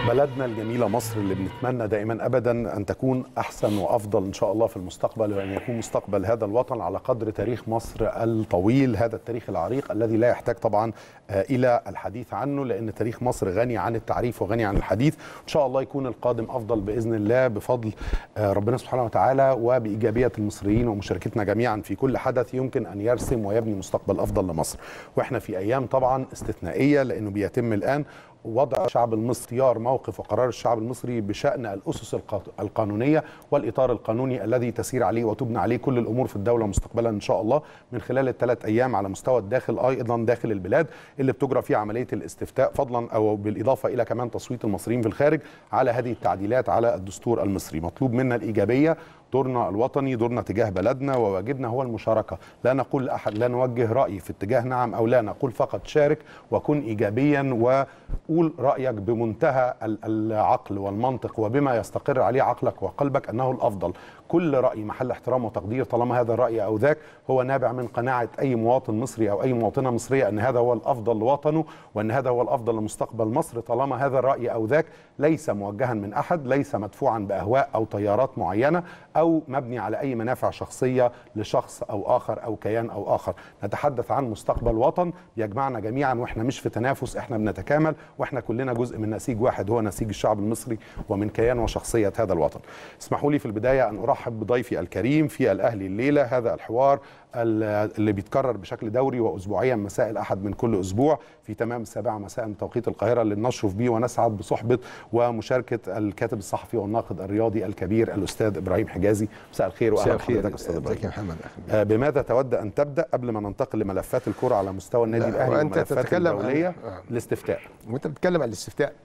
بلدنا الجميلة مصر اللي بنتمنى دائما أبدا أن تكون أحسن وأفضل إن شاء الله في المستقبل وأن يكون مستقبل هذا الوطن على قدر تاريخ مصر الطويل هذا التاريخ العريق الذي لا يحتاج طبعا إلى الحديث عنه لأن تاريخ مصر غني عن التعريف وغني عن الحديث إن شاء الله يكون القادم أفضل بإذن الله بفضل ربنا سبحانه وتعالى وبإيجابية المصريين ومشاركتنا جميعا في كل حدث يمكن أن يرسم ويبني مستقبل أفضل لمصر وإحنا في أيام طبعا استثنائية لأنه بيتم الآن وضع الشعب المصري اختيار موقف وقرار الشعب المصري بشان الاسس القانونيه والاطار القانوني الذي تسير عليه وتبنى عليه كل الامور في الدوله مستقبلا ان شاء الله من خلال الثلاث ايام على مستوى الداخل ايضا داخل البلاد اللي بتجرى فيه عمليه الاستفتاء فضلا او بالاضافه الى كمان تصويت المصريين في الخارج على هذه التعديلات على الدستور المصري مطلوب منا الايجابيه دورنا الوطني دورنا تجاه بلدنا وواجبنا هو المشاركة لا نقول لأحد لا نوجه رأي في اتجاه نعم أو لا نقول فقط شارك وكن إيجابيا وقول رأيك بمنتهى العقل والمنطق وبما يستقر عليه عقلك وقلبك أنه الأفضل كل رأي محل احترام وتقدير طالما هذا الرأي أو ذاك هو نابع من قناعة أي مواطن مصري أو أي مواطنة مصرية أن هذا هو الأفضل لوطنه وأن هذا هو الأفضل لمستقبل مصر طالما هذا الرأي أو ذاك ليس موجها من أحد ليس مدفوعا بأهواء أو تيارات معينة أو مبني على أي منافع شخصية لشخص أو آخر أو كيان أو آخر نتحدث عن مستقبل وطن يجمعنا جميعا وإحنا مش في تنافس إحنا بنتكامل وإحنا كلنا جزء من نسيج واحد هو نسيج الشعب المصري ومن كيان وشخصية هذا الوطن اسمحوا لي في البداية أن أرحب بضيفي الكريم في الأهلي الليلة هذا الحوار اللي بيتكرر بشكل دوري واسبوعيا مساء الاحد من كل اسبوع في تمام السابعه مساء من توقيت القاهره اللي نشرف به ونسعد بصحبه ومشاركه الكاتب الصحفي والناقد الرياضي الكبير الاستاذ ابراهيم حجازي مساء الخير واهلا بحضرتك استاذ ابراهيم يا محمد آه بماذا تود ان تبدا قبل ما ننتقل لملفات الكره على مستوى النادي الاهلي وانت تتكلم الدوليه آه. الاستفتاء وانت بتتكلم عن الاستفتاء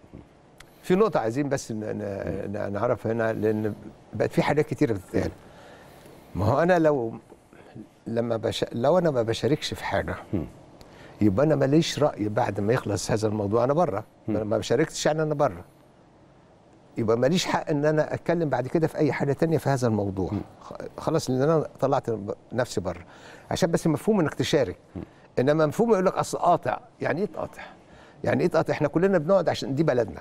في نقطه عايزين بس نعرف هنا لان بقت في حاجات كتيره بتتقال ما هو انا لو لما بش... لو انا ما بشاركش في حاجه يبقى انا ماليش راي بعد ما يخلص هذا الموضوع انا بره ما بشاركتش يعني انا بره يبقى ماليش حق ان انا اتكلم بعد كده في اي حاجه تانية في هذا الموضوع خلاص لان انا طلعت نفسي بره عشان بس مفهوم انك تشارك انما مفهوم يقول لك اصل قاطع يعني ايه تقاطع يعني ايه تقاطع احنا كلنا بنقعد عشان دي بلدنا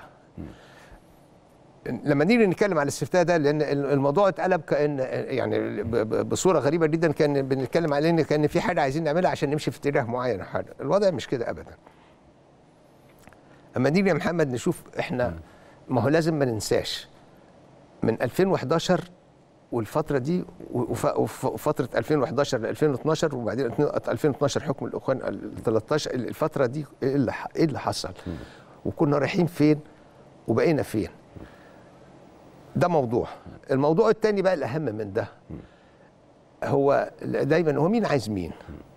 لما نيجي نتكلم على الاستفتاء ده لان الموضوع اتقلب كان يعني بصوره غريبه جدا كان بنتكلم عليه ان كان في حاجه عايزين نعملها عشان نمشي في اتجاه معين حاجه الوضع مش كده ابدا اما نيجي يا محمد نشوف احنا ما هو لازم ما ننساش من 2011 والفتره دي وفتره 2011 ل 2012 وبعدين 2012 حكم الاخوان ال 13 الفتره دي ايه اللي ايه اللي حصل وكنا رايحين فين وبقينا فين ده موضوع الموضوع الثاني بقى الاهم من ده هو دايما هو مين عايز مين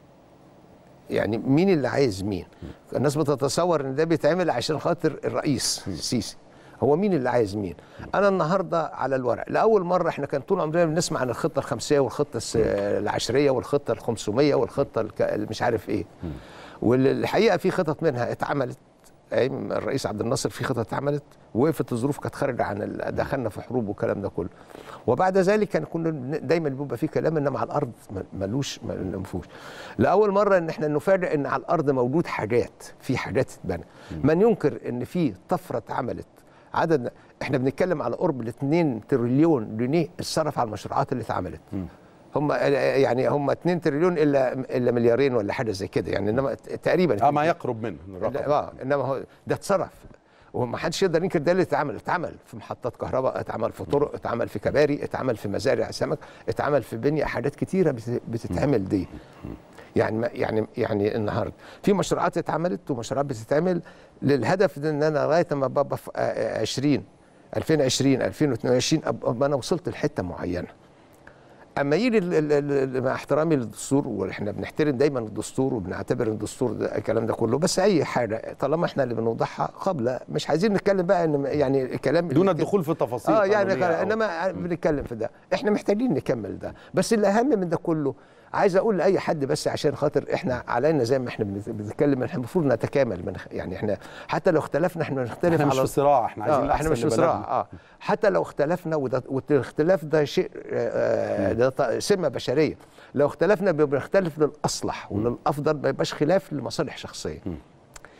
يعني مين اللي عايز مين الناس بتتصور ان ده بيتعمل عشان خاطر الرئيس السيسي هو مين اللي عايز مين انا النهارده على الورق لاول مره احنا كان طول عمرنا بنسمع عن الخطه الخمسيه والخطه العشريه والخطه ال500 والخطه مش عارف ايه والحقيقه في خطط منها اتعملت ايام الرئيس عبد الناصر في خطط اتعملت وقفت الظروف كانت خارجه عن دخلنا في حروب والكلام ده كله وبعد ذلك كان كنا دايما بيبقى في كلام انما على الارض ملوش ما فيهوش لاول مره ان احنا نفاجئ ان على الارض موجود حاجات في حاجات تتبنى من ينكر ان في طفره اتعملت عدد احنا بنتكلم على قرب ال 2 تريليون جنيه اتصرف على المشروعات اللي اتعملت هم يعني هم 2 تريليون الا الا مليارين ولا حاجه زي كده يعني انما تقريبا اه ما يقرب منه الرقم اه انما هو ده اتصرف وما حدش يقدر ينكر ده اللي اتعمل اتعمل في محطات كهرباء اتعمل في طرق اتعمل في كباري اتعمل في مزارع سمك اتعمل في بنيه حاجات كتيره بتتعمل دي يعني يعني يعني النهارده في مشروعات اتعملت ومشروعات بتتعمل للهدف ان انا لغايه ما بابا في 20 2020 2022 ابقى انا وصلت لحته معينه اما يجي مع احترامي للدستور واحنا بنحترم دايما الدستور وبنعتبر ان الدستور ده الكلام ده كله بس اي حاجه طالما احنا اللي بنوضحها قبل مش عايزين نتكلم بقى ان يعني الكلام دون الدخول في التفاصيل اه يعني انما بنتكلم في ده احنا محتاجين نكمل ده بس الاهم من ده كله عايز اقول لاي حد بس عشان خاطر احنا علينا زي ما احنا بنتكلم احنا المفروض نتكامل من يعني احنا حتى لو اختلفنا احنا نختلف احنا مش على في صراع احنا عايزين آه احنا مش في صراع اه حتى لو اختلفنا وده والاختلاف ده شيء آه ده سمه بشريه لو اختلفنا بنختلف للاصلح وللافضل ما يبقاش خلاف لمصالح شخصيه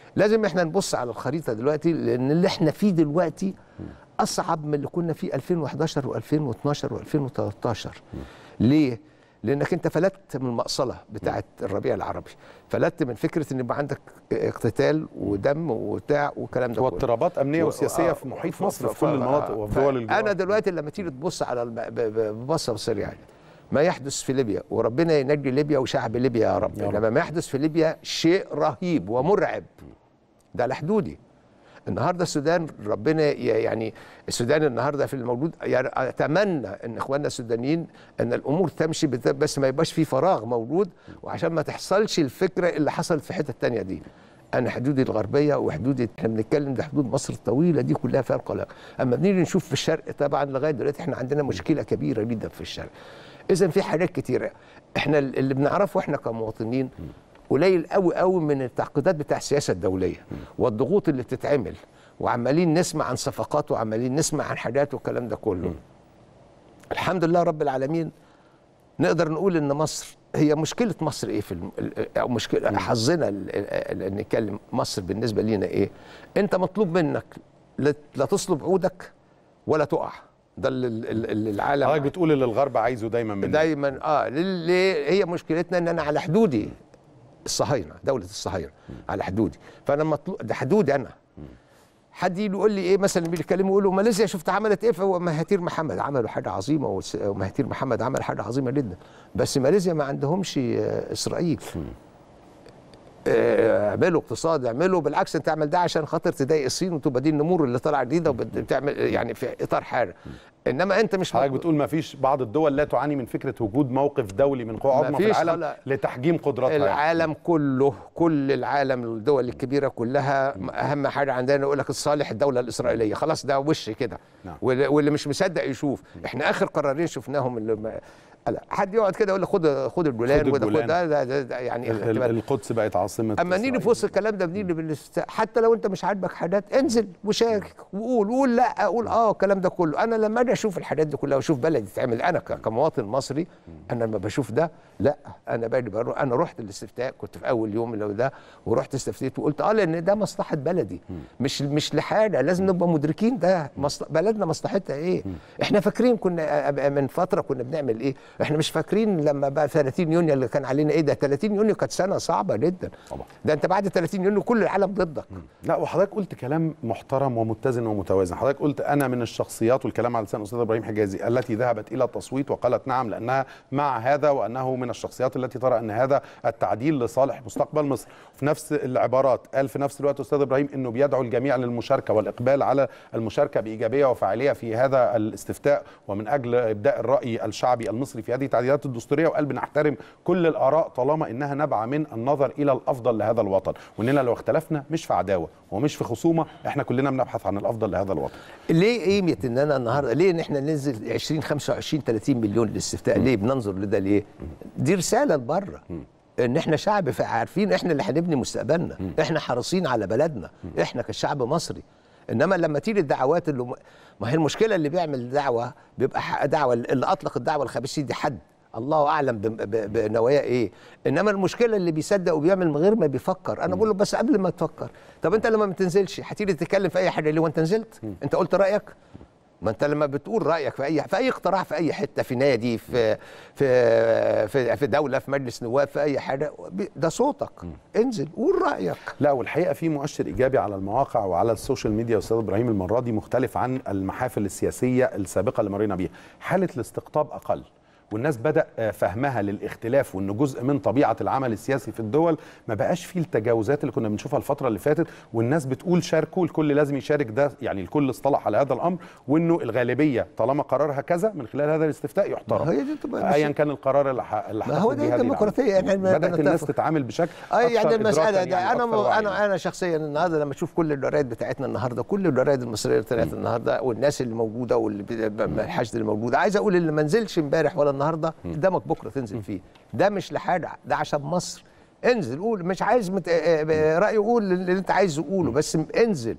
لازم احنا نبص على الخريطه دلوقتي لان اللي احنا فيه دلوقتي اصعب من اللي كنا فيه 2011 و2012 و2013 ليه لانك انت فلتت من المقصله بتاعه الربيع العربي فلتت من فكره ان يبقى عندك اقتتال ودم وبتاع والكلام ده كله واضطرابات امنيه و- وسياسيه آه، في محيط ف- مصر ف- في كل ف- المناطق وفي دول الجوار انا دلوقتي لما تيجي تبص على الم- ب- ب- ببصه سريعه ما يحدث في ليبيا وربنا ينجي ليبيا وشعب ليبيا يا رب يا رب. انما ما يحدث في ليبيا شيء رهيب ومرعب ده على حدودي النهارده السودان ربنا ي- يعني السودان النهارده في الموجود يعني اتمنى ان اخواننا السودانيين ان الامور تمشي بت- بس ما يبقاش في فراغ موجود وعشان ما تحصلش الفكره اللي حصلت في الحته الثانيه دي انا حدودي الغربيه وحدودي احنا بنتكلم ده حدود مصر الطويله دي كلها فيها القلق اما بنيجي نشوف في الشرق طبعا لغايه دلوقتي احنا عندنا مشكله كبيره جدا في الشرق اذا في حاجات كتيره احنا اللي بنعرفه احنا كمواطنين قليل قوي قوي من التعقيدات بتاع السياسه الدوليه والضغوط اللي بتتعمل وعمالين نسمع عن صفقات وعمالين نسمع عن حاجات والكلام ده كله الحمد لله رب العالمين نقدر نقول ان مصر هي مشكله مصر ايه في الم... ال- او مشكله حظنا ال- ال- ال- نتكلم مصر بالنسبه لينا ايه انت مطلوب منك لا لا تصلب عودك ولا تقع ده اللي ال- ال- العالم حضرتك بتقول اللي الغرب عايزه دايما من دايما اه ليه هي مشكلتنا ان انا على حدودي الصهاينه دوله الصهاينه على حدودي فانا مطلوب ده حدودي انا حد يجي يقول لي ايه مثلا بيتكلموا يقولوا ماليزيا شفت عملت ايه فهو مهاتير محمد عملوا حاجه عظيمه وس- ومهاتير محمد عمل حاجه عظيمه جدا بس ماليزيا ما عندهمش آه، اسرائيل آه، اعملوا اقتصاد اعملوا بالعكس انت اعمل ده عشان خاطر تضايق الصين وتبقى دي النمور اللي طالعه جديده وبتعمل يعني في اطار حاجه انما انت مش حضرتك مطلوب- بتقول ما فيش بعض الدول لا تعاني من فكره وجود موقف دولي من قوى عظمى في مفيش العالم خلا- لتحجيم قدراتها يعني. العالم كله كل العالم الدول الكبيره كلها اهم حاجه عندنا يقول لك الصالح الدوله الاسرائيليه خلاص ده وش كده نعم. واللي واللي مش مصدق يشوف احنا اخر قرارين شفناهم اللي ما لا حد يقعد كده يقول لك خد خد الجولان خد وده خد الجولان. ده, ده, ده, ده يعني ال- ال- اختبار. القدس بقت عاصمه اما نيجي في إسرائيل. وسط الكلام ده بنيجي بالاست... حتى لو انت مش عاجبك حاجات انزل وشارك وقول قول لا قول اه الكلام ده كله انا لما اجي اشوف الحاجات دي كلها واشوف بلدي تتعمل انا ك- كمواطن مصري انا لما بشوف ده لا انا باجي بروح انا رحت الاستفتاء كنت في اول يوم اللي هو ده ورحت استفتيت وقلت اه لان ده مصلحه بلدي مش مش لحاجه لازم نبقى مدركين ده مصل... بلدنا مصلحتها ايه احنا فاكرين كنا أب- من فتره كنا بنعمل ايه احنا مش فاكرين لما بقى 30 يونيو اللي كان علينا ايه ده 30 يونيو كانت سنه صعبه جدا طبعا. ده انت بعد 30 يونيو كل العالم ضدك لا وحضرتك قلت كلام محترم ومتزن ومتوازن حضرتك قلت انا من الشخصيات والكلام على لسان الاستاذ ابراهيم حجازي التي ذهبت الى التصويت وقالت نعم لانها مع هذا وانه من الشخصيات التي ترى ان هذا التعديل لصالح مستقبل مصر في نفس العبارات قال في نفس الوقت استاذ ابراهيم انه بيدعو الجميع للمشاركه والاقبال على المشاركه بايجابيه وفاعليه في هذا الاستفتاء ومن اجل ابداء الراي الشعبي المصري في هذه التعديلات الدستوريه وقال بنحترم كل الاراء طالما انها نابعه من النظر الى الافضل لهذا الوطن واننا لو اختلفنا مش في عداوه ومش في خصومه احنا كلنا بنبحث عن الافضل لهذا الوطن ليه قيمه ان انا النهارده ليه ان احنا ننزل 20 25 30 مليون للاستفتاء ليه بننظر لده ليه دي رساله لبره ان احنا شعب ف- عارفين احنا اللي هنبني مستقبلنا احنا حريصين على بلدنا احنا كشعب مصري انما لما تيجي الدعوات اللي م- ما هي المشكله اللي بيعمل دعوه بيبقى ح- دعوه اللي اطلق الدعوه الخبيثه دي حد الله اعلم ب- ب- بنواياه ايه انما المشكله اللي بيصدق وبيعمل من غير ما بيفكر انا بقول له بس قبل ما تفكر طب انت لما ما تنزلش هتيجي تتكلم في اي حاجه ليه وانت نزلت انت قلت رايك ما انت لما بتقول رايك في اي في اي اقتراح في اي حته في نادي في في في, في دوله في مجلس نواب في اي حاجه بي- ده صوتك انزل قول رايك لا والحقيقه في مؤشر ايجابي على المواقع وعلى السوشيال ميديا يا استاذ ابراهيم المره دي مختلف عن المحافل السياسيه السابقه اللي مرينا بيها حاله الاستقطاب اقل والناس بدا آه، فهمها للاختلاف وان جزء من طبيعه العمل السياسي في الدول ما بقاش فيه التجاوزات اللي كنا بنشوفها الفتره اللي فاتت والناس بتقول شاركوا الكل لازم يشارك ده يعني الكل اصطلح على هذا الامر وانه الغالبيه طالما قرارها كذا من خلال هذا الاستفتاء يحترم ما هي دي تبقى ايا كان القرار اللي ح- اللي ما هو هتاخد دي بيه هذه الديمقراطية، العملية. يعني بدات بنتفق. الناس تتعامل بشكل اي أكثر يعني المساله إدراكاً دي يعني انا أكثر م... وعياً. انا انا شخصيا النهارده لما اشوف كل الجرايد بتاعتنا النهارده كل الجرايد المصريه اللي طلعت النهارده والناس اللي موجوده واللي ب- ب- الحشد اللي موجود عايز اقول اللي ما نزلش امبارح ولا النهارده قدامك بكره تنزل فيه ده مش لحاجه ده عشان مصر انزل قول مش عايز مت... آه، آه، راي قول اللي انت عايزه قوله بس انزل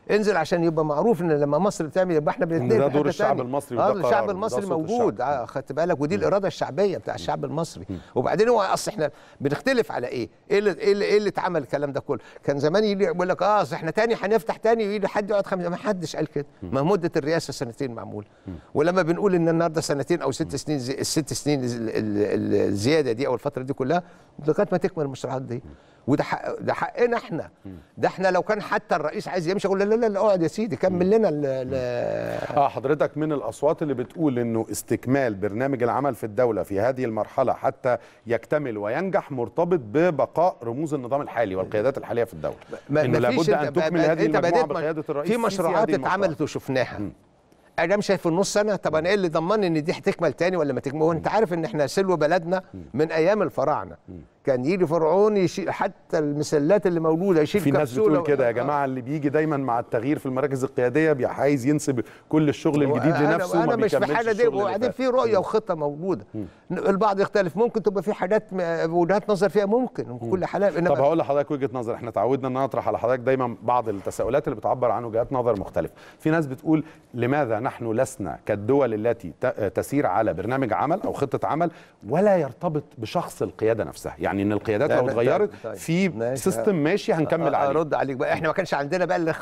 انزل عشان يبقى معروف ان لما مصر بتعمل يبقى احنا بنتنقل ده في دور حتة الشعب تانية. المصري اه وده الشعب قراره، المصري وده صوت موجود الشعب. اه خدت بالك ودي الاراده الشعبيه بتاع الشعب المصري وبعدين هو اصل احنا بنختلف على ايه؟ ايه اللي ايه اللي, إيه اللي اتعمل الكلام ده كله؟ كان زمان يجي يقول لك اه اصل احنا تاني هنفتح تاني ويجي حد يقعد خمسه ما حدش قال كده ما مده الرئاسه سنتين معموله ولما بنقول ان النهارده سنتين او ست سنين زي الست سنين ال- ال- الزياده دي او الفتره دي كلها لغايه ما تكمل المشروعات دي وده حق ده حقنا احنا ده احنا لو كان حتى الرئيس عايز يمشي اقول لا لا لا اقعد يا سيدي كمل لنا ال- ال- اه حضرتك من الاصوات اللي بتقول انه استكمال برنامج العمل في الدوله في هذه المرحله حتى يكتمل وينجح مرتبط ببقاء رموز النظام الحالي والقيادات الحاليه في الدوله ما- انه ما فيش لابد ان انت- تكمل ما- هذه انت المجموعه بديت بقياده الرئيس في السيسي مشروعات هذه المشروعات. اتعملت وشفناها انا امشي في النص سنه طب انا ايه اللي ضمني ان دي هتكمل تاني ولا ما تكمل وانت عارف ان احنا سلو بلدنا من ايام الفراعنه كان يجي فرعون يشيل حتى المسلات اللي موجوده يشيل في ناس كبسولة بتقول كده يا آه. جماعه اللي بيجي دايما مع التغيير في المراكز القياديه بي- عايز ينسب كل الشغل الجديد أنا- لنفسه انا وما مش في بيكملش حاله دي الشغل اللي وبعدين فات. في رؤيه وخطه موجوده البعض يختلف ممكن تبقى في حاجات م- وجهات نظر فيها ممكن كل حالات طب هقول لحضرتك وجهه نظر احنا تعودنا ان أنا اطرح على حضرتك دايما بعض التساؤلات اللي بتعبر عن وجهات نظر مختلفه في ناس بتقول لماذا نحن لسنا كالدول التي ت- تسير على برنامج عمل او خطه عمل ولا يرتبط بشخص القياده نفسها يعني ان القيادات لا، لو لا، اتغيرت طيب، في ماشي. سيستم ماشي هنكمل عليه ارد عليك بقى احنا ما كانش عندنا بقى الا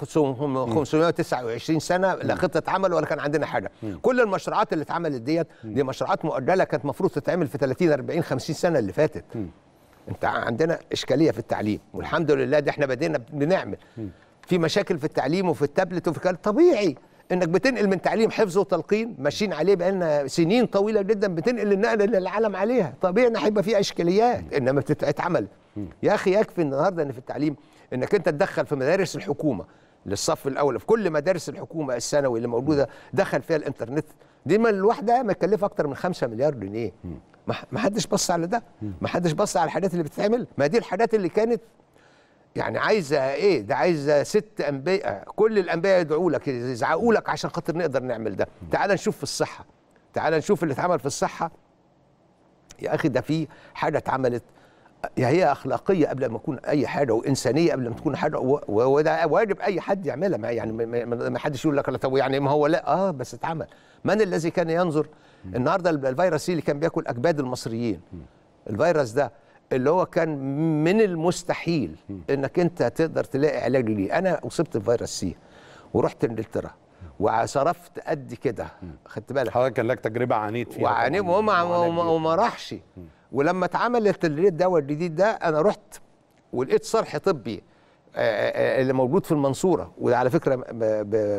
529 سنه لا خطه عمل ولا كان عندنا حاجه كل المشروعات اللي اتعملت ديت دي مشروعات مؤجله كانت المفروض تتعمل في 30 40 50 سنه اللي فاتت انت عندنا اشكاليه في التعليم والحمد لله ده احنا بدينا بنعمل في مشاكل في التعليم وفي التابلت وفي كده طبيعي انك بتنقل من تعليم حفظ وتلقين ماشيين عليه بقالنا سنين طويله جدا بتنقل النقله اللي العالم عليها طبيعي ان هيبقى في اشكاليات انما بتتعمل يا اخي يكفي النهارده ان في التعليم انك انت تدخل في مدارس الحكومه للصف الاول في كل مدارس الحكومه الثانوي اللي موجوده دخل فيها الانترنت دي من لوحدها مكلفه اكتر من 5 مليار جنيه ما ما حدش بص على ده ما حدش بص على الحاجات اللي بتتعمل ما دي الحاجات اللي كانت يعني عايزه ايه ده عايزه ست انبياء كل الانبياء يدعوا لك يزعقوا لك عشان خاطر نقدر نعمل ده تعال نشوف في الصحه تعال نشوف اللي اتعمل في الصحه يا اخي ده في حاجه اتعملت يا هي اخلاقيه قبل ما تكون اي حاجه وانسانيه قبل ما تكون حاجه و- و- وده واجب اي حد يعملها ما يعني ما- ما ما حدش يقول لك لا طب يعني ما هو لا اه بس اتعمل من الذي كان ينظر النهارده الفيروس اللي كان بياكل اكباد المصريين الفيروس ده اللي هو كان من المستحيل انك انت تقدر تلاقي علاج ليه انا اصبت بفيروس سي ورحت انجلترا وصرفت قد كده خدت بالك حضرتك كان لك تجربه عانيت فيها وعانيه طبعاً. وما معاناة وما, كبيرة. وما راحش ولما اتعملت الدواء الجديد ده انا رحت ولقيت صرح طبي آه، آه، اللي موجود في المنصوره وده على فكره ب- ب-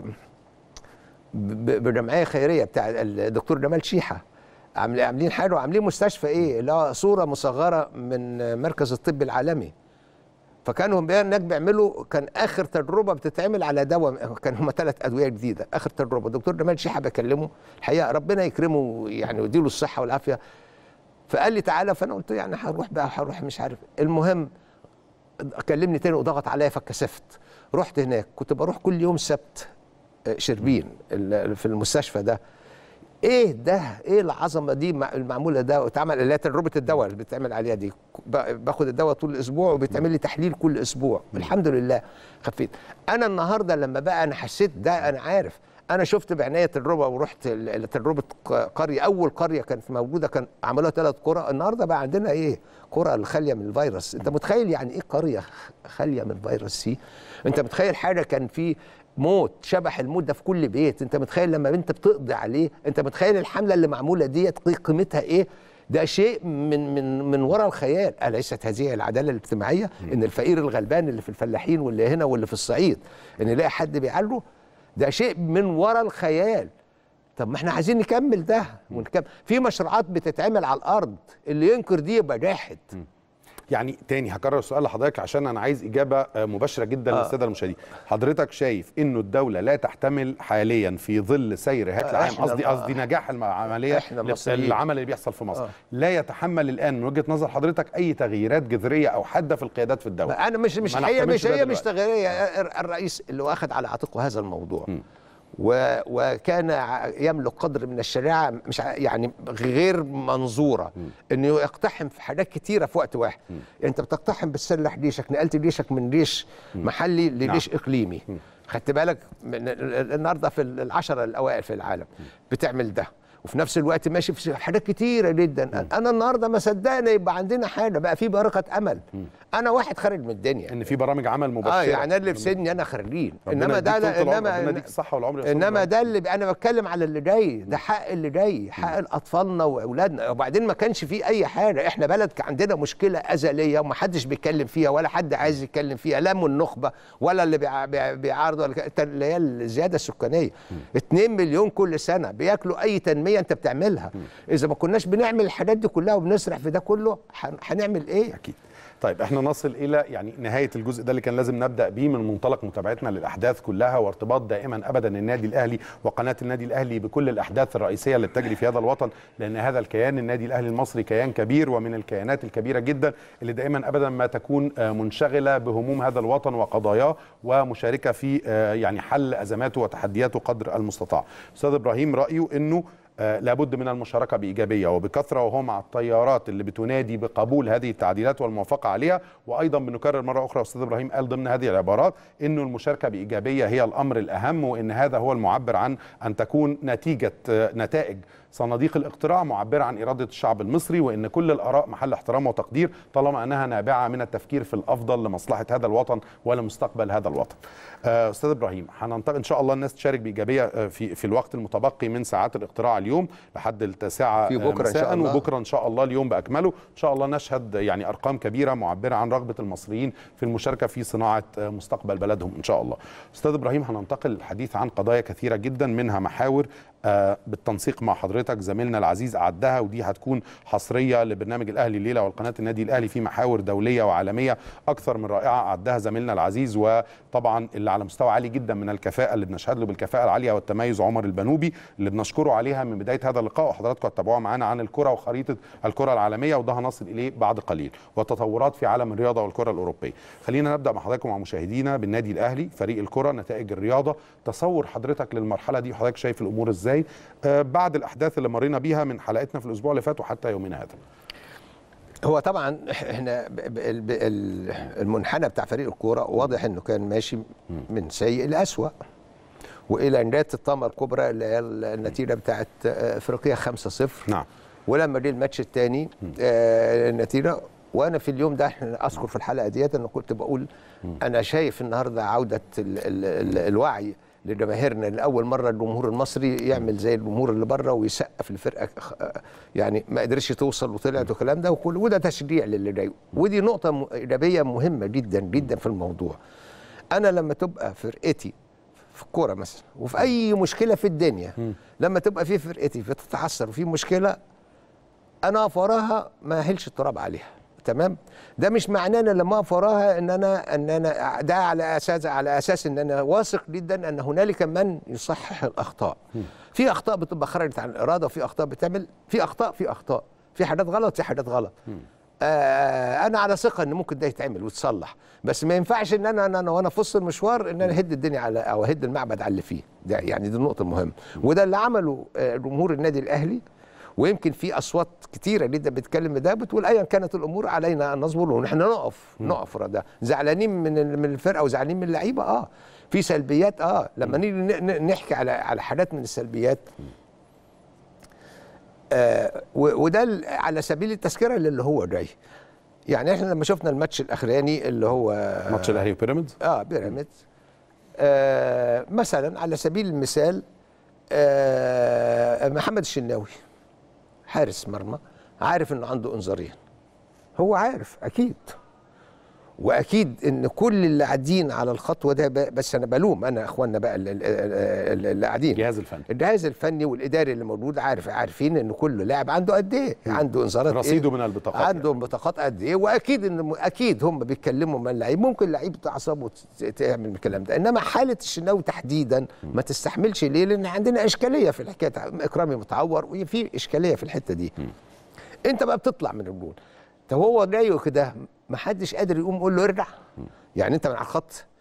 ب- بجمعيه خيريه بتاع الدكتور جمال شيحه عامل- عاملين حاجه وعاملين مستشفى ايه اللي هو صوره مصغره من مركز الطب العالمي فكانوا بقى هناك بيعملوا كان اخر تجربه بتتعمل على دواء كان هم ثلاث ادويه جديده اخر تجربه الدكتور جمال شيحه بكلمه الحقيقه ربنا يكرمه يعني ويديله الصحه والعافيه فقال لي تعالى فانا قلت له يعني هروح بقى هروح مش عارف المهم كلمني تاني وضغط عليا فكسفت رحت هناك كنت بروح كل يوم سبت آه، شربين ال- في المستشفى ده ايه ده ايه العظمه دي مع- المعموله ده واتعمل اللي هي تجربه الدواء اللي بتعمل عليها دي ب- باخد الدواء طول الاسبوع وبيتعمل لي تحليل كل اسبوع الحمد لله خفيت انا النهارده لما بقى انا حسيت ده انا عارف انا شفت بعناية تجربه ورحت ل- لتجربه ق- قريه اول قريه كانت موجوده كان عملوها ثلاث قرى النهارده بقى عندنا ايه قرى الخاليه من الفيروس انت متخيل يعني ايه قريه خاليه من فيروس سي انت متخيل حاجه كان في موت شبح الموت ده في كل بيت انت متخيل لما انت بتقضي عليه انت متخيل الحمله اللي معموله ديت قيمتها ايه ده شيء من من من وراء الخيال اليست هذه العداله الاجتماعيه ان الفقير الغلبان اللي في الفلاحين واللي هنا واللي في الصعيد ان يلاقي حد بيعالجه ده شيء من وراء الخيال طب ما احنا عايزين نكمل ده ونكمل في مشروعات بتتعمل على الارض اللي ينكر دي يبقى جاحد يعني تاني هكرر السؤال لحضرتك عشان انا عايز اجابه آه، مباشره جدا آه. للساده المشاهدين حضرتك شايف انه الدوله لا تحتمل حاليا في ظل سير هات آه، العام إحنا قصدي بقى- قصدي نجاح العمليه إحنا المصريين. العمل اللي بيحصل في مصر آه. لا يتحمل الان من وجهه نظر حضرتك اي تغييرات جذريه او حاده في القيادات في الدوله انا مش مش ما هي نحتملش مش ده هي مش دلوقتي. تغييريه الرئيس اللي واخد على عاتقه هذا الموضوع و وكان ع- يملك قدر من الشجاعه مش ع- يعني غير منظوره انه يقتحم في حاجات كتيره في وقت واحد يعني انت بتقتحم بتسلح جيشك نقلت جيشك من جيش محلي لجيش اقليمي خدت بالك من ال- ال- النهارده في العشره الاوائل في العالم بتعمل ده وفي نفس الوقت ماشي في حاجات كتيره جدا انا النهارده ما صدقنا يبقى عندنا حاجه بقى في بركه امل انا واحد خارج من الدنيا ان في برامج عمل مبشره اه يعني انا اللي في سني انا خريجين ربنا انما ده يديك طول العمر، انما ربنا يديك الصحه والعمر يا أستاذ انما إبراهيم. ده اللي ب- انا بتكلم على اللي جاي ده حق اللي جاي حق الاطفالنا واولادنا وبعدين ما كانش فيه اي حاجه احنا بلد كان عندنا مشكله ازليه ومحدش بيتكلم فيها ولا حد عايز يتكلم فيها لا من النخبه ولا اللي بيع- بيع- بيعارضوا ولا ك- اللي هي الزياده السكانيه 2 مليون كل سنه بياكلوا اي تنميه انت بتعملها اذا ما كناش بنعمل الحاجات دي كلها وبنسرح في ده كله هن- هنعمل ايه اكيد طيب احنا نصل الى يعني نهايه الجزء ده اللي كان لازم نبدا بيه من منطلق متابعتنا للاحداث كلها وارتباط دائما ابدا النادي الاهلي وقناه النادي الاهلي بكل الاحداث الرئيسيه اللي بتجري في هذا الوطن لان هذا الكيان النادي الاهلي المصري كيان كبير ومن الكيانات الكبيره جدا اللي دائما ابدا ما تكون آه، منشغله بهموم هذا الوطن وقضاياه ومشاركه في آه، يعني حل ازماته وتحدياته قدر المستطاع استاذ ابراهيم رايه انه آه، لابد من المشاركة بإيجابية وبكثرة وهو مع التيارات اللي بتنادي بقبول هذه التعديلات والموافقة عليها وأيضا بنكرر مرة أخرى أستاذ إبراهيم قال ضمن هذه العبارات أنه المشاركة بإيجابية هي الأمر الأهم وأن هذا هو المعبر عن أن تكون نتيجة آه، نتائج صناديق الاقتراع معبرة عن إرادة الشعب المصري وأن كل الآراء محل احترام وتقدير طالما أنها نابعة من التفكير في الأفضل لمصلحة هذا الوطن ولمستقبل هذا الوطن آه، أستاذ إبراهيم هننتقل إن شاء الله الناس تشارك بإيجابية آه، في في الوقت المتبقي من ساعات الاقتراع اليوم لحد التاسعة في آه، بكرة إن شاء مساء الله. وبكرة إن شاء الله اليوم بأكمله إن شاء الله نشهد يعني أرقام كبيرة معبرة عن رغبة المصريين في المشاركة في صناعة آه، مستقبل بلدهم إن شاء الله أستاذ إبراهيم هننتقل للحديث عن قضايا كثيرة جدا منها محاور آه، بالتنسيق مع حضرتك زميلنا العزيز أعدها ودي هتكون حصرية لبرنامج الأهلي الليلة والقناة النادي الأهلي في محاور دولية وعالمية أكثر من رائعة أعدها زميلنا العزيز وطبعا اللي على مستوى عالي جدا من الكفاءة اللي بنشهد له بالكفاءة العالية والتميز عمر البنوبي اللي بنشكره عليها من بداية هذا اللقاء وحضراتكم هتتابعوها معانا عن الكرة وخريطة الكرة العالمية وده هنصل إليه بعد قليل وتطورات في عالم الرياضة والكرة الأوروبية خلينا نبدأ مع حضراتكم مع مشاهدينا بالنادي الأهلي فريق الكرة نتائج الرياضة تصور حضرتك للمرحلة دي وحضرتك شايف الأمور إزاي آه بعد الأحداث اللي مرينا بيها من حلقتنا في الأسبوع اللي فات وحتى يومنا هذا هو طبعا احنا ب- ب- ب- ال- المنحنى بتاع فريق الكوره واضح انه كان ماشي من سيء لاسوء والى ان جت الطامه الكبرى اللي هي النتيجه بتاعت افريقيا 5-0 نعم ولما جه الماتش الثاني آه النتيجه وانا في اليوم ده احنا اذكر في الحلقه ديت انا كنت بقول انا شايف النهارده عوده ال ال ال الوعي لجماهيرنا لاول مره الجمهور المصري يعمل زي الجمهور اللي بره ويسقف لفرقه خ- يعني ما قدرش توصل وطلعت والكلام ده وكل وده تشجيع للي جاي ودي نقطه م- ايجابيه مهمه جدا جدا في الموضوع انا لما تبقى فرقتي في الكوره مثلا وفي اي مشكله في الدنيا لما تبقى في فرقتي بتتعثر وفي مشكله انا اقف وراها ما اهلش التراب عليها تمام ده مش معناه ان لما اقف وراها ان انا ان انا ده على اساس على اساس ان انا واثق جدا ان هنالك من يصحح الاخطاء في اخطاء بتبقى خرجت عن الاراده وفي اخطاء بتعمل في اخطاء في اخطاء في حاجات غلط في حاجات غلط آه انا على ثقه ان ممكن ده يتعمل ويتصلح بس ما ينفعش ان انا انا وانا في وسط المشوار ان انا اهد الدنيا على او اهد المعبد على اللي فيه ده يعني دي النقطه المهمه وده اللي عمله آه، جمهور النادي الاهلي ويمكن في اصوات كتيره جدا بتتكلم ده بتقول ايا كانت الامور علينا ان نصبر ونحن نقف نقف ورا ده زعلانين من ال- من الفرقه وزعلانين من اللعيبه اه في سلبيات اه لما نيجي ن- ن- نحكي على على حاجات من السلبيات آه و- وده ال- على سبيل التذكره للي هو جاي يعني احنا لما شفنا الماتش الاخراني اللي هو ماتش الأهلي وبيراميدز اه بيراميدز آه مثلا على سبيل المثال آه محمد الشناوي حارس مرمى عارف انه عنده انذارين هو عارف اكيد واكيد ان كل اللي قاعدين على الخطوه ده ب- بس انا بلوم انا اخواننا بقى اللي- اللي اللي قاعدين الجهاز الفني الجهاز الفني والاداري اللي موجود عارف عارفين ان كل لاعب عنده قد ايه عنده انذارات رصيده إيه؟ من البطاقات عندهم بطاقات قد ايه واكيد ان اكيد هم بيتكلموا مع اللعيب ممكن لعيب تعصبه وت- تعمل الكلام ده انما حاله الشناوي تحديدا ما تستحملش ليه لان عندنا اشكاليه في الحكايه اكرامي متعور وفي اشكاليه في الحته دي انت بقى بتطلع من الجول طب هو جاي كده ما حدش قادر يقوم يقول له ارجع يعني انت من على الخط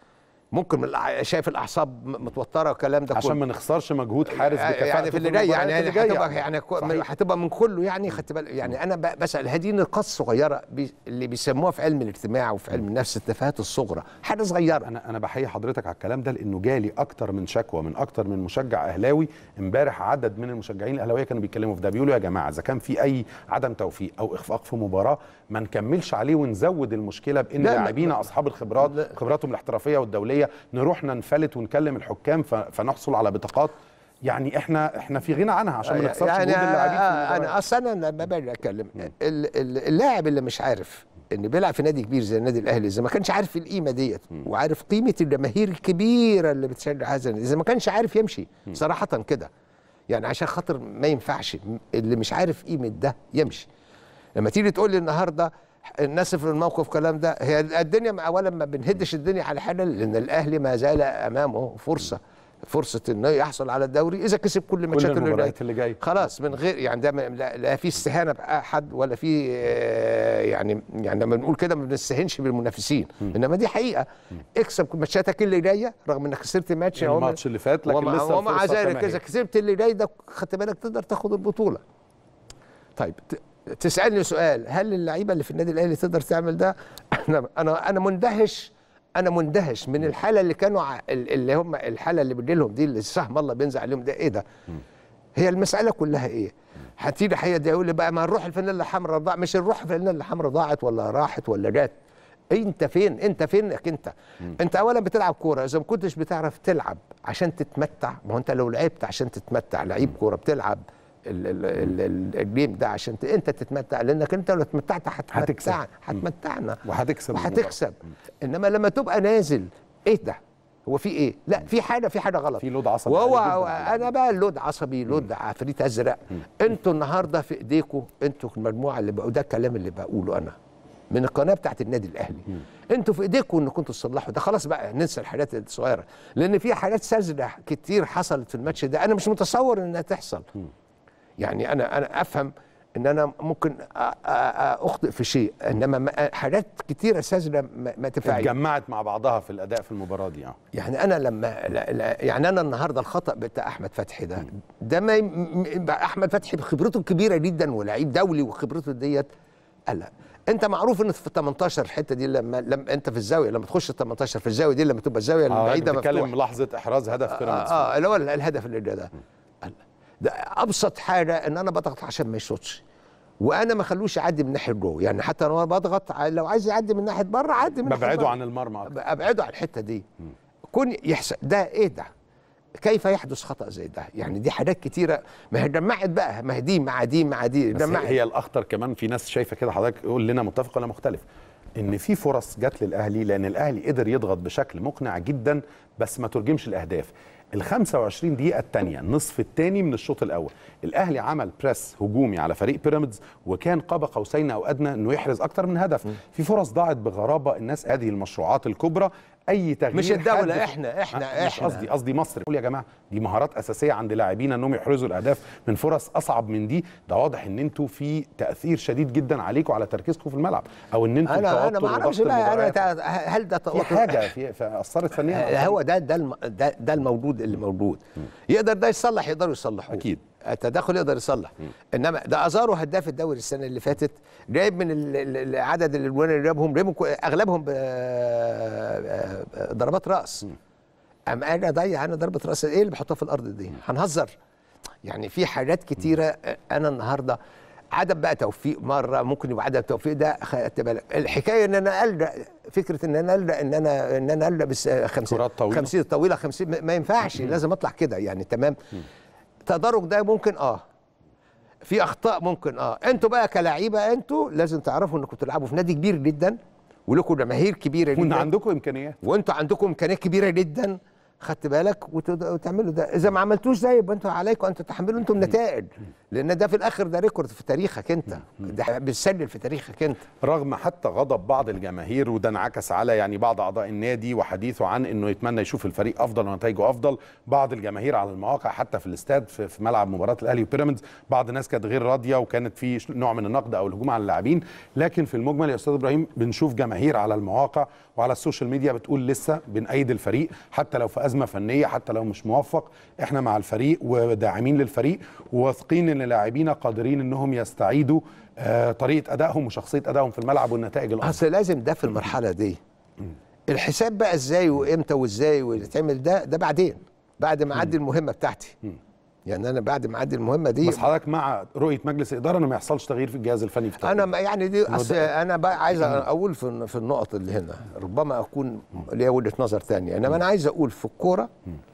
ممكن من الأع- شايف الاعصاب م- متوتره والكلام ده عشان كله. ما نخسرش مجهود حارس بكفاءته يعني في اللي جاي يعني المباريات يعني اللي جاية. هتبقى يعني كو- صحيح. هتبقى من كله يعني خدت بالك يعني انا ب- بسال هذه نقاط صغيره بي اللي بيسموها في علم الاجتماع وفي علم النفس التفاهات الصغرى حاجه صغيره انا انا بحيي حضرتك على الكلام ده لانه جالي اكتر من شكوى من اكتر من مشجع اهلاوي امبارح عدد من المشجعين الاهلاويه كانوا بيتكلموا في ده بيقولوا يا جماعه اذا كان في اي عدم توفيق او اخفاق في مباراه ما نكملش عليه ونزود المشكله بان لا، لا، لاعبينا لا. اصحاب الخبرات لا. خبراتهم الاحترافيه والدوليه نروح ننفلت ونكلم الحكام ف- فنحصل على بطاقات يعني احنا احنا في غنى عنها عشان ما نخسرش يعني جهود اللاعبين في آه، المباريات. انا اصلا انا لما باجي اتكلم ال- ال- اللاعب اللي مش عارف ان بيلعب في نادي كبير زي النادي الاهلي اذا ما كانش عارف القيمه ديت وعارف قيمه الجماهير الكبيره اللي بتشجع هذا النادي، اذا ما كانش عارف يمشي صراحه كده يعني عشان خاطر ما ينفعش اللي مش عارف قيمه ده يمشي لما تيجي تقول لي النهارده الناس في الموقف كلام ده هي الدنيا اولا ما بنهدش الدنيا على حاجه لان الاهلي ما زال امامه فرصه فرصه انه يحصل على الدوري اذا كسب كل ماتشاته اللي المباريات جايه اللي جايه. خلاص من غير يعني ده ما- لا, لا في استهانه باحد ولا في آه، يعني يعني لما بنقول كده ما بنستهينش بالمنافسين انما دي حقيقه اكسب ماتشاتك اللي جايه رغم انك خسرت ماتش يعني أو ما- الماتش اللي فات لكن ومع, لسه ومع الفرصة ذلك كما هي. اذا كسبت اللي جاي ده خدت بالك تقدر تاخد البطوله طيب ت- تسالني سؤال هل اللعيبه اللي في النادي الاهلي تقدر تعمل ده انا انا انا مندهش انا مندهش من الحاله اللي كانوا ع- ال- اللي هم الحاله اللي بتجي لهم دي اللي سهم الله بينزل عليهم ده ايه ده هي المساله كلها ايه هتيجي حقيقه دي يقول لي بقى ما نروح الفانيلا الحمراء ضاع مش نروح الفانيلا الحمراء ضاعت ولا راحت ولا جت انت فين انت فينك انت انت اولا بتلعب كوره اذا ما كنتش بتعرف تلعب عشان تتمتع ما هو انت لو لعبت عشان تتمتع لعيب كوره بتلعب ال- ال- ال- ال- الجيم ده عشان ت- انت تتمتع لانك انت لو اتمتعت هتكسب. هتمتع هتمتعنا وهتكسب وهتكسب انما لما تبقى نازل ايه ده هو في ايه لا في حاجه في حاجه غلط في لود عصبي وهو عالي جداً. انا بقى اللود عصبي لود عفريت ازرق انتوا النهارده في ايديكم انتوا المجموعه اللي بقوا ده الكلام اللي بقوله انا من القناه بتاعت النادي الاهلي انتوا في ايديكم انكم تصلحوا ده خلاص بقى ننسى الحاجات الصغيره لان في حاجات ساذجه كتير حصلت في الماتش ده انا مش متصور انها تحصل يعني انا انا افهم ان انا ممكن أ- أ- أ- اخطئ في شيء انما ما- حاجات كتيره ساذجه ما ما تنفعش اتجمعت مع بعضها في الاداء في المباراه دي اه يعني انا لما لا لا يعني انا النهارده الخطا بتاع احمد فتحي ده ده ما يم- م- احمد فتحي بخبرته الكبيره جدا ولاعيب دولي وخبرته ديت قال لا انت معروف ان في 18 الحته دي لما لما انت في الزاويه لما تخش ال 18 في الزاويه دي لما تبقى الزاويه اه البعيده بتتكلم مفتوحه لحظه احراز هدف بيراميدز اه اه اللي هو الهدف اللي ده ده قال لا. ده ابسط حاجه ان انا بضغط عشان ما يشوطش وانا ما خلوش يعدي من ناحيه جوه يعني حتى لو انا بضغط ع- لو عايز يعدي من ناحيه بره عدي من ناحيه ببعده بره. عن المرمى أكتر. ابعده عن الحته دي كون يحصل ده ايه ده كيف يحدث خطا زي ده يعني دي حاجات كتيره ما هي جمعت بقى ما هي دي مع دي مع دي بس جمعت هي الاخطر كمان في ناس شايفه كده حضرتك قول لنا متفق ولا مختلف ان في فرص جت للاهلي لان الاهلي قدر يضغط بشكل مقنع جدا بس ما ترجمش الاهداف ال 25 دقيقة الثانية النصف الثاني من الشوط الأول، الأهلي عمل بريس هجومي على فريق بيراميدز وكان قاب قوسين أو أدنى إنه يحرز أكتر من هدف، في فرص ضاعت بغرابة الناس هذه المشروعات الكبرى أي تغيير مش الدولة، حاد- إحنا- إحنا- آه، مش إحنا. قصدي قصدي مصر قول يا جماعه دي مهارات اساسيه عند لاعبينا انهم يحرزوا الاهداف من فرص اصعب من دي ده واضح ان انتوا في تاثير شديد جدا عليكم على تركيزكم في الملعب او ان انتوا انا انا التوتر ما اعرفش وضغط بقى انا المباريات. تع- هل ده في توتر حاجه في في اثرت فنيا هو ده ده الم- ده, ده الموجود اللي موجود يقدر ده يصلح يقدروا يصلحوه أكيد. التدخل يقدر يصلح انما ده ازارو هداف الدوري السنه اللي فاتت جايب من ال- ال- ال- عدد الاجوان اللي جابهم جايبهم كو- اغلبهم ب- ضربات راس ام انا اضيع انا ضربه راس ايه اللي بحطها في الارض دي هنهزر يعني في حاجات كتيره انا النهارده عدم بقى توفيق مره ممكن يبقى عدم توفيق ده خدت بالك الحكايه ان انا الجا فكره ان انا الجا ان انا ان انا الجا بس 50 كرات طويلة. 50 طويله 50 ما- ما ينفعش لازم اطلع كده يعني تمام تدرج ده ممكن اه في اخطاء ممكن اه انتوا بقى كلاعيبه انتوا لازم تعرفوا انكم تلعبوا في نادي كبير جدا ولكم جماهير كبيره وان جدا عندكم امكانيات وانتوا عندكم امكانيات كبيره جدا خدت بالك وتد- وتعملوا ده اذا ما عملتوش ده يبقى انتوا عليكم ان تتحملوا انتم النتائج لان ده في الاخر ده ريكورد في تاريخك انت ده بتسجل في تاريخك انت رغم حتى غضب بعض الجماهير وده انعكس على يعني بعض اعضاء النادي وحديثه عن انه يتمنى يشوف الفريق افضل ونتائجه افضل بعض الجماهير على المواقع حتى في الاستاد في, في ملعب مباراه الاهلي وبيراميدز بعض الناس كانت غير راضيه وكانت في ش- نوع من النقد او الهجوم على اللاعبين لكن في المجمل يا استاذ ابراهيم بنشوف جماهير على المواقع وعلى السوشيال ميديا بتقول لسه بنأيد الفريق حتى لو في ازمه فنيه حتى لو مش موفق احنا مع الفريق وداعمين للفريق وواثقين ان لاعبينا قادرين انهم يستعيدوا آه، طريقه ادائهم وشخصيه ادائهم في الملعب والنتائج الافضل اصل لازم ده في المرحله دي الحساب بقى ازاي وامتى وازاي ويتعمل ده ده بعدين بعد ما اعدي المهمه بتاعتي يعني انا بعد ما اعدي المهمه دي بس حضرتك مع رؤيه مجلس الاداره انه ما يحصلش تغيير في الجهاز الفني في انا التوقيت ما- يعني دي إنه أصل ده- انا بقى عايز اقول في في النقط اللي هنا ربما اكون ليا وجهه نظر تانية انما انا عايز اقول في الكوره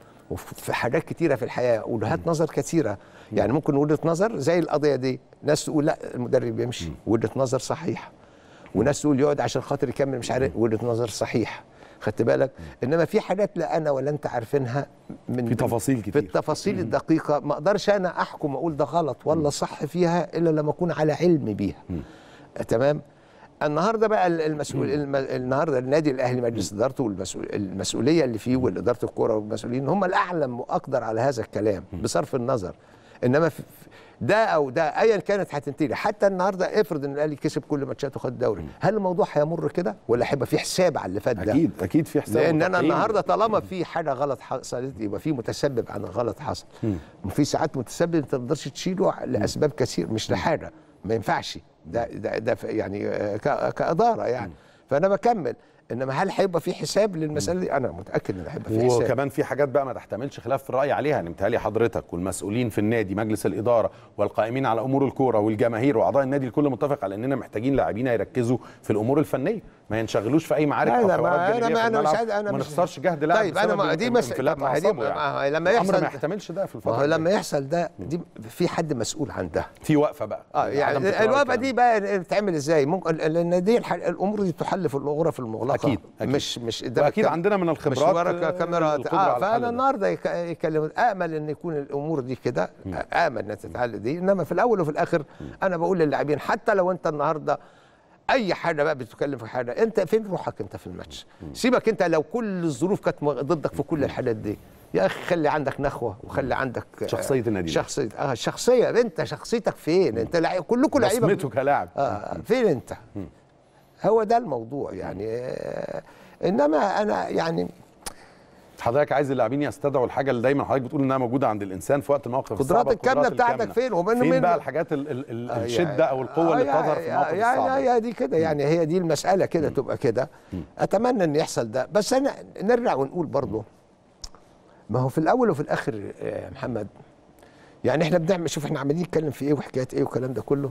وفي حاجات كتيره في الحياه وجهات نظر كتيره يعني ممكن وجهه نظر زي القضيه دي ناس تقول لا المدرب يمشي وجهه نظر صحيح وناس تقول يقعد عشان خاطر يكمل مش عارف وجهه نظر صحيح خدت بالك انما في حاجات لا انا ولا انت عارفينها من في تفاصيل في كتير التفاصيل الدقيقة ما اقدرش انا احكم اقول ده غلط ولا صح فيها الا لما اكون على علم بيها تمام النهارده بقى ال- المسؤول الم... النهارده النادي الاهلي مجلس ادارته والمسؤول المسؤوليه اللي فيه واداره الكره والمسؤولين هم الاعلم واقدر على هذا الكلام بصرف النظر انما في ده او ده ايا كانت هتنتهي حتى النهارده افرض ان الاهلي كسب كل ماتشاته وخد الدوري هل الموضوع هيمر كده ولا هيبقى في حساب على اللي فات ده اكيد اكيد في حساب لان انا وتقييم. النهارده طالما في حاجه غلط حصلت يبقى في متسبب عن غلط حصل وفي ساعات متسبب انت ما تقدرش تشيله لاسباب كثير مش لحاجه ما ينفعش ده ده, ده ف- يعني آه، ك- كاداره يعني فانا بكمل انما هل هيبقى في حساب للمساله دي انا متاكد ان هيبقى في حساب وكمان في حاجات بقى ما تحتملش خلاف في الراي عليها يعني متهيألي حضرتك والمسؤولين في النادي مجلس الاداره والقائمين على امور الكوره والجماهير واعضاء النادي الكل متفق على اننا محتاجين لاعبين يركزوا في الامور الفنيه ما ينشغلوش في اي معارك لا او لا حوارات ما انا جانبيه ما في انا مش الملعب عايز انا ما مش نخسرش جهد لاعب طيب انا ما بسبب دي مس... انفلات طب ما هي دي أعصابه يعني. ما هي لما الامر يحصل ما يحتملش ده في ما الفتره هو لما الجاية. يحصل ده دي في حد مسؤول عن ده في وقفه بقى اه عدم يعني تكرار الوقفه الكلام. دي بقى بتتعمل ازاي؟ ممكن لان دي الح- الامور دي تحل في الغرف المغلقه أكيد، أكيد. مش مش قدام واكيد الكام- عندنا من مش الخبرات ورا آه، كاميرا القدرة على اه الحل فانا ده. النهارده يك- يكلم امل ان يكون الامور دي كده امل انها تتحل دي انما في الاول وفي الاخر انا بقول للاعبين حتى لو انت النهارده اي حاجه بقى بتتكلم في حاجه انت فين روحك انت في الماتش سيبك انت لو كل الظروف كانت م- ضدك في كل الحالات دي يا اخي خلي عندك نخوه وخلي عندك آه، شخصية النادي. شخصيه اه شخصيه انت شخصيتك فين انت لعيب كلكم لعيبه بصمته كلاعب اه فين انت هو ده الموضوع يعني آه انما انا يعني حضرتك عايز اللاعبين يستدعوا الحاجه اللي دايما حضرتك بتقول انها موجوده عند الانسان في وقت المواقف قدرات الصعبة، الكامنة القدرات بتاعتك الكامنة. فين؟ ومن- فين من- بقى الحاجات ال ال ال آه، الشده يا- او القوه اللي آه، بتظهر يا- في المواقف يا- الصعبه يا, يا دي كده يعني هي دي المساله كده تبقى كده اتمنى ان يحصل ده بس انا نرجع ونقول برضه ما هو في الاول وفي الاخر يا محمد يعني احنا بنعمل شوف احنا عمالين نتكلم في ايه وحكايات ايه والكلام ده كله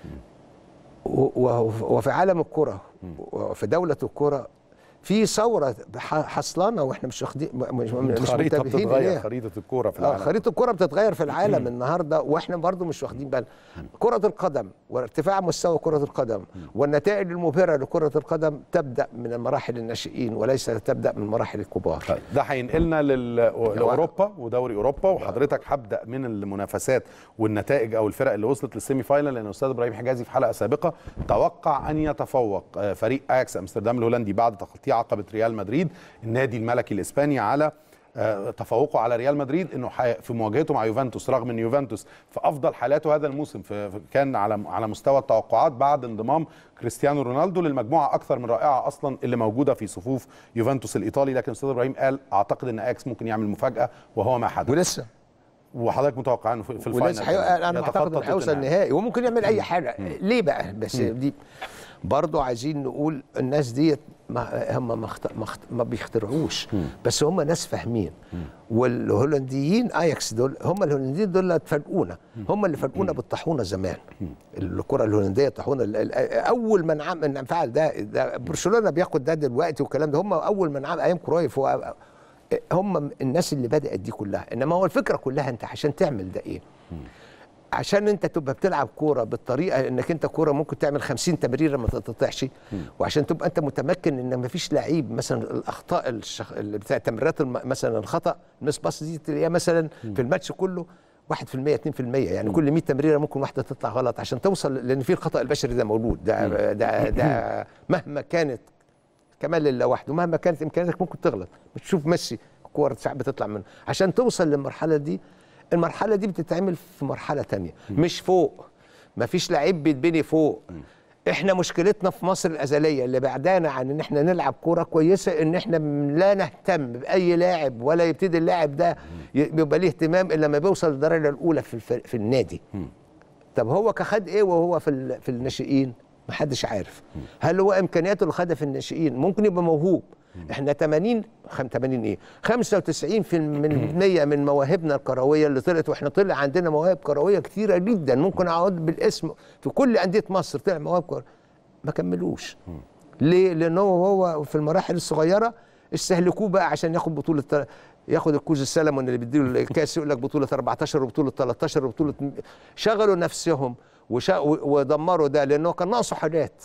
و- و- وفي عالم الكره وفي دوله الكره في ثوره ح- حصلانه واحنا مش واخدين مش مش خريطه منتبهين بتتغير إليها. خريطه الكوره في اه العالم خريطه الكره بتتغير في العالم النهارده واحنا برضو مش واخدين بالنا كره القدم وارتفاع مستوى كره القدم والنتائج المبهره لكره القدم تبدا من المراحل الناشئين وليس تبدا من مراحل الكبار طيب، ده هينقلنا لل- لاوروبا ودوري اوروبا وحضرتك هبدا من المنافسات والنتائج او الفرق اللي وصلت للسيمي فاينل لان الاستاذ ابراهيم حجازي في حلقه سابقه توقع ان يتفوق آه، فريق اياكس امستردام الهولندي بعد تخطي عقبه ريال مدريد النادي الملكي الاسباني على آه، تفوقه على ريال مدريد انه حي- في مواجهته مع يوفنتوس رغم ان يوفنتوس في افضل حالاته هذا الموسم في في- كان على على مستوى التوقعات بعد انضمام كريستيانو رونالدو للمجموعه اكثر من رائعه اصلا اللي موجوده في صفوف يوفنتوس الايطالي لكن استاذ ابراهيم قال اعتقد ان اياكس ممكن يعمل مفاجاه وهو ما حدث ولسه وحضرتك متوقع انه في في الفاينل ولسه حي... كمان انا يتخطى اعتقد انه هيوصل توتنهام. النهائي وممكن يعمل اي حاجه ليه بقى بس دي برضه عايزين نقول الناس ديت ما هم ما, اخت... ما, اخت... ما بيخترعوش بس هم ناس فاهمين والهولنديين اياكس دول هم الهولنديين دول اللي فاجئونا هم اللي فاجئونا بالطاحونه زمان الكره الهولنديه الطاحونه ال- ال- اول من عم من فعل ده, ده برشلونه بياخد ده دلوقتي والكلام ده هم اول من عم ايام كرويف هو هم الناس اللي بدات دي كلها انما هو الفكره كلها انت عشان تعمل ده ايه عشان انت تبقى بتلعب كوره بالطريقه انك انت كوره ممكن تعمل 50 تمريره ما تتقطعش وعشان تبقى انت متمكن ان ما فيش لعيب مثلا الاخطاء الشخ... اللي بتاع تمريرات الم... مثلا الخطا المس باص دي تلاقيها مثلا في الماتش كله 1% 2% يعني كل 100 تمريره ممكن واحده تطلع غلط عشان توصل لان في الخطا البشري ده موجود ده ده ده مهما كانت كمال لله وحده مهما كانت امكانياتك ممكن تغلط بتشوف ميسي كور ساعات بتطلع منه عشان توصل للمرحله دي المرحله دي بتتعمل في مرحله تانية مش فوق مفيش لعيب بيتبني فوق احنا مشكلتنا في مصر الازليه اللي بعدانا عن ان احنا نلعب كوره كويسه ان احنا م- لا نهتم باي لاعب ولا يبتدي اللاعب ده ي- بيبقى ليه اهتمام الا لما بيوصل للدرجه الاولى في الف... في النادي طب هو كخد ايه وهو في ال... في الناشئين محدش عارف هل هو امكانياته اللي خدها في الناشئين ممكن يبقى موهوب احنا 80 خم 80 ايه 95% من مية من مواهبنا الكرويه اللي طلعت واحنا طلع عندنا مواهب كرويه كتيره جدا ممكن اقعد بالاسم في كل انديه مصر طلع مواهب كرويه ما كملوش ليه لان هو هو في المراحل الصغيره استهلكوه بقى عشان ياخد بطوله تل- ياخد الكوز السلمون اللي بيديله الكاس يقول لك بطوله 14 وبطوله 13 وبطوله م- شغلوا نفسهم وشا ودمروا ده لانه كان ناقصه حاجات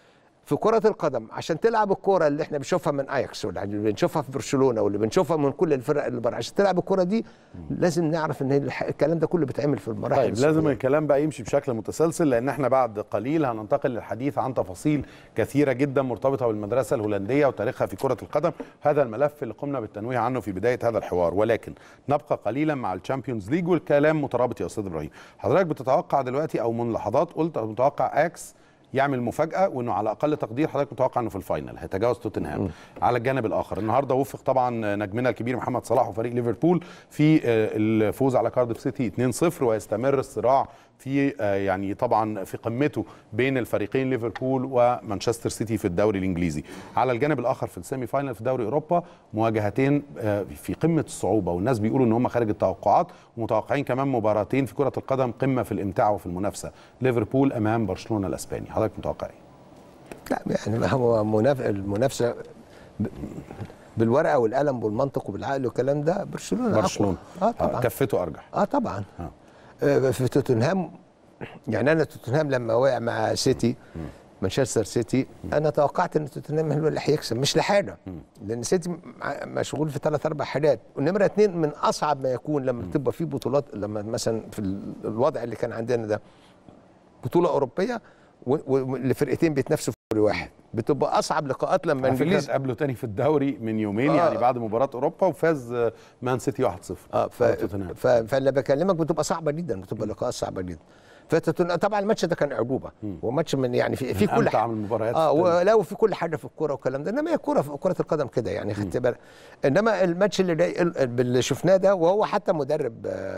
في كرة القدم عشان تلعب الكرة اللي احنا بنشوفها من اياكس واللي بنشوفها في برشلونة واللي بنشوفها من كل الفرق اللي بره عشان تلعب الكرة دي لازم نعرف ان الح- الكلام ده كله بيتعمل في المراحل طيب لازم الصغيرة. الكلام بقى يمشي بشكل متسلسل لان احنا بعد قليل هننتقل للحديث عن تفاصيل كثيره جدا مرتبطه بالمدرسه الهولنديه وتاريخها في كره القدم هذا الملف اللي قمنا بالتنويه عنه في بدايه هذا الحوار ولكن نبقى قليلا مع الشامبيونز ليج والكلام مترابط يا استاذ ابراهيم حضرتك بتتوقع دلوقتي او من لحظات قلت متوقع اكس يعمل مفاجاه وانه على اقل تقدير حضرتك متوقع انه في الفاينل هيتجاوز توتنهام على الجانب الاخر النهارده وفق طبعا نجمنا الكبير محمد صلاح وفريق ليفربول في آه، الفوز على كارديف سيتي 2-0 ويستمر الصراع في آه، يعني طبعا في قمته بين الفريقين ليفربول ومانشستر سيتي في الدوري الانجليزي على الجانب الاخر في السيمي فاينل في دوري اوروبا مواجهتين آه، في قمه الصعوبه والناس بيقولوا ان هم خارج التوقعات ومتوقعين كمان مباراتين في كره القدم قمه في الامتاع وفي المنافسه ليفربول امام برشلونه الاسباني حضرتك متوقع ايه لا يعني ما هو مناف... المنافسه ب... بالورقه والقلم والمنطق وبالعقل والكلام ده برشلونه أقوى. برشلونه اه طبعا كفته ارجح اه طبعا آه. آه. في توتنهام يعني انا توتنهام لما وقع مع سيتي مانشستر سيتي انا توقعت ان توتنهام هو اللي هيكسب مش لحاجه لان سيتي مع- مشغول في ثلاث اربع حاجات ونمره اثنين من اصعب ما يكون لما تبقى في بطولات لما مثلا في ال- الوضع اللي كان عندنا ده بطوله اوروبيه و- و- لفرقتين بيتنافسوا في دوري واحد بتبقى اصعب لقاءات لما على فكره انجليز اتقابلوا تاني في الدوري من يومين آه. يعني بعد مباراه اوروبا وفاز آه، مان سيتي 1-0 اه ف... على توتنهام. ف... فاللي بكلمك بتبقى صعبه جدا بتبقى لقاءات صعبه جدا فتتن... طبعا الماتش ده كان اعجوبه وماتش من يعني في, في من كل أمتع حاجه من المباريات اه في التاريخ. ولا وفي كل حاجه في الكوره والكلام ده انما هي كوره في كره القدم كده يعني خدت بالك انما الماتش اللي جاي اللي شفناه ده وهو حتى مدرب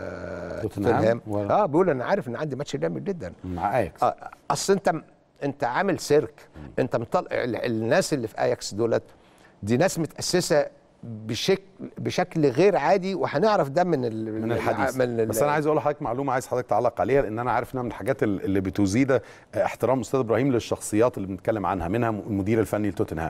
آه توتنهام توتنهام و- اه بيقول انا عارف ان عندي ماتش جامد جدا مع اياكس آه، اصل انت انت عامل سيرك انت مطلع ال- الناس اللي في اياكس دولت دي ناس متاسسه بشكل بشكل غير عادي وهنعرف ده من ال من الحديث من ال- بس انا عايز اقول لحضرتك معلومه عايز حضرتك تعلق عليها لان انا عارف انها من الحاجات ال- اللي بتزيد آه، احترام استاذ ابراهيم للشخصيات اللي بنتكلم عنها منها المدير الفني لتوتنهام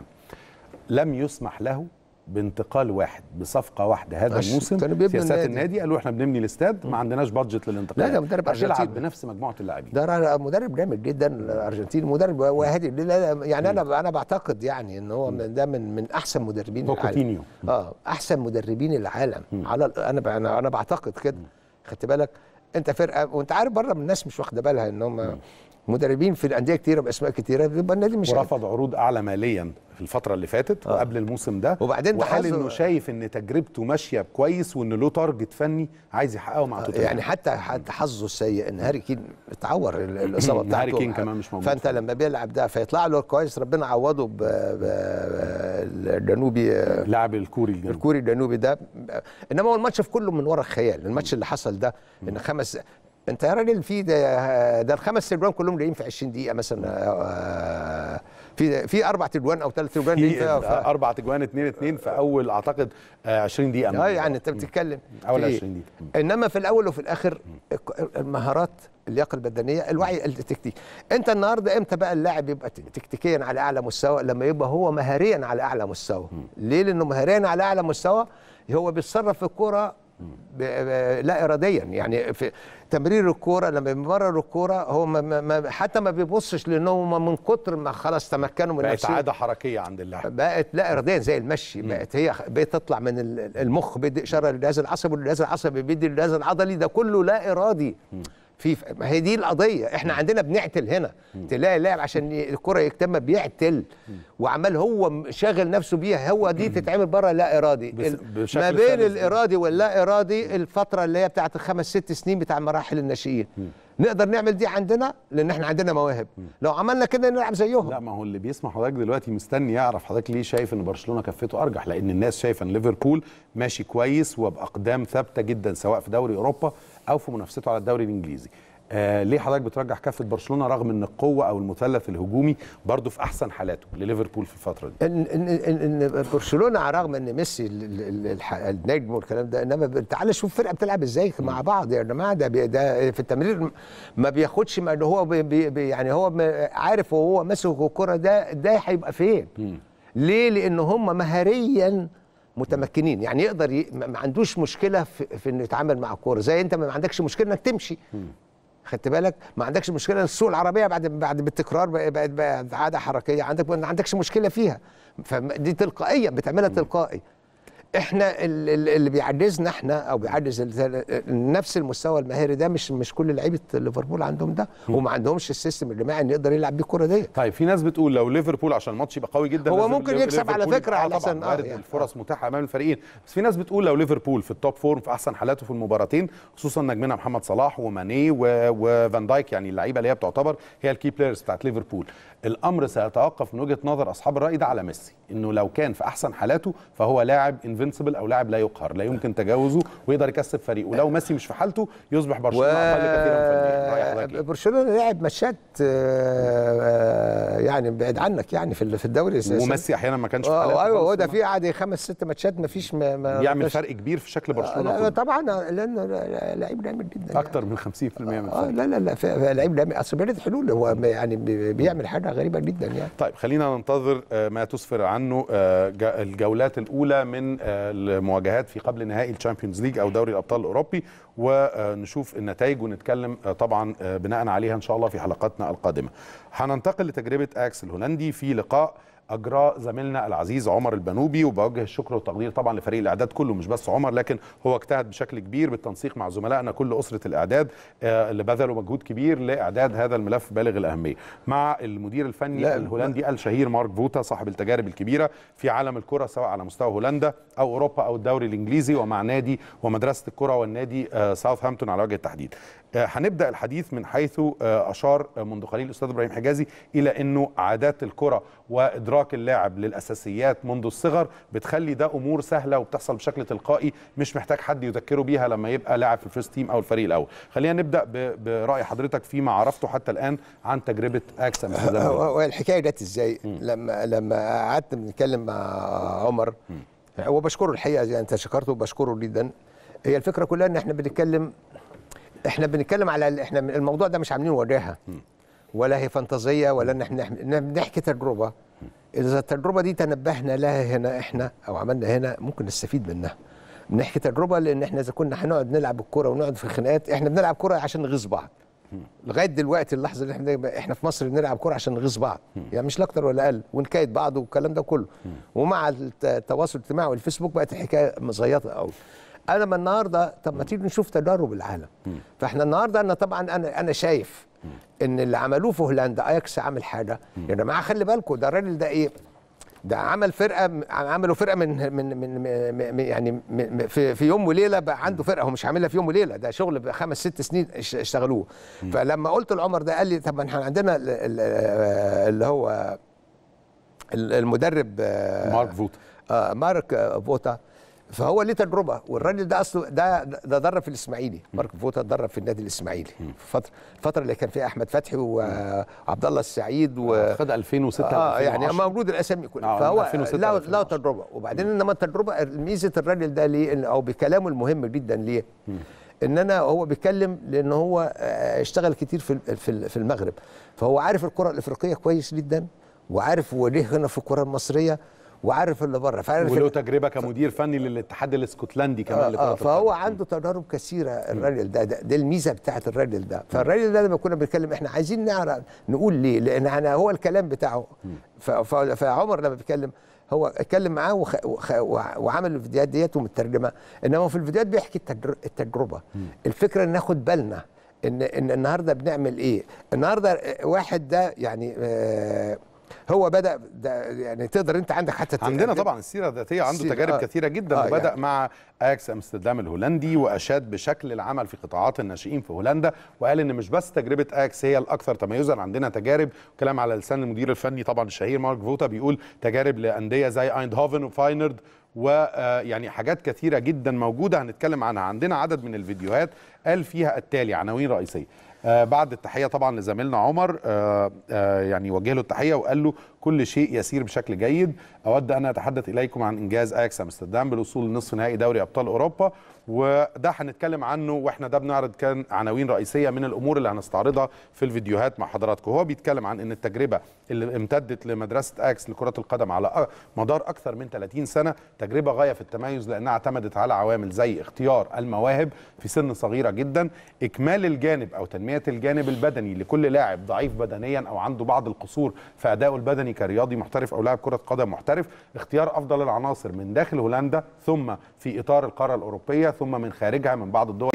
لم يسمح له بانتقال واحد بصفقه واحده هذا عشان الموسم كانوا بيبنوا سياسات النادي. النادي قالوا احنا بنبني الاستاد ما عندناش بادجت للانتقال لا، ده مدرب عشان يلعب أرجنتيني. بنفس مجموعه اللاعبين ده را- مدرب جامد جدا الارجنتيني مدرب وهادي لا لا يعني انا انا بعتقد يعني ان هو من- ده من من احسن مدربين العالم بوكوتينيو. اه احسن مدربين العالم على ال- انا ب- انا انا بعتقد كده خدت بالك انت فرقه وانت عارف بره من الناس مش واخده بالها ان هم مدربين في الانديه كتيره باسماء كتيره بيبقى النادي مش ورفض عروض اعلى ماليا في الفتره اللي فاتت وقبل الموسم ده وبعدين وقال تحظ- انه شايف ان تجربته ماشيه كويس وان له تارجت فني عايز يحققه مع توتنهام يعني حتى حتى حظه السيء ان هاري كين اتعور ال- الاصابه هاري بتاعته كين كمان مش موجود. فانت لما بيلعب ده فيطلع له كويس ربنا عوضه ب- ب- الجنوبي لاعب الكوري الجنوبي الكوري الجنوبي ده انما هو الماتش في كله من ورا الخيال الماتش اللي حصل ده ان خمس انت يا راجل في ده ده الخمس تجوان كلهم جايين في 20 دقيقه مثلا آه، في في اربع تجوان او ثلاث تجوان جايين في في في- اربع تجوان 2 2 في اول اعتقد آه، 20 دقيقه من اه المباراة. يعني انت بتتكلم اول في إيه؟ 20 دقيقه انما في الاول وفي الاخر المهارات اللياقه البدنيه الوعي التكتيكي انت النهارده امتى بقى اللاعب يبقى ت- تكتيكيا على اعلى مستوى لما يبقى هو مهاريا على اعلى مستوى ليه لانه مهاريا على اعلى مستوى هو بيتصرف في الكوره ب- ب- لا اراديا يعني في تمرير الكوره لما بيمرر الكوره هو ما ما ما حتى ما بيبصش لان هم من كتر ما خلاص تمكنوا من بقت نفسهم عاده حركيه عند اللاعب بقت لا اراديا زي المشي بقت هي بتطلع من ال- المخ بيدي اشاره للجهاز العصبي والجهاز العصبي بيدي للجهاز العضلي ده كله لا ارادي في ما هي دي القضيه احنا عندنا بنعتل هنا تلاقي لاعب عشان ي- الكره يكتمل بيعتل وعمال هو م- شاغل نفسه بيها هو دي تتعمل بره لا ارادي بس- ال- بشكل ما بين سلس. الارادي واللا ارادي الفتره اللي هي بتاعت الخمس ست سنين بتاع مراحل الناشئين نقدر نعمل دي عندنا لان احنا عندنا مواهب لو عملنا كده نلعب زيهم لا ما هو اللي بيسمع حضرتك دلوقتي مستني يعرف حضرتك ليه شايف ان برشلونه كفته ارجح لان الناس شايفه ان ليفربول ماشي كويس وباقدام ثابته جدا سواء في دوري اوروبا او في منافسته على الدوري الانجليزي آه ليه حضرتك بترجح كفه برشلونه رغم ان القوه او المثلث الهجومي برضه في احسن حالاته لليفربول في الفتره دي ان ان ان, إن برشلونه على الرغم ان ميسي ال- ال- ال- الح- النجم والكلام ده انما ب- تعال شوف فرقه بتلعب ازاي مع بعض يا جماعه ده بي- ده في التمرير ما بياخدش ما هو بي بي بي- يعني هو م- عارف وهو ماسك الكره ده ده هيبقى فين ليه لان هم مهاريا متمكنين يعني يقدر ي... ما ما عندوش مشكله في, في انه يتعامل مع الكوره زي انت ما عندكش مشكله انك تمشي خدت بالك ما عندكش مشكله السوق العربيه بعد بعد بالتكرار بقت بقت بقت عاده حركيه عندك ما عندكش مشكله فيها فدي تلقائيا بتعملها تلقائي احنا ال- ال- اللي بيعجزنا احنا او بيعجز ال- نفس المستوى المهاري ده مش مش كل لعيبه ليفربول عندهم ده وما عندهمش السيستم الجماعي اللي يقدر يلعب بيه الكوره ديت طيب في ناس بتقول لو ليفربول عشان الماتش يبقى قوي جدا هو لازم ممكن ليف- يكسب على ليفربول فكرة يبقى- على آه طبعا أحسن- آه وارد يعني. الفرص متاحه امام الفريقين بس في ناس بتقول لو ليفربول في التوب فورم في احسن حالاته في المباراتين خصوصا نجمنا محمد صلاح وماني و- وفان دايك يعني اللعيبه اللي هي بتعتبر هي الكي بلايرز بتاعت ليفربول الامر سيتوقف من وجهه نظر اصحاب الراي ده على ميسي انه لو كان في احسن حالاته فهو لاعب انفنسبل او لاعب لا يقهر لا يمكن تجاوزه ويقدر يكسب فريقه ولو ميسي مش في حالته يصبح برشلونه اقل كثيرا فنيا راي حضرتك إيه؟ برشلونه لعب ماتشات آه، آه، يعني بعيد عنك يعني في ال- في الدوري وميسي احيانا ما كانش في اه حالاته ايوه خالص هو ده وما- في قعد خمس ست ماتشات ما فيش ما ما بيعمل ما- فرق كبير في شكل آه، برشلونه لا كله. طبعا لانه لعيب جامد جدا يعني. اكتر من 50% من اه الفرق لا لا لا ف- ف- لعيب جامد اصل بيرد حلول هو يعني بي- بيعمل حاجه غريبه جدا يعني طيب خلينا ننتظر آه، ما تسفر عنه آه، ج- الجولات الاولى من آه، المواجهات في قبل نهائي الشامبيونز ليج او دوري الابطال الاوروبي ونشوف النتائج ونتكلم آه، طبعا آه، بناء عليها ان شاء الله في حلقاتنا القادمه. هننتقل لتجربه اكس الهولندي في لقاء اجراه زميلنا العزيز عمر البنوبي وبوجه الشكر والتقدير طبعا لفريق الاعداد كله مش بس عمر لكن هو اجتهد بشكل كبير بالتنسيق مع زملائنا كل اسره الاعداد آه، اللي بذلوا مجهود كبير لاعداد هذا الملف بالغ الاهميه مع المدير الفني لا، الهولندي الشهير مارك فوتا صاحب التجارب الكبيره في عالم الكره سواء على مستوى هولندا او اوروبا او الدوري الانجليزي ومع نادي ومدرسه الكره والنادي آه، ساوثهامبتون على وجه التحديد. آه، هنبدا الحديث من حيث آه، اشار آه، منذ قليل الاستاذ ابراهيم حجازي الى انه عادات الكره وادراك اللاعب للاساسيات منذ الصغر بتخلي ده امور سهله وبتحصل بشكل تلقائي مش محتاج حد يذكره بيها لما يبقى لاعب في الفيرست تيم او الفريق الاول. خلينا نبدا ب- براي حضرتك فيما عرفته حتى الان عن تجربه اكس امستردام هو- هو الحكايه جت ازاي لما لما قعدت بنتكلم مع عمر وبشكره الحقيقه زي انت شكرته وبشكره جدا هي الفكره كلها ان احنا بنتكلم احنا بنتكلم على ال- احنا الموضوع ده مش عاملين وراها ولا هي فانتازيه ولا ان احنا إحنا بنحكي تجربه اذا التجربه دي تنبهنا لها هنا احنا او عملنا هنا ممكن نستفيد منها بنحكي تجربه لان احنا اذا كنا هنقعد نلعب الكوره ونقعد في خناقات احنا بنلعب كوره عشان نغيظ بعض لغايه دلوقتي اللحظه اللي احنا احنا في مصر بنلعب كوره عشان نغيظ بعض يعني مش لا اكتر ولا اقل ونكايد بعض والكلام ده كله ومع الت- التواصل الاجتماعي والفيسبوك بقت الحكايه مزيطه قوي انا من النهارده طب ما تيجي نشوف تجارب العالم فاحنا النهارده انا طبعا انا انا شايف ان اللي عملوه في هولندا اياكس عامل حاجه يا جماعه خلي بالكم ده الراجل ده ايه ده عمل فرقه عملوا فرقه من من من, من يعني من في في يوم وليله بقى عنده فرقه هو مش عاملها في يوم وليله ده شغل بخمس ست سنين اش- اشتغلوه فلما قلت لعمر ده قال لي طب ما احنا عندنا ال- ال- اللي هو ال- المدرب آه، مارك فوتا آه مارك آه، فوتا فهو ليه تجربه والراجل ده اصله ده ده درب في الاسماعيلي مارك فوتا درب في النادي الاسماعيلي في فتره الفتره اللي كان فيها احمد فتحي وعبد الله السعيد و خد 2006 اه يعني 2010. موجود الاسامي كلها آه، فهو 2006 له له 2010. تجربه وبعدين انما التجربه ميزه الراجل ده ليه إن- او بكلامه المهم جدا ليه ان انا هو بيتكلم لان هو آه، اشتغل كتير في ال- في ال- في المغرب فهو عارف الكره الافريقيه كويس جدا وعارف هو ليه هنا في الكره المصريه وعارف اللي بره فعارف وله تجربه كمدير فني للاتحاد الاسكتلندي كمان آه لكره آه فهو القدم. عنده تجارب كثيره الراجل ده, ده دي الميزه بتاعت الراجل ده فالراجل ده لما كنا بنتكلم احنا عايزين نعرف نقول ليه لان انا هو الكلام بتاعه ف- ف- فعمر لما بيتكلم هو اتكلم معاه وخ... وخ... وع- وعمل الفيديوهات ديت ومترجمه انما في الفيديوهات بيحكي التجر... التجربه الفكره ان ناخد بالنا ان ان النهارده بنعمل ايه النهارده واحد ده يعني آه هو بدا ده يعني تقدر انت عندك حتى عندنا طبعا السيره الذاتيه عنده السيرة، تجارب آه. كثيره جدا آه، وبدا يعني. مع اكس امستردام الهولندي واشاد بشكل العمل في قطاعات الناشئين في هولندا وقال ان مش بس تجربه اكس هي الاكثر تميزا عندنا تجارب كلام على لسان المدير الفني طبعا الشهير مارك فوتا بيقول تجارب لانديه زي ايندهوفن وفاينرد ويعني حاجات كثيره جدا موجوده هنتكلم عنها عندنا عدد من الفيديوهات قال فيها التالي عناوين رئيسيه آه بعد التحيه طبعا لزميلنا عمر آه آه يعني وجه له التحيه وقال له كل شيء يسير بشكل جيد اود ان اتحدث اليكم عن انجاز اياكس امستردام بالوصول لنصف نهائي دوري ابطال اوروبا وده هنتكلم عنه واحنا ده بنعرض كان عناوين رئيسيه من الامور اللي هنستعرضها في الفيديوهات مع حضراتكم هو بيتكلم عن ان التجربه اللي امتدت لمدرسه اكس لكره القدم على أ- مدار اكثر من 30 سنه تجربه غايه في التميز لانها اعتمدت على عوامل زي اختيار المواهب في سن صغيره جدا اكمال الجانب او تنميه الجانب البدني لكل لاعب ضعيف بدنيا او عنده بعض القصور في ادائه البدني كرياضي محترف او لاعب كره قدم محترف اختيار افضل العناصر من داخل هولندا ثم في اطار القاره الاوروبيه ثم من خارجها من بعض الدول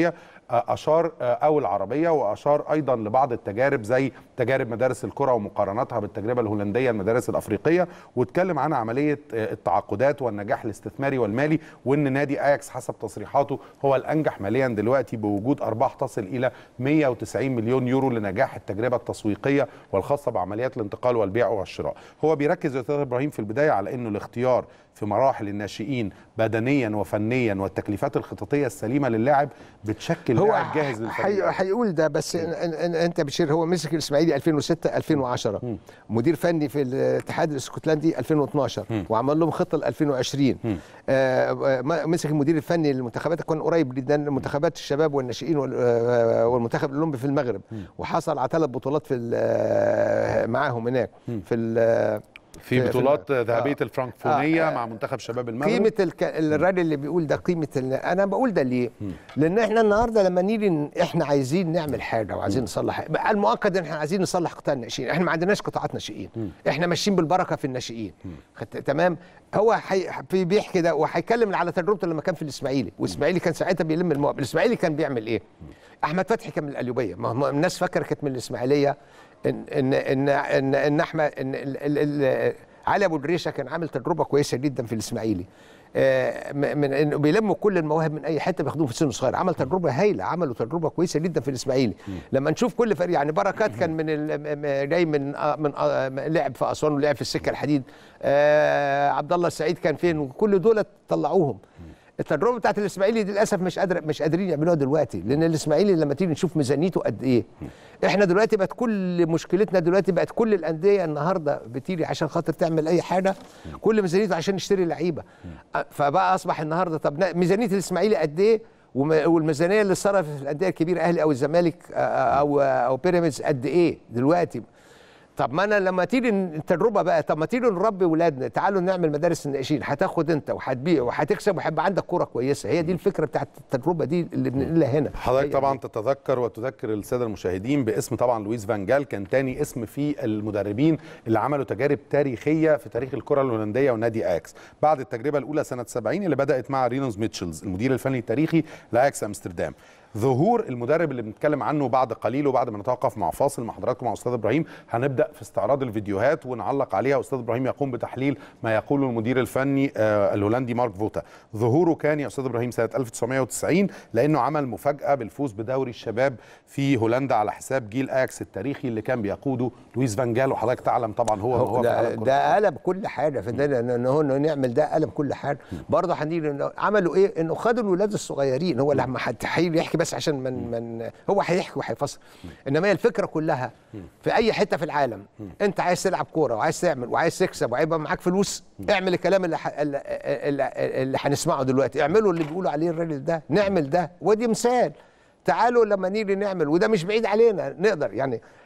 اشار او العربيه واشار ايضا لبعض التجارب زي تجارب مدارس الكره ومقارنتها بالتجربه الهولنديه المدارس الافريقيه واتكلم عن عمليه التعاقدات والنجاح الاستثماري والمالي وان نادي اياكس حسب تصريحاته هو الانجح ماليا دلوقتي بوجود ارباح تصل الى 190 مليون يورو لنجاح التجربه التسويقيه والخاصه بعمليات الانتقال والبيع والشراء هو بيركز يا استاذ ابراهيم في البدايه على انه الاختيار في مراحل الناشئين بدنيا وفنيا والتكليفات الخططيه السليمه للاعب بتشكل هو لاعب جاهز للفريق هيقول ده بس إن إن إن انت بشير هو مسك الاسماعيلي 2006 2010 مدير فني في الاتحاد الاسكتلندي 2012 وعمل لهم خطه ل 2020 آه مسك المدير الفني للمنتخبات كان قريب جدا منتخبات الشباب والناشئين وال- آه، والمنتخب الاولمبي في المغرب وحصل على ثلاث بطولات في ال- معاهم هناك في ال- في في- بطولات في- ذهبيه آه. الفرنكفونيه آه. مع منتخب شباب المغرب قيمه الك... الراجل اللي بيقول ده قيمه ال... انا بقول ده ليه؟ لان احنا النهارده لما نيجي ن- احنا عايزين نعمل حاجه وعايزين نصلح حاجة. بقى المؤكد ان احنا عايزين نصلح قطاع الناشئين احنا ما عندناش قطاعات ناشئين احنا ماشيين بالبركه في الناشئين خدت- تمام هو حي... في بيحكي ده وهيتكلم على تجربته لما كان في الاسماعيلي والاسماعيلي كان ساعتها بيلم المواهب الاسماعيلي كان بيعمل ايه؟ احمد فتحي كان من القليوبيه ما هم الناس فاكره كانت من الاسماعيليه ان ان ان ان, إن احمد ان ال... ال... ال... علي ابو دريشه كان عامل تجربه كويسه جدا في الاسماعيلي آه، م- من انه بيلموا كل المواهب من اي حته بياخدوهم في سن صغير عمل تجربه هايله عملوا تجربه كويسه جدا في الاسماعيلي لما نشوف كل فريق يعني بركات كان من ال- م- م- جاي من آه، من آه، م- لعب في اسوان ولعب في السكه الحديد آه، عبد الله السعيد كان فين وكل دول طلعوهم التجربه بتاعت الاسماعيلي دي للاسف مش قادر مش قادرين يعملوها دلوقتي لان الاسماعيلي لما تيجي نشوف ميزانيته قد ايه احنا دلوقتي بقت كل مشكلتنا دلوقتي بقت كل الانديه النهارده بتيجي عشان خاطر تعمل اي حاجه كل ميزانيته عشان نشتري لعيبه أ- فبقى اصبح النهارده طب نا- ميزانيه الاسماعيلي قد ايه وم- والميزانيه اللي صرفت في الانديه الكبيره اهلي او الزمالك آه، او او بيراميدز قد ايه دلوقتي طب ما انا لما تيجي التجربه بقى طب ما تيجي نربي ولادنا تعالوا نعمل مدارس الناشئين هتاخد انت وهتبيع وهتكسب وهيبقى عندك كوره كويسه هي دي الفكره بتاعت التجربه دي اللي بنقولها هنا هي حضرتك دي. طبعا تتذكر وتذكر الساده المشاهدين باسم طبعا لويس فان جال كان تاني اسم في المدربين اللي عملوا تجارب تاريخيه في تاريخ الكره الهولنديه ونادي اكس بعد التجربه الاولى سنه 70 اللي بدات مع رينوز ميتشلز المدير الفني التاريخي لاكس امستردام ظهور المدرب اللي بنتكلم عنه بعد قليل وبعد ما نتوقف مع فاصل مع حضراتكم مع استاذ ابراهيم هنبدا في استعراض الفيديوهات ونعلق عليها استاذ ابراهيم يقوم بتحليل ما يقوله المدير الفني آه، الهولندي مارك فوتا ظهوره كان يا استاذ ابراهيم سنه 1990 لانه عمل مفاجاه بالفوز بدوري الشباب في هولندا على حساب جيل اكس التاريخي اللي كان بيقوده لويس فان جال وحضرتك تعلم طبعا هو ما هو في ده, عالم كرة ده قلب كل حاجه في ده ان هو إنه نعمل ده قلب كل حاجه برضه هنيجي إنه عملوا ايه انه خدوا الولاد الصغيرين هو لما هيجي يحكي بس عشان من من هو هيحكي وهيفصل انما هي الفكره كلها في اي حته في العالم انت عايز تلعب كوره وعايز تعمل وعايز تكسب وهيبقى معاك فلوس اعمل الكلام اللي ح... اللي, اللي, اللي هنسمعه دلوقتي اعملوا اللي بيقولوا عليه الراجل ده نعمل ده ودي مثال تعالوا لما نيجي نعمل وده مش بعيد علينا نقدر يعني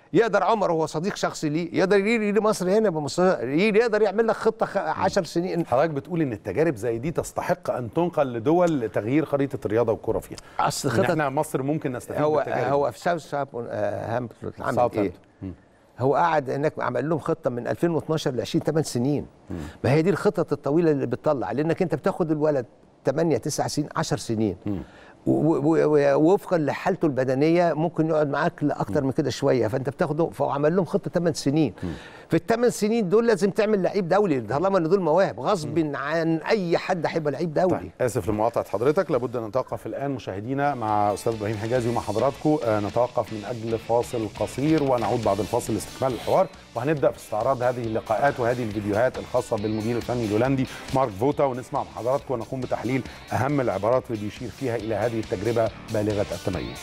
يقدر عمر هو صديق شخصي ليه يقدر يجي لمصر هنا بمصر يجي يقدر يعمل لك خطه 10 سنين حضرتك بتقول ان التجارب زي دي تستحق ان تنقل لدول لتغيير خريطه الرياضه والكره فيها اصل إن خطط احنا مصر ممكن نستفيد هو بالتجارب هو في ساوث هامبتون عمل ايه؟ Southampton. هو قعد هناك عمل لهم خطه من 2012 ل 20 8 سنين ما هي دي الخطط الطويله اللي بتطلع لانك انت بتاخد الولد 8 9 سنين 10 سنين و- و- و- ووفقا لحالته البدنيه ممكن يقعد معاك لاكتر من كده شويه فانت بتاخده فهو عمل لهم خطه 8 سنين في الثمان سنين دول لازم تعمل لعيب دولي طالما ان دول مواهب غصب عن اي حد هيبقى لعيب دولي طيب اسف لمقاطعه حضرتك لابد ان نتوقف الان مشاهدينا مع استاذ ابراهيم حجازي ومع حضراتكم آه، نتوقف من اجل فاصل قصير ونعود بعد الفاصل لاستكمال الحوار وهنبدا في استعراض هذه اللقاءات وهذه الفيديوهات الخاصه بالمدير الفني الهولندي مارك فوتا ونسمع من حضراتكم ونقوم بتحليل اهم العبارات اللي بيشير فيها الى هذه التجربه بالغه التميز.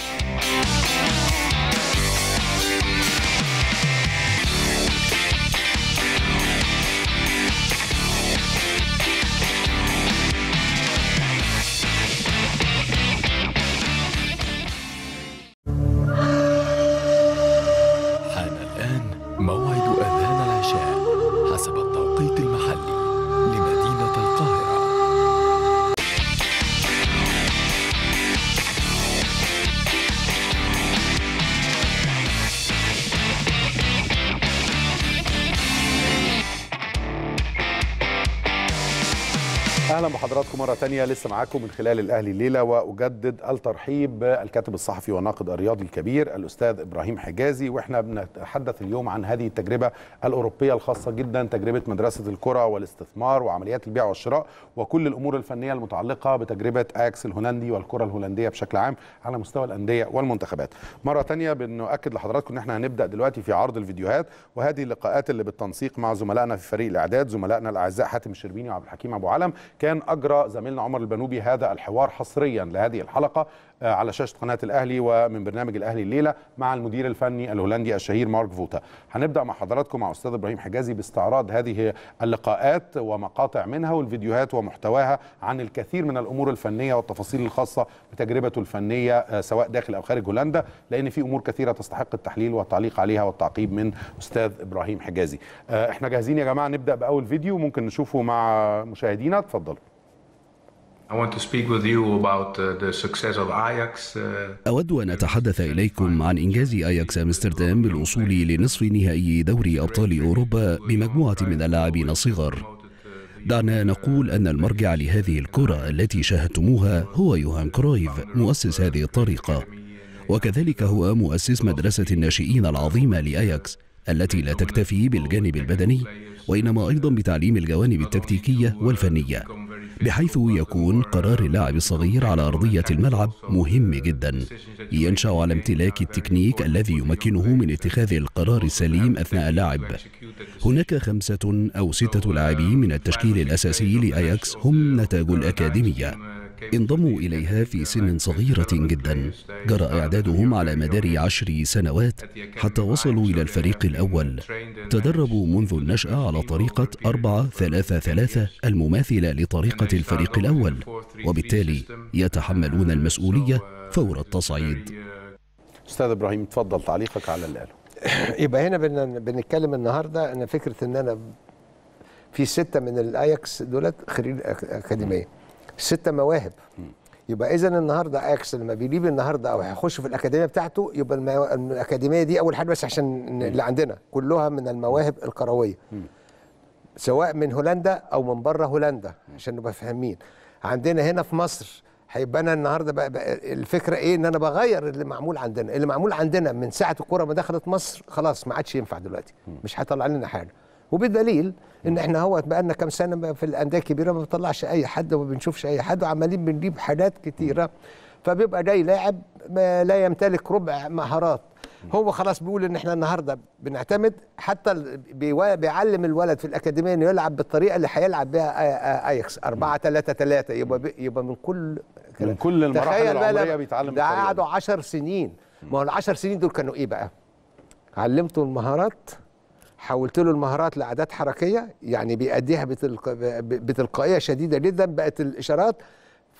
حان الآن موعد أذان العشاء حسب التوقيت المحلي لمدينة القاهرة اهلا بحضراتكم مره تانية لسه معاكم من خلال الاهلي الليله واجدد الترحيب بالكاتب الصحفي والناقد الرياضي الكبير الاستاذ ابراهيم حجازي واحنا بنتحدث اليوم عن هذه التجربه الاوروبيه الخاصه جدا تجربه مدرسه الكره والاستثمار وعمليات البيع والشراء وكل الامور الفنيه المتعلقه بتجربه اكس الهولندي والكره الهولنديه بشكل عام على مستوى الانديه والمنتخبات مره تانية بنؤكد لحضراتكم ان احنا هنبدا دلوقتي في عرض الفيديوهات وهذه اللقاءات اللي بالتنسيق مع زملائنا في فريق الاعداد زملائنا الاعزاء حاتم الشربيني وعبد الحكيم ابو علم كان اجرى زميلنا عمر البنوبي هذا الحوار حصريا لهذه الحلقه آه، على شاشه قناه الاهلي ومن برنامج الاهلي الليله مع المدير الفني الهولندي الشهير مارك فوتا هنبدا مع حضراتكم مع استاذ ابراهيم حجازي باستعراض هذه اللقاءات ومقاطع منها والفيديوهات ومحتواها عن الكثير من الامور الفنيه والتفاصيل الخاصه بتجربته الفنيه آه، سواء داخل او خارج هولندا لان في امور كثيره تستحق التحليل والتعليق عليها والتعقيب من استاذ ابراهيم حجازي آه، احنا جاهزين يا جماعه نبدا باول فيديو ممكن نشوفه مع مشاهدينا اتفضلوا I want to speak with you about uh, the success of Ajax. Uh, أود أن أتحدث إليكم عن إنجاز أياكس أمستردام بالوصول لنصف نهائي دوري أبطال أوروبا بمجموعة من اللاعبين الصغار دعنا نقول أن المرجع لهذه الكرة التي شاهدتموها هو يوهان كرويف مؤسس هذه الطريقة وكذلك هو مؤسس مدرسة الناشئين العظيمة لأياكس التي لا تكتفي بالجانب البدني وإنما أيضا بتعليم الجوانب التكتيكية والفنية بحيث يكون قرار اللاعب الصغير على أرضية الملعب مهم جدا ينشأ على امتلاك التكنيك الذي يمكنه من اتخاذ القرار السليم أثناء اللعب هناك خمسة أو ستة لاعبين من التشكيل الأساسي لأياكس هم نتاج الأكاديمية انضموا إليها في سن صغيرة جدا جرى إعدادهم على مدار عشر سنوات حتى وصلوا إلى الفريق الأول تدربوا منذ النشأة على طريقة أربعة ثلاثة ثلاثة المماثلة لطريقة الفريق الأول وبالتالي يتحملون المسؤولية فور التصعيد استاذ ابراهيم اتفضل تعليقك على اللي قاله يبقى هنا بن- بنتكلم النهارده ان فكره ان انا في سته من الاياكس دولت خريج أك- اكاديميه سته مواهب يبقى اذا النهارده اياكس لما بيجيب النهارده او هيخش في الاكاديميه بتاعته يبقى المو... الاكاديميه دي اول حاجه بس عشان اللي عندنا كلها من المواهب الكرويه سواء من هولندا او من بره هولندا عشان نبقى فاهمين عندنا هنا في مصر هيبقى انا النهارده بقى, بقى الفكره ايه ان انا بغير اللي معمول عندنا اللي معمول عندنا من ساعه الكره ما دخلت مصر خلاص ما عادش ينفع دلوقتي مش هيطلع لنا حاجه وبالدليل ان احنا هو بقى لنا كام سنه بقى في الانديه الكبيره ما بنطلعش اي حد وما بنشوفش اي حد وعمالين بنجيب حاجات كتيره فبيبقى جاي لاعب ما لا يمتلك ربع مهارات هو خلاص بيقول ان احنا النهارده بنعتمد حتى ال- بيوا- بيعلم الولد في الاكاديميه انه يلعب بالطريقه اللي هيلعب بها آ- آ- اياكس 4 3 3 يبقى بي- يبقى من كل من كل المراحل تخيل بقى العمرية لما- بيتعلم ده بالطريقة دي. قعدوا 10 سنين ما هو ال 10 سنين دول كانوا ايه بقى؟ علمته المهارات حولت له المهارات لعادات حركيه يعني بيأديها بتلق... ب- بتلقائيه شديده جدا بقت الاشارات في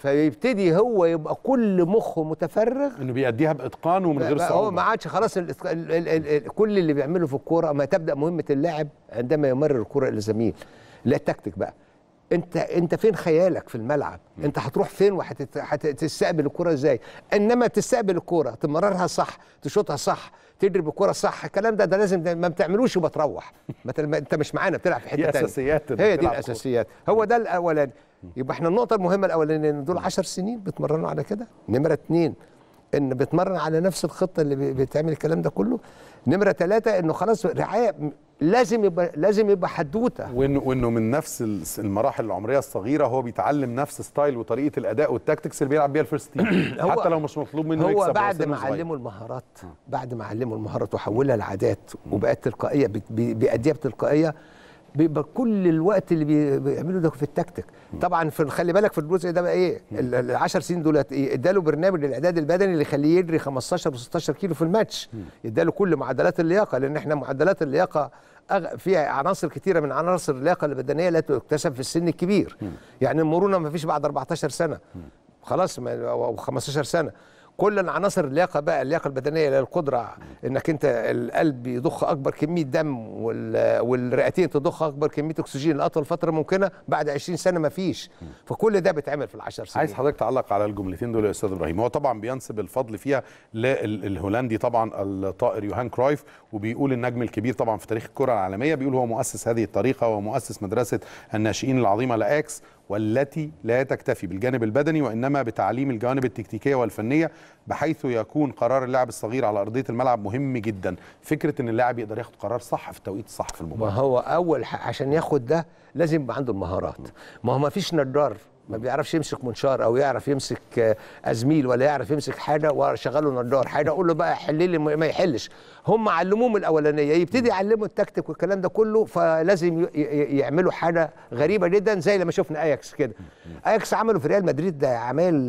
فيبتدي هو يبقى كل مخه متفرغ انه بيأديها باتقان ومن غير بقى هو ما صعوبه عادش خلاص ال ال ال ال ال كل اللي بيعمله في الكوره ما تبدا مهمه اللاعب عندما يمرر الكوره الى زميل لا التكتيك بقى انت انت فين خيالك في الملعب انت هتروح فين وهتستقبل الكوره ازاي انما تستقبل الكوره تمررها صح تشوطها صح تجري بالكوره صح الكلام ده ده لازم ده ما بتعملوش وبتروح ما تل- ما- انت مش معانا بتلعب في حته دي تانية أساسيات إنك هي دي تلعب الاساسيات هو ده الاولاني يبقى احنا النقطه المهمه الاولانيه ان دول 10 سنين بيتمرنوا على كده نمره اتنين ان بيتمرن على نفس الخطه اللي بي- بتعمل الكلام ده كله نمره ثلاثه انه خلاص رعايه لازم يبقى لازم يبقى حدوته وانه وانه من نفس الس- المراحل العمريه الصغيره هو بيتعلم نفس ستايل وطريقه الاداء والتاكتكس اللي بيلعب بيها الفيرست تيم هو- حتى لو مش مطلوب منه يكسب هو وهو بعد سنه ما صغير. علمه المهارات بعد ما علمه المهارات وحولها لعادات وبقت تلقائيه بي- بي- بيأديها بتلقائيه بيبقى كل الوقت اللي بي- بيعمله ده في التكتيك طبعا في خلي بالك في الجزء ده بقى ايه ال- ال 10 سنين دولت ايه اداله برنامج للاعداد البدني اللي يخليه يجري 15 و16 كيلو في الماتش اداله كل معدلات اللياقه لان احنا معدلات اللياقه أغ... فيها عناصر كتيره من عناصر اللياقه البدنيه لا تكتسب في السن الكبير يعني المرونه ما فيش بعد 14 سنه خلاص ما- او 15 سنه كل العناصر اللياقه بقى اللياقه البدنيه اللي هي القدره انك انت القلب يضخ اكبر كميه دم وال- والرئتين تضخ اكبر كميه اكسجين لاطول فتره ممكنه بعد 20 سنه ما فيش فكل ده بيتعمل في العشر سنين عايز حضرتك تعلق على الجملتين دول يا استاذ ابراهيم هو طبعا بينسب الفضل فيها للهولندي طبعا الطائر يوهان كرويف وبيقول النجم الكبير طبعا في تاريخ الكره العالميه بيقول هو مؤسس هذه الطريقه ومؤسس مدرسه الناشئين العظيمه لاكس والتي لا تكتفي بالجانب البدني وانما بتعليم الجوانب التكتيكيه والفنيه بحيث يكون قرار اللاعب الصغير على ارضيه الملعب مهم جدا فكره ان اللاعب يقدر ياخد قرار صح في التوقيت الصح في ما المباراه هو اول ح- عشان ياخد ده لازم يبقى عنده المهارات ما هو ما فيش نجار ما بيعرفش يمسك منشار او يعرف يمسك آه، ازميل ولا يعرف يمسك حاجه وشغله نجار حاجه اقول له بقى حل لي ما ما يحلش هم علموه من الاولانيه يبتدي يعلموا التكتيك والكلام ده كله فلازم ي- ي- يعملوا حاجه غريبه جدا زي لما شفنا اياكس كده اياكس عملوا في ريال مدريد ده عمال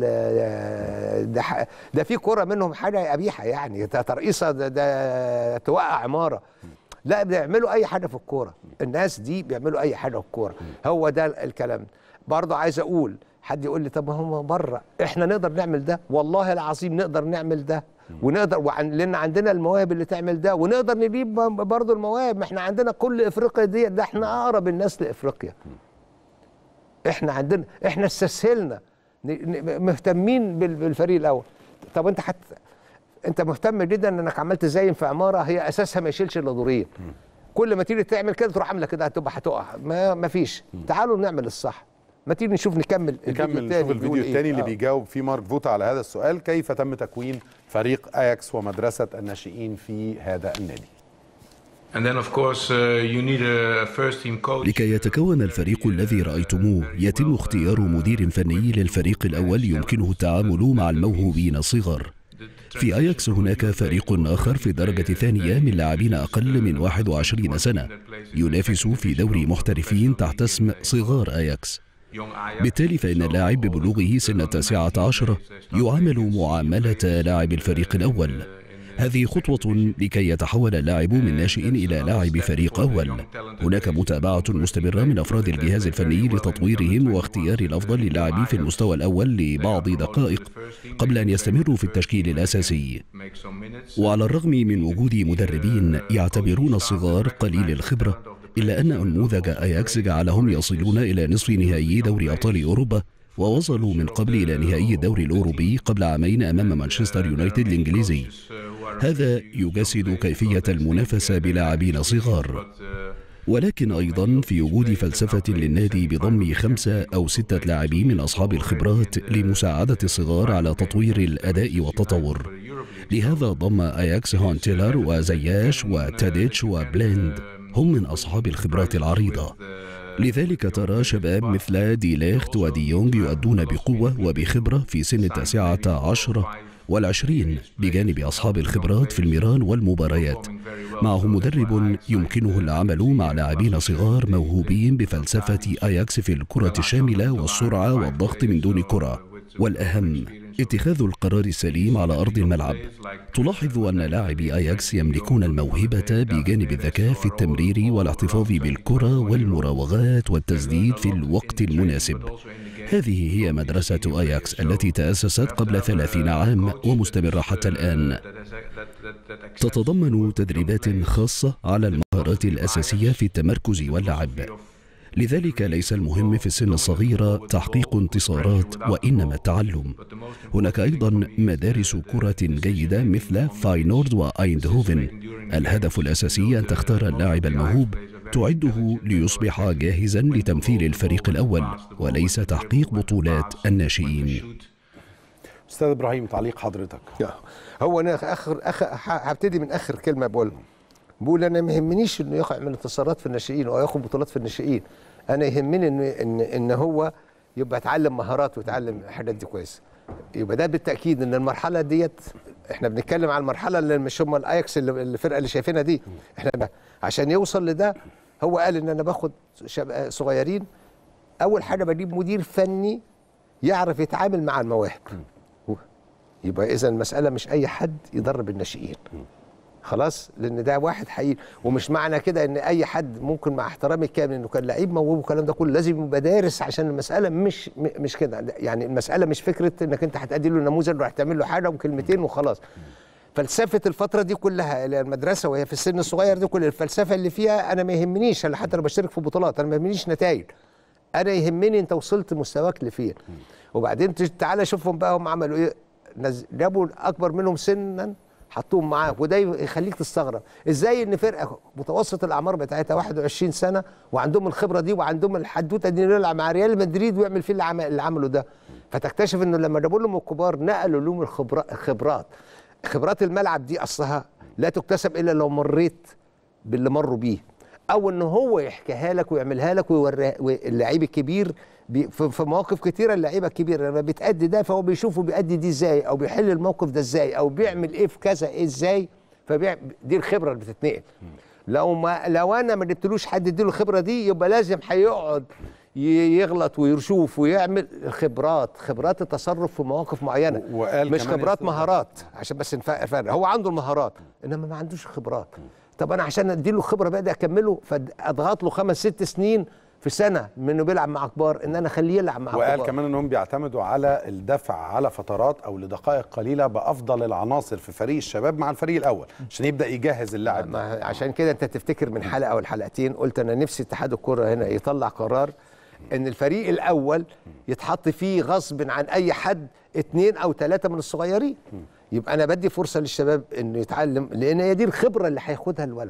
آه، ده ح- ده في كوره منهم حاجه قبيحه يعني ده ترقيصه ده, ده توقع عماره لا بيعملوا اي حاجه في الكوره الناس دي بيعملوا اي حاجه في الكوره هو ده الكلام برضه عايز اقول حد يقول لي طب ما هم بره احنا نقدر نعمل ده والله العظيم نقدر نعمل ده ونقدر وعن لان عندنا المواهب اللي تعمل ده ونقدر نجيب برضه المواهب ما احنا عندنا كل افريقيا دي ده احنا اقرب الناس لافريقيا احنا عندنا احنا استسهلنا ن- ن- مهتمين بال- بالفريق الاول طب انت حتى انت مهتم جدا انك عمال تزين في عماره هي اساسها ما يشيلش الا دورين كل ما تيجي تعمل كده تروح عامله كده هتبقى هتقع ما ما فيش تعالوا نعمل الصح ما تيجي نشوف نكمل نكمل التاني نشوف الفيديو بيقول إيه. الثاني اللي آه. بيجاوب فيه مارك فوتا على هذا السؤال كيف تم تكوين فريق اياكس ومدرسه الناشئين في هذا النادي And then, of course, uh, you need a first team coach. لكي يتكون الفريق الذي رأيتموه يتم اختيار مدير فني للفريق الأول يمكنه التعامل مع الموهوبين الصغار في أياكس هناك فريق آخر في الدرجة الثانية من لاعبين أقل من 21 سنة ينافس في دوري محترفين تحت اسم صغار أياكس Young Ajax. بالتالي فإن اللاعب ببلوغه سن التاسعة عشرة يعامل معاملة لاعب الفريق الأول هذه خطوة لكي يتحول اللاعب من ناشئ إلى لاعب فريق أول هناك متابعة مستمرة من أفراد الجهاز الفني لتطويرهم واختيار الأفضل للاعب في المستوى الأول لبعض دقائق قبل أن يستمروا في التشكيل الأساسي Make some minutes. وعلى الرغم من وجود مدربين يعتبرون الصغار قليل الخبرة إلا أن أنموذج أياكس جعلهم يصلون إلى نصف نهائي دوري أبطال أوروبا ووصلوا من قبل إلى نهائي الدوري الأوروبي قبل عامين أمام مانشستر يونايتد الإنجليزي هذا يجسد كيفية المنافسة بلاعبين صغار ولكن أيضا في وجود فلسفة للنادي بضم خمسة أو ستة لاعبين من أصحاب الخبرات لمساعدة الصغار على تطوير الأداء والتطور لهذا ضم أياكس هون تيلر وزياش وتاديتش وبليند هم من أصحاب الخبرات العريضة لذلك ترى شباب مثل دي ليخت ودي يونغ يؤدون بقوة وبخبرة في سن التاسعة عشرة والعشرين بجانب أصحاب الخبرات في الميران والمباريات معه مدرب يمكنه العمل مع لاعبين صغار موهوبين بفلسفة أياكس في الكرة الشاملة والسرعة والضغط من دون كرة والأهم اتخاذ القرار السليم على أرض الملعب تلاحظ أن لاعبي أياكس يملكون الموهبة بجانب الذكاء في التمرير والاحتفاظ بالكرة والمراوغات والتسديد في الوقت المناسب هذه هي مدرسة أياكس التي تأسست قبل ثلاثين عام ومستمرة حتى الآن تتضمن تدريبات خاصة على المهارات الأساسية في التمركز واللعب لذلك ليس المهم في السن الصغيرة تحقيق انتصارات وإنما التعلم هناك أيضا مدارس كرة جيدة مثل فاينورد وأيندهوفن الهدف الأساسي أن تختار اللاعب الموهوب تعده ليصبح جاهزا لتمثيل الفريق الأول وليس تحقيق بطولات الناشئين استاذ ابراهيم تعليق حضرتك هو انا اخر اخر هبتدي من اخر كلمه بقولها بقول انا ما يهمنيش انه يعمل انتصارات في الناشئين او ياخد بطولات في الناشئين انا يهمني ان ان ان هو يبقى اتعلم مهارات ويتعلم الحاجات دي كويس يبقى ده بالتاكيد ان المرحله ديت احنا بنتكلم عن المرحله اللي مش هم الاياكس اللي الفرقه اللي شايفينها دي احنا بقى عشان يوصل لده هو قال ان انا باخد شب... صغيرين اول حاجه بجيب مدير فني يعرف يتعامل مع المواهب يبقى اذا المساله مش اي حد يدرب الناشئين خلاص لان ده واحد حقيقي ومش معنى كده ان اي حد ممكن مع احترامي الكامل انه كان لعيب موهوب والكلام ده كله لازم يبقى دارس عشان المساله مش م- مش كده يعني المساله مش فكره انك انت هتأدي له نموذج وراح تعمل له حاجه وكلمتين وخلاص فلسفه الفتره دي كلها اللي هي المدرسه وهي في السن الصغير دي كل الفلسفه اللي فيها انا ما يهمنيش انا حتى انا بشترك في بطولات انا ما يهمنيش نتائج انا يهمني انت وصلت مستواك لفين وبعدين تج- تعالى شوفهم بقى هم عملوا ايه نز- جابوا اكبر منهم سنا حطوهم معاه وده يخليك تستغرب ازاي ان فرقه متوسط الاعمار بتاعتها 21 سنه وعندهم الخبره دي وعندهم الحدوته دي إنه يلعب مع ريال مدريد ويعمل فيه اللي عمل- اللي عمله ده فتكتشف انه لما جابوا لهم الكبار نقلوا لهم الخبرات خبرات خبرات الملعب دي اصلها لا تكتسب الا لو مريت باللي مروا بيه او ان هو يحكيها لك ويعملها لك ويوريها اللعيب الكبير بي في في مواقف كتيره اللعيبه الكبيره لما بتأدي ده فهو بيشوفه بيأدي دي ازاي او بيحل الموقف ده ازاي او بيعمل ايه في كذا إيه ازاي فبيع دي الخبره اللي بتتنقل لو ما لو انا ما جبتلوش حد يديله الخبره دي يبقى لازم هيقعد ي- يغلط ويشوف ويعمل خبرات خبرات التصرف في مواقف معينه وقال مش كمان خبرات يا أستاذ- مهارات عشان بس نفرق فرق هو عنده المهارات انما ما عندوش خبرات طب انا عشان اديله خبره بقى ده اكمله فاضغط له خمس ست سنين في سنه من انه بيلعب مع كبار ان انا اخليه يلعب مع وقال كبار كمان انهم بيعتمدوا على الدفع على فترات او لدقائق قليله بافضل العناصر في فريق الشباب مع الفريق الاول عشان يبدا يجهز اللاعب ده. ما عشان كده انت تفتكر من حلقه او الحلقتين قلت انا نفسي اتحاد الكره هنا يطلع قرار ان الفريق الاول يتحط فيه غصب عن اي حد اتنين او ثلاثه من الصغيرين يبقى انا بدي فرصه للشباب انه يتعلم لان هي دي الخبره اللي هياخدها الولد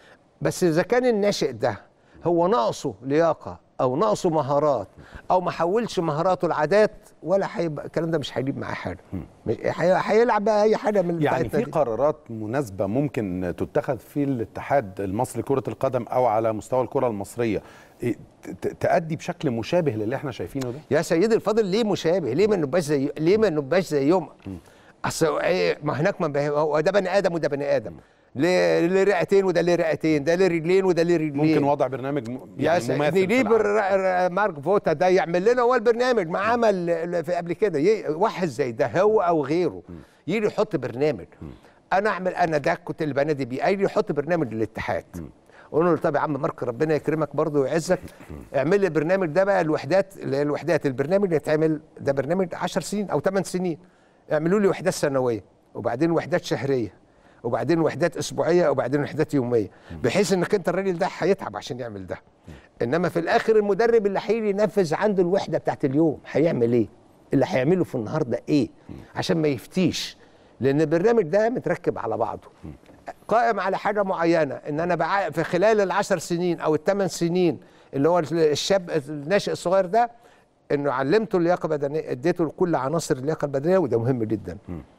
بس اذا كان الناشئ ده هو ناقصه لياقه او ناقصه مهارات او ما حولش مهاراته لعادات ولا هيبقى الكلام ده مش هيجيب معاه حاجه مش- هي- هيلعب بقى اي حاجه من يعني بتاعتنا في دي. قرارات مناسبه ممكن تتخذ في الاتحاد المصري لكره القدم او على مستوى الكره المصريه إيه، ت- ت- تأدي بشكل مشابه للي احنا شايفينه ده يا سيدي الفاضل ليه مشابه؟ ليه ما نبقاش زي ليه ما نبقاش زيهم؟ اصل إيه ما هناك ما به- هو ده بني ادم وده بني ادم ليه ليه رئتين وده ليه رئتين ده ليه رجلين وده ليه رجلين ممكن وضع برنامج م- يا يعني سيدي مماثل في نجيب العالم. الر- الر- مارك فوتا ده يعمل لنا هو البرنامج ما عمل في قبل كده ي- واحد زي ده هو او غيره يجي يحط برنامج انا اعمل انا ده كنت اللي بنادي بيه يجي يحط برنامج للاتحاد قول له طب يا عم مارك ربنا يكرمك برضه ويعزك اعمل لي البرنامج ده بقى الوحدات اللي هي الوحدات البرنامج اللي يتعمل ده برنامج 10 سنين او 8 سنين اعملوا لي وحدات سنويه وبعدين وحدات شهريه وبعدين وحدات اسبوعيه وبعدين وحدات يوميه بحيث انك انت الراجل ده هيتعب عشان يعمل ده انما في الاخر المدرب اللي هيجي ينفذ عنده الوحده بتاعت اليوم هيعمل ايه اللي هيعمله في النهارده ايه عشان ما يفتيش لان البرنامج ده متركب على بعضه قائم على حاجه معينه ان انا بع... في خلال العشر سنين او الثمان سنين اللي هو الشاب الناشئ الصغير ده انه علمته اللياقه البدنيه اديته كل عناصر اللياقه البدنيه وده مهم جدا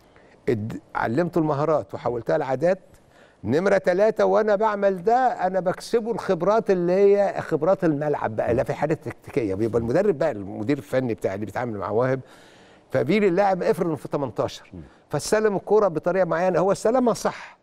اد... علمته المهارات وحولتها لعادات نمرة ثلاثة وأنا بعمل ده أنا بكسبه الخبرات اللي هي خبرات الملعب بقى لا في حاجة تكتيكية بيبقى المدرب بقى المدير الفني بتاع اللي بيتعامل مع مواهب فبيجي اللاعب افرض إنه في 18 فاستلم الكورة بطريقة معينة هو استلمها صح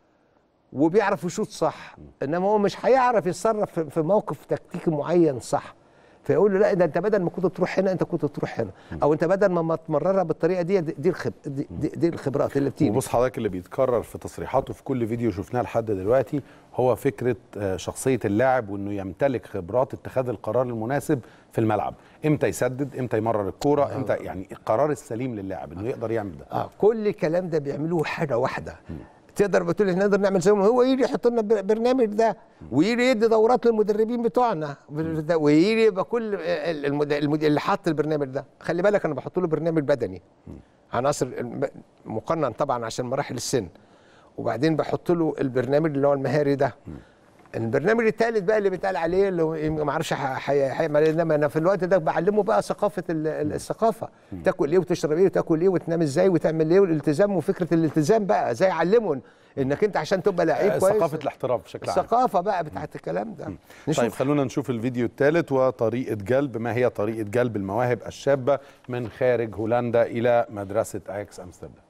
وبيعرف يشوط صح انما هو مش هيعرف يتصرف في- في موقف تكتيكي معين صح فيقول له لا ده انت بدل ما كنت تروح هنا انت كنت تروح هنا او انت بدل ما ما تمررها بالطريقه دي دي دي, الخب دي, دي, دي الخبرات اللي بتيجي وبص حضرتك اللي بيتكرر في تصريحاته في كل فيديو شفناه لحد دلوقتي هو فكره آه، شخصيه اللاعب وانه يمتلك خبرات اتخاذ القرار المناسب في الملعب امتى يسدد امتى يمرر الكوره امتى يعني القرار السليم للاعب انه يقدر يعمل ده اه كل الكلام ده بيعملوه حاجه واحده تقدر بتقول احنا نقدر نعمل زيهم هو يجي يحط لنا بر- برنامج ده ويجي يدي دورات للمدربين بتوعنا ده ويجي يبقى كل ال- المد... المد... اللي حط البرنامج ده خلي بالك انا بحط له برنامج بدني عناصر الم- مقنن طبعا عشان مراحل السن وبعدين بحط له البرنامج اللي هو المهاري ده البرنامج الثالث بقى اللي بيتقال عليه اللي هو ما اعرفش هيعمل ايه انما انا في الوقت ده بعلمه بقى ثقافه ال- ال- الثقافه تاكل ايه وتشرب ايه وتاكل ايه وتنام ازاي وتعمل ايه والالتزام وفكره الالتزام بقى زي علمه انك انت عشان تبقى لعيب آه، كويس ثقافه الاحتراف بشكل عام الثقافه بقى بتاعت الكلام ده طيب نشوف خلونا نشوف الفيديو الثالث وطريقه جلب ما هي طريقه جلب المواهب الشابه من خارج هولندا الى مدرسه اياكس امستردام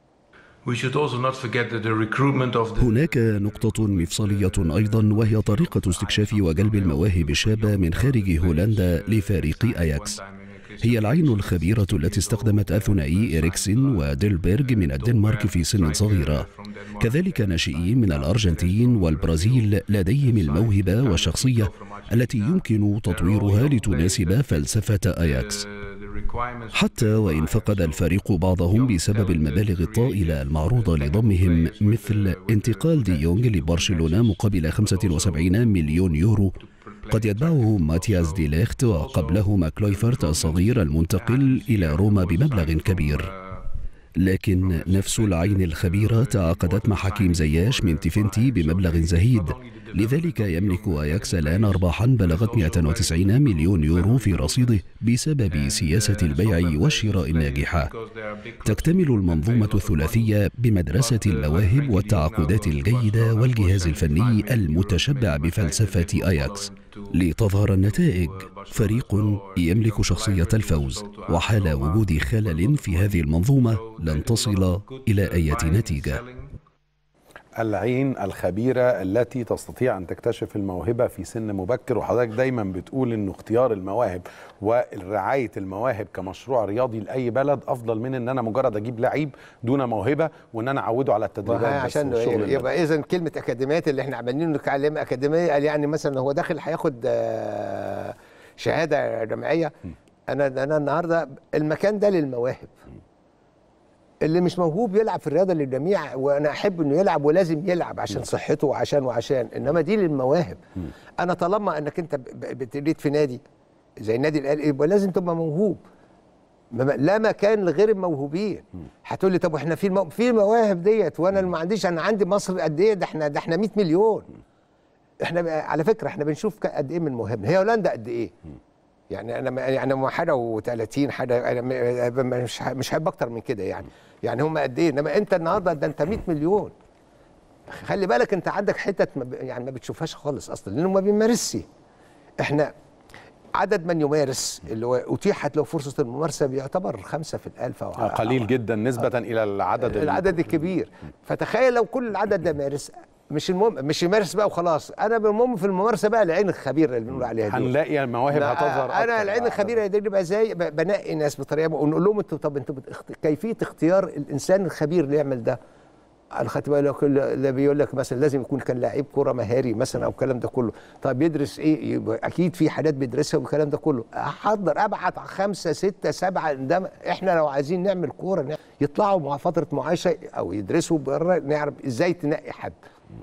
We should also not forget that the recruitment of the هناك نقطة مفصلية أيضا وهي طريقة استكشاف وجلب المواهب الشابة من خارج هولندا لفريق أياكس هي العين الخبيرة التي استخدمت الثنائي إريكسن وديلبرغ من الدنمارك في سن صغيرة كذلك ناشئين من الأرجنتين والبرازيل لديهم الموهبة والشخصية التي يمكن تطويرها لتناسب فلسفة أياكس حتى وإن فقد الفريق بعضهم بسبب المبالغ الطائلة المعروضة لضمهم مثل انتقال دي يونغ لبرشلونة مقابل 75 مليون يورو قد يتبعه ماتياس دي ليخت وقبله ماكلويفرت الصغير المنتقل إلى روما بمبلغ كبير لكن نفس العين الخبيرة تعاقدت مع حكيم زياش من تيفنتي بمبلغ زهيد لذلك يملك أياكس الآن أرباحا بلغت 190 مليون يورو في رصيده بسبب سياسة البيع والشراء الناجحة تكتمل المنظومة الثلاثية بمدرسة المواهب والتعاقدات الجيدة والجهاز الفني المتشبع بفلسفة أياكس لتظهر النتائج فريق يملك شخصية الفوز وحال وجود خلل في هذه المنظومة لن تصل إلى أي نتيجة العين الخبيرة التي تستطيع أن تكتشف الموهبة في سن مبكر وحضرتك دايما بتقول أن اختيار المواهب ورعاية المواهب كمشروع رياضي لأي بلد أفضل من أن أنا مجرد أجيب لعيب دون موهبة وأن أنا أعوده على التدريبات وهي بس عشان والشغل البدني. يبقى اذا كلمه اكاديميات اللي احنا عمالين نتكلم اكاديميه قال يعني مثلا هو داخل هياخد آه، شهاده جامعيه انا انا النهارده المكان ده للمواهب اللي مش موهوب يلعب في الرياضه للجميع وانا احب انه يلعب ولازم يلعب عشان صحته وعشان وعشان انما دي للمواهب انا طالما انك انت ب- ب- بتريد في نادي زي النادي الاهلي يبقى لازم تبقى موهوب ما- لا مكان لغير الموهوبين هتقول لي طب واحنا في المو... في المواهب ديت وانا اللي ما عنديش انا عندي مصر قد ايه ده احنا ده احنا 100 مليون احنا ب- على فكره احنا بنشوف ك- قد ايه من موهبنا هي هولندا قد ايه يعني انا ما- يعني هم حاجه و30 حاجه أنا م- مش ه- مش هيبقى اكتر من كده يعني يعني هم قد ايه انما انت النهارده ده انت 100 مليون خلي بالك انت عندك حتت ما ب- يعني ما بتشوفهاش خالص اصلا لانه ما بيمارسش احنا عدد من يمارس اللي هو اتيحت له فرصه الممارسه بيعتبر خمسة في الالف او آه، قليل جدا نسبة إلى العدد ال- العدد الكبير فتخيل لو كل العدد ده مارس مش المهم مش يمارس بقى وخلاص انا المهم في الممارسه بقى العين الخبيره اللي بنقول عليها دي هنلاقي المواهب لا، هتظهر انا أكتر. العين الخبيره دي بقى ازاي ب- بنقي ناس بطريقه ونقول لهم انتوا طب انتوا بتخت... كيفيه اختيار الانسان الخبير اللي يعمل ده انا خدت بالي كل ده بيقول لك مثلا لازم يكون كان لعيب كوره مهاري مثلا او الكلام ده كله طب يدرس ايه يبقى اكيد في حاجات بيدرسها والكلام ده كله احضر ابعت خمسه سته سبعه ده احنا لو عايزين نعمل كوره نع- يطلعوا مع فتره معاشه او يدرسوا بره نعرف ازاي تنقي حد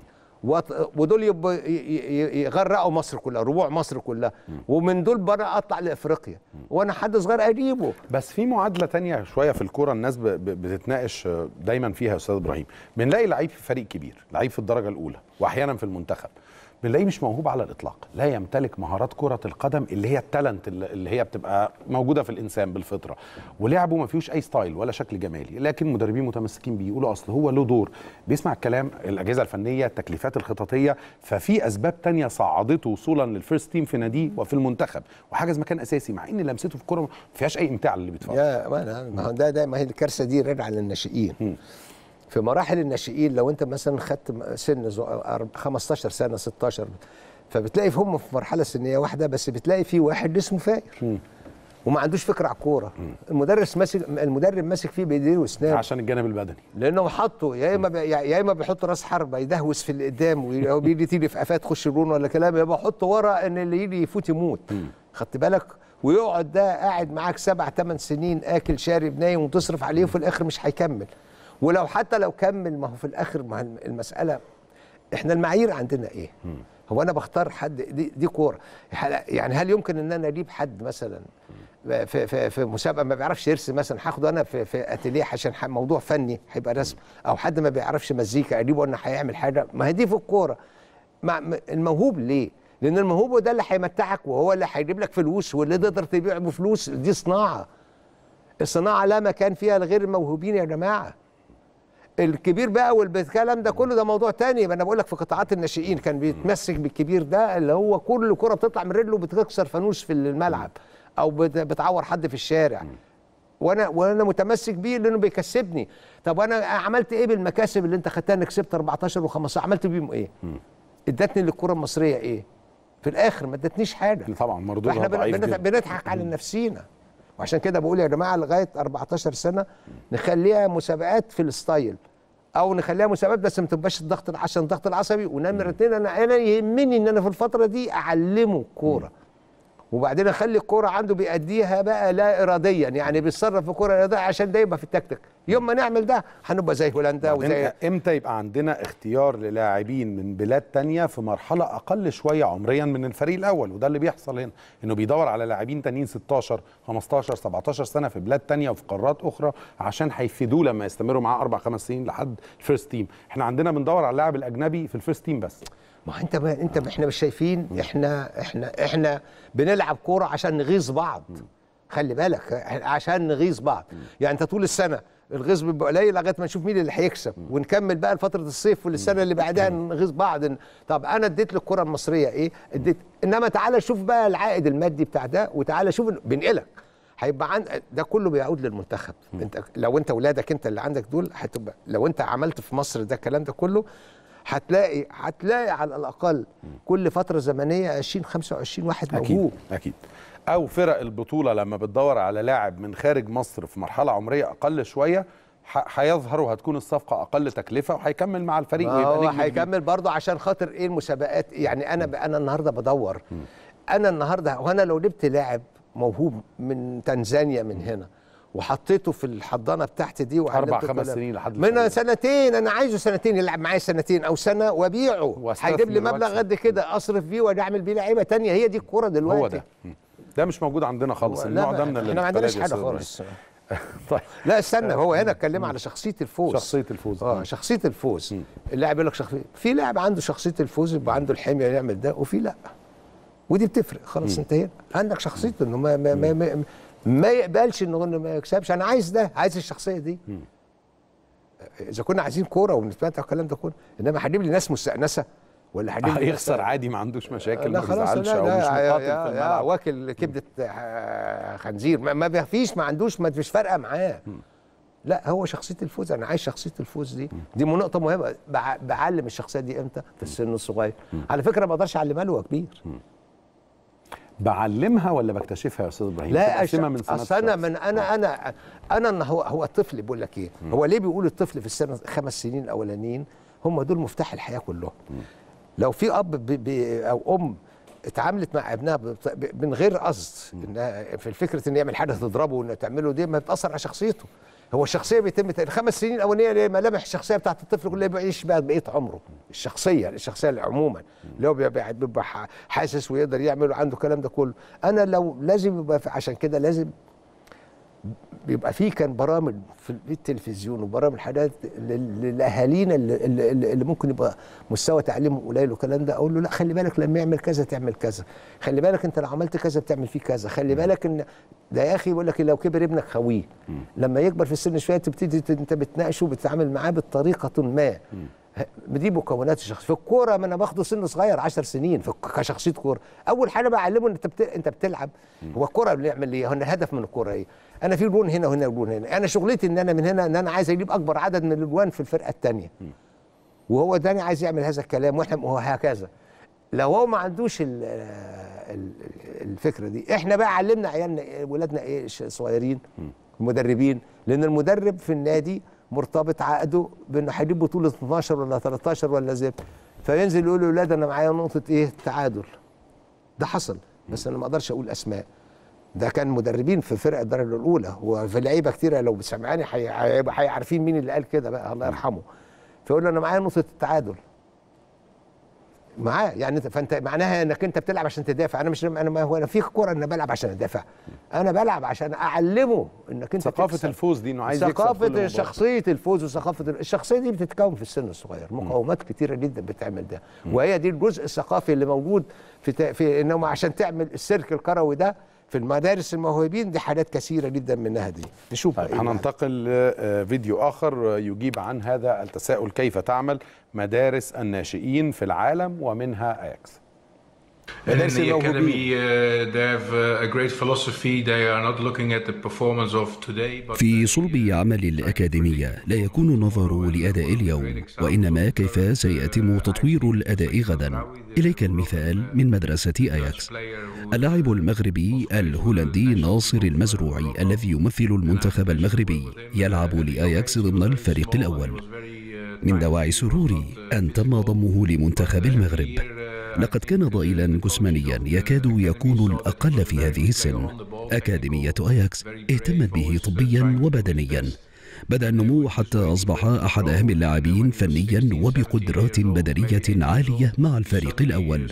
وط- ودول يبقوا ي- ي- يغرقوا مصر كلها ربوع مصر كلها ومن دول بره اطلع لافريقيا وانا حد صغير اجيبه بس في معادله تانية شويه في الكوره الناس ب- ب- بتتناقش دايما فيها يا استاذ ابراهيم بنلاقي لعيب في فريق كبير لعيب في الدرجه الاولى واحيانا في المنتخب بنلاقيه مش موهوب على الاطلاق لا يمتلك مهارات كره القدم اللي هي التالنت اللي اللي هي بتبقى موجوده في الانسان بالفطره ولعبه ما فيهوش اي ستايل ولا شكل جمالي لكن مدربين متمسكين بيه يقولوا اصل هو له دور بيسمع الكلام الاجهزه الفنيه التكليفات الخططيه ففي اسباب تانية صعدته وصولا للفيرست تيم في ناديه وفي المنتخب وحجز مكان اساسي مع ان لمسته في الكوره ما فيهاش اي امتاع اللي بيتفرج يا ما أنا- ما هو ده ده ما هي الكارثه دي راجعه للناشئين في مراحل الناشئين لو انت مثلا خدت م- سن زو- أر- 15 سنه 16 فبتلاقي هم في مرحله سنيه واحده بس بتلاقي في واحد اسمه فاير وما عندوش فكره على الكوره المدرس ماسك المدرب ماسك فيه بايديه واسنانه عشان الجانب البدني لانه حطه يا اما بي- يا اما بيحط راس حربه يدهوس في اللي قدام وي- او بيجي تيجي في قفاه تخش الجون ولا كلام يبقى حطه ورا ان اللي يجي يفوت يموت خدت بالك ويقعد ده قاعد معاك سبع ثمان سنين اكل شارب نايم وتصرف عليه وفي الاخر مش هيكمل ولو حتى لو كمل ما هو في الاخر ما هو المساله احنا المعايير عندنا ايه؟ هو انا بختار حد دي, دي كوره يعني هل يمكن ان انا اجيب حد مثلا في في في مسابقه ما بيعرفش يرسم مثلا هاخده انا في في اتيليه عشان ح- موضوع فني هيبقى رسم او حد ما بيعرفش مزيكا اجيبه انه هيعمل حاجه ما هي دي في الكوره مع م- الموهوب ليه؟ لان الموهوب هو ده اللي هيمتعك وهو اللي هيجيب لك فلوس واللي تقدر تبيعه بفلوس دي صناعه الصناعه لا مكان فيها لغير الموهوبين يا جماعه الكبير بقى والكلام ده كله ده موضوع تاني انا بقول لك في قطاعات الناشئين كان بيتمسك بالكبير ده اللي هو كل كره بتطلع من رجله بتكسر فانوس في الملعب او بت- بتعور حد في الشارع وانا وانا متمسك بيه لانه بيكسبني طب وانا عملت ايه بالمكاسب اللي انت خدتها انك كسبت 14 و15 عملت بيهم ايه ادتني للكره المصريه ايه في الاخر ما ادتنيش حاجه طبعا مردودها فاحنا بن- ضعيف بنت- جدا. بنضحك على نفسينا وعشان كده بقول يا جماعه لغايه 14 سنه نخليها مسابقات في الستايل او نخليها مسابقات بس ما تبقاش الضغط عشان الضغط العصبي ونمره اتنين انا انا يهمني ان انا في الفتره دي اعلمه كوره وبعدين اخلي الكوره عنده بيأديها بقى لا اراديا يعني بيتصرف في كوره اراديه عشان ده يبقى في التكتيك يوم ما نعمل ده هنبقى زي هولندا بعدين وزي امتى يبقى عندنا اختيار للاعبين من بلاد تانية في مرحلة أقل شوية عمريا من الفريق الأول وده اللي بيحصل هنا إنه بيدور على لاعبين تانيين 16 15 17 سنة في بلاد تانية وفي قارات أخرى عشان هيفيدوه لما يستمروا معاه أربع خمس سنين لحد الفيرست تيم إحنا عندنا بندور على اللاعب الأجنبي في الفيرست تيم بس ما انت ما انت ما احنا مش شايفين احنا احنا احنا بنلعب كوره عشان نغيظ بعض خلي بالك عشان نغيظ بعض يعني انت طول السنه الغيظ بيبقى قليل لغايه ما نشوف مين اللي هيكسب ونكمل بقى لفتره الصيف والسنه اللي بعدها نغيظ بعض طب انا اديت للكره المصريه ايه اديت انما تعالى شوف بقى العائد المادي بتاع ده وتعالى شوف بنقلك هيبقى عند ده كله بيعود للمنتخب انت لو انت ولادك انت اللي عندك دول هتبقى لو انت عملت في مصر ده الكلام ده كله هتلاقي هتلاقي على الاقل كل فتره زمنيه 20 25 واحد موهوب أكيد أكيد أو فرق البطولة لما بتدور على لاعب من خارج مصر في مرحلة عمرية أقل شوية ح- هيظهر وهتكون الصفقة أقل تكلفة وهيكمل مع الفريق ما ويبقى هو نجم كبير. هيكمل برضه عشان خاطر ايه المسابقات يعني انا ب- انا النهارده بدور انا النهارده وانا لو جبت لاعب موهوب من تنزانيا من هنا وحطيته في الحضانه بتاعتي دي وعلمته أربع خمس كلام. سنين لحد من الفريق. سنتين انا عايزه سنتين يلعب معايا سنتين او سنه وابيعه واستثمر هيجيب لي مبلغ وأكسب. قد كده اصرف بيه واعمل بيه لعيبه تانية هي دي الكوره دلوقتي هو ده مم. ده مش موجود عندنا خالص لا النوع ما- ده من احنا ما عندناش الانتقالات يا حاجه أستاذ إبراهيم. خالص طيب لا استنى هو هنا اتكلم على شخصيه الفوز شخصية الفوز اه شخصيه الفوز اللاعب يقول لك شخصيه في لاعب عنده شخصيه الفوز يبقى عنده الحميه يعمل ده وفي لا ودي بتفرق خلاص انتهينا عندك شخصيته انه ما ما ما, ما, ما يقبلش انه إنه ما يكسبش انا عايز ده عايز الشخصيه دي اذا كنا عايزين كوره ونتمتع والكلام ده كله انما هجيب لي ناس مستانسه ولا هجيب لي ناس- هيخسر عادي ما عندوش مشاكل لا ما خلاص بيزعلش لا او لا مش يا- مقاتل يا- في يا الملعب واكل كبده آه، خنزير ما, ما فيش ما عندوش ما مش فارقه معاه لا هو شخصيه الفوز انا عايز شخصيه الفوز دي دي نقطه مهمه بع- بعلم الشخصيه دي امتى في السن الصغير على فكره ما اقدرش اعلمها له وهو كبير بعلمها ولا بكتشفها يا استاذ ابراهيم لا بتقسمها من سنة اصل انا لشخص. من انا انا انا إن هو هو الطفل بيقول لك ايه هو ليه بيقول الطفل في السنه خمس سنين الاولانيين هم دول مفتاح الحياه كلهم لو في اب ب ب او ام اتعاملت مع ابنها بط- ب- من غير قصد انها في الفكره ان يعمل حاجه تضربه وان تعمله دي ما بتاثر على شخصيته هو الشخصيه بيتم ت- الخمس سنين الاولانيه اللي هي ملامح الشخصيه بتاعت الطفل كلها بيعيش بقى بقيه عمره الشخصيه الشخصيه عموما اللي هو بيبقى, بيبقى ح- حاسس ويقدر يعمل وعنده الكلام ده كله انا لو لازم يبقى في- عشان كده لازم بيبقى فيه كان برامج في التلفزيون وبرامج حاجات لل- للاهالينا اللي, اللي, اللي ممكن يبقى مستوى تعليمهم قليل والكلام ده اقول له لا خلي بالك لما يعمل كذا تعمل كذا خلي بالك انت لو عملت كذا بتعمل فيه كذا خلي بالك ان ده يا اخي بيقول لك لو كبر ابنك خويه لما يكبر في السن شويه تبتدي ت- انت بتناقشه وبتتعامل معاه بطريقه ما ه- دي مكونات الشخص في الكوره ما انا باخده سن صغير 10 سنين في الك- كشخصيه كوره اول حاجه بعلمه ان انت بت... انت بتلعب هو الكوره بنعمل ايه هو الهدف من الكوره ايه انا في جون هنا وهنا وجون هنا انا شغلتي ان انا من هنا ان انا عايز اجيب اكبر عدد من الاجوان في الفرقه الثانيه وهو تاني عايز يعمل هذا الكلام واحنا وهكذا لو هو ما عندوش ال- ال- الفكره دي احنا بقى علمنا عيالنا إيه، ولادنا ايه ش- صغيرين مدربين لان المدرب في النادي مرتبط عقده بانه هيجيب بطوله 12 ولا 13 ولا زي فينزل يقول لاولاده انا معايا نقطه ايه تعادل ده حصل بس انا ما اقدرش اقول اسماء ده كان مدربين في فرق الدرجه الاولى وفي لعيبه كتيره لو سمعاني هي- هيبقى هيعرفين مين اللي قال كده بقى الله يرحمه فيقول له انا معايا نقطه التعادل معاه يعني انت فانت معناها انك انت بتلعب عشان تدافع انا مش انا ما هو انا في كوره انا بلعب عشان ادافع انا بلعب عشان اعلمه انك انت ثقافه تكسب. الفوز دي انه عايز يكسب كل ثقافه مباراة. شخصيه الفوز وثقافه ال- الشخصيه دي بتتكون في السن الصغير مقاومات كتيره جدا بتعمل ده وهي دي الجزء الثقافي اللي موجود في ت- في انهم عشان تعمل السيرك الكروي ده في المدارس الموهوبين دي حاجات كثيره جدا منها دي نشوف طيب بقى إيه بعد. هننتقل لفيديو آخر يجيب عن هذا التساؤل كيف تعمل مدارس الناشئين في العالم ومنها أياكس And in مدارس the الموهوبين. academy, uh, they have uh, a great philosophy. They are not looking at the performance of today, but في صلب عمل الأكاديمية لا يكون النظر لأداء اليوم وإنما كيف سيتم تطوير الأداء غدا إليك المثال من مدرسة أياكس اللاعب المغربي الهولندي ناصر المزروعي الذي يمثل المنتخب المغربي يلعب لأياكس ضمن الفريق الأول من دواعي سروري أن تم ضمه لمنتخب المغرب لقد كان ضئيلا جسمانيا يكاد يكون الأقل في هذه السن أكاديمية أياكس اهتمت به طبيا وبدنيا بدأ النمو حتى أصبح أحد أهم اللاعبين فنيا وبقدرات بدنية عالية مع الفريق الأول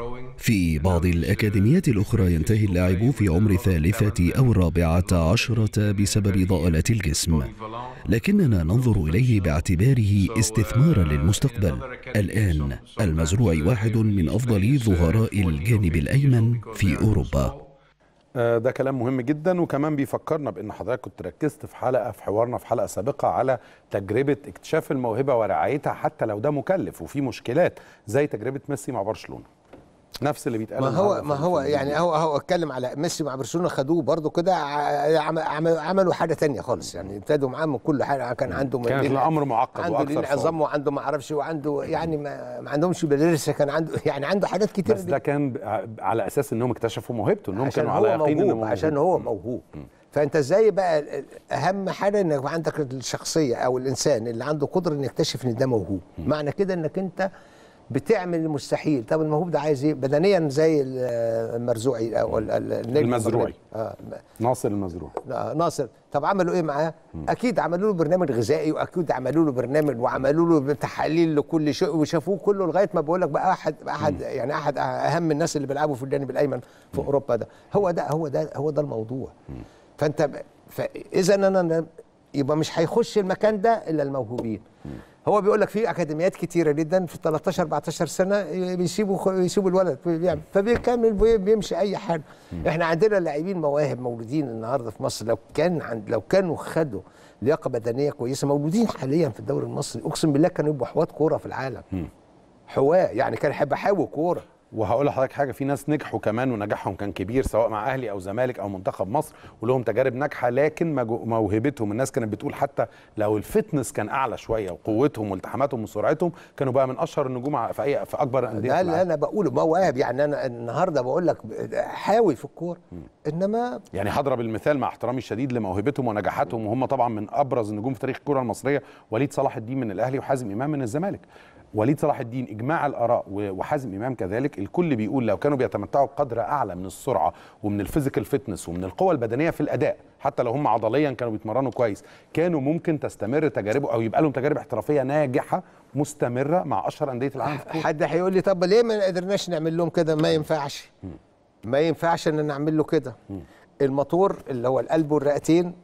في بعض الأكاديميات الأخرى ينتهي اللاعب في عمر الثالثة أو الرابعة عشرة بسبب ضآلة الجسم لكننا ننظر إليه باعتباره استثمارا للمستقبل الآن المزروع واحد من أفضل ظهراء الجانب الأيمن في أوروبا آه، ده كلام مهم جدا وكمان بيفكرنا بان حضرتك كنت ركزت في حلقه في حوارنا في حلقه سابقه على تجربه اكتشاف الموهبه ورعايتها حتى لو ده مكلف وفي مشكلات زي تجربه ميسي مع برشلونه نفس اللي بيتقال ما هو النهاردة ما في- هو في يعني هو هو اتكلم على ميسي مع برشلونه خدوه برضه كده ع- عم- عم- عملوا حاجه تانية خالص يعني ابتدوا معاه من كل حاجه كان عنده من كانت لين- الأمر معقد عنده وأكثر لين عظام وعنده ما اعرفش وعنده يعني ما, ما عندهمش بليرس كان عنده يعني عنده حاجات كتير بس ده كان ب- على اساس انهم اكتشفوا موهبته انهم عشان كانوا على هو يقين انه موهوب موهوب عشان هو موهوب فانت ازاي بقى ال- ال- اهم حاجه انك يبقى عندك الشخصيه او الانسان اللي عنده قدره انه يكتشف ان ده موهوب معنى كده انك انت بتعمل المستحيل طب الموهوب ده عايز ايه بدنيا زي ال- المرزوعي او ال- ال- النجم المزروعي. اه ناصر المزروع آه، ناصر طب عملوا ايه معاه؟ اكيد عملوا له برنامج غذائي واكيد عملوا له برنامج وعملوا له تحاليل لكل شيء وشافوه كله لغايه ما بقول لك بقى احد احد يعني احد اهم الناس اللي بيلعبوا في الجانب الايمن في اوروبا ده هو ده هو ده هو ده الموضوع فانت ب- فاذا انا يبقى مش هيخش المكان ده الا الموهوبين هو بيقول لك في اكاديميات كتيره جدا في 13 14 سنه بيسيبوا خ- بيسيبوا الولد بيعمل فبيكمل بي- بيمشي اي حاجه احنا عندنا لاعبين مواهب مولودين النهارده في مصر لو كان عند لو كانوا خدوا لياقه بدنيه كويسه مولودين حاليا في الدوري المصري اقسم بالله كانوا يبقوا حوات كوره في العالم حواه يعني كان هيبقى حاوي كوره وهقول لحضرتك حاجه في ناس نجحوا كمان ونجاحهم كان كبير سواء مع اهلي او زمالك او منتخب مصر ولهم تجارب ناجحه لكن مجو- موهبتهم الناس كانت بتقول حتى لو الفتنس كان اعلى شويه وقوتهم والتحاماتهم وسرعتهم كانوا بقى من اشهر النجوم ع- في اي في اكبر انديه ده في اللي العالم. انا بقوله مواهب يعني انا النهارده بقول لك حاوي في الكوره انما يعني هضرب المثال مع احترامي الشديد لموهبتهم ونجاحاتهم وهم طبعا من ابرز النجوم في تاريخ الكره المصريه وليد صلاح الدين من الاهلي وحازم امام من الزمالك وليد صلاح الدين اجماع الاراء و- وحازم امام كذلك الكل بيقول لو كانوا بيتمتعوا بقدر اعلى من السرعه ومن الفيزيكال فيتنس ومن القوه البدنيه في الاداء حتى لو هم عضليا كانوا بيتمرنوا كويس كانوا ممكن تستمر تجاربه او يبقى لهم تجارب احترافيه ناجحه مستمره مع اشهر انديه العالم في الكورة. حد هيقول لي طب ليه ما قدرناش نعمل لهم كده ما ينفعش ما ينفعش ان نعمل له كده الموتور اللي هو القلب والرئتين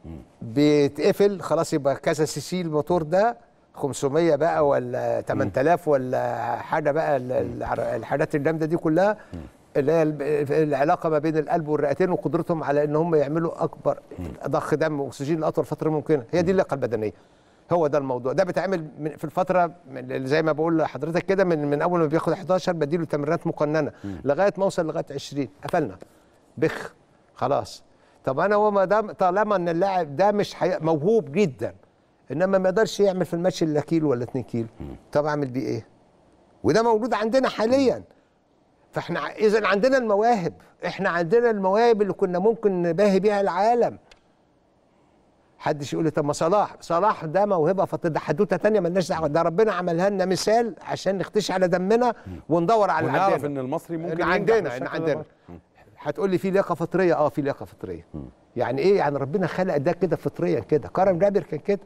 بيتقفل خلاص يبقى كذا سي سي الموتور ده 500 بقى ولا 8000 ولا حاجه بقى ال- الع- الحاجات الجامده دي كلها اللي هي الب- العلاقه ما بين القلب والرئتين وقدرتهم على ان هم يعملوا اكبر ضخ دم واكسجين لاطول فتره ممكنه هي دي اللياقه البدنيه هو ده الموضوع ده بيتعمل من- في الفتره من زي ما بقول لحضرتك كده من من اول ما بياخد 11 بديله تمرينات مقننه لغايه ما اوصل لغايه 20 قفلنا بخ خلاص طب انا هو ما دام طالما ان اللاعب ده مش حي... موهوب جدا انما ما يقدرش يعمل في الماتش الا كيلو ولا 2 كيلو طب اعمل بيه ايه وده موجود عندنا حاليا فاحنا اذا عندنا المواهب احنا عندنا المواهب اللي كنا ممكن نباهي بيها العالم حدش يقول لي طب ما صلاح صلاح ده موهبه فط- ده حدوته تانية مالناش دعوه ده ربنا عملها لنا مثال عشان نختشي على دمنا وندور على اللي ونعرف عندنا ان المصري ممكن ان ينجح عندنا ان بالشكل ده عندنا برضه. هتقول لي في لياقه فطريه اه في لياقه فطريه يعني ايه يعني ربنا خلق ده كده فطريا كده كرم جابر كان كده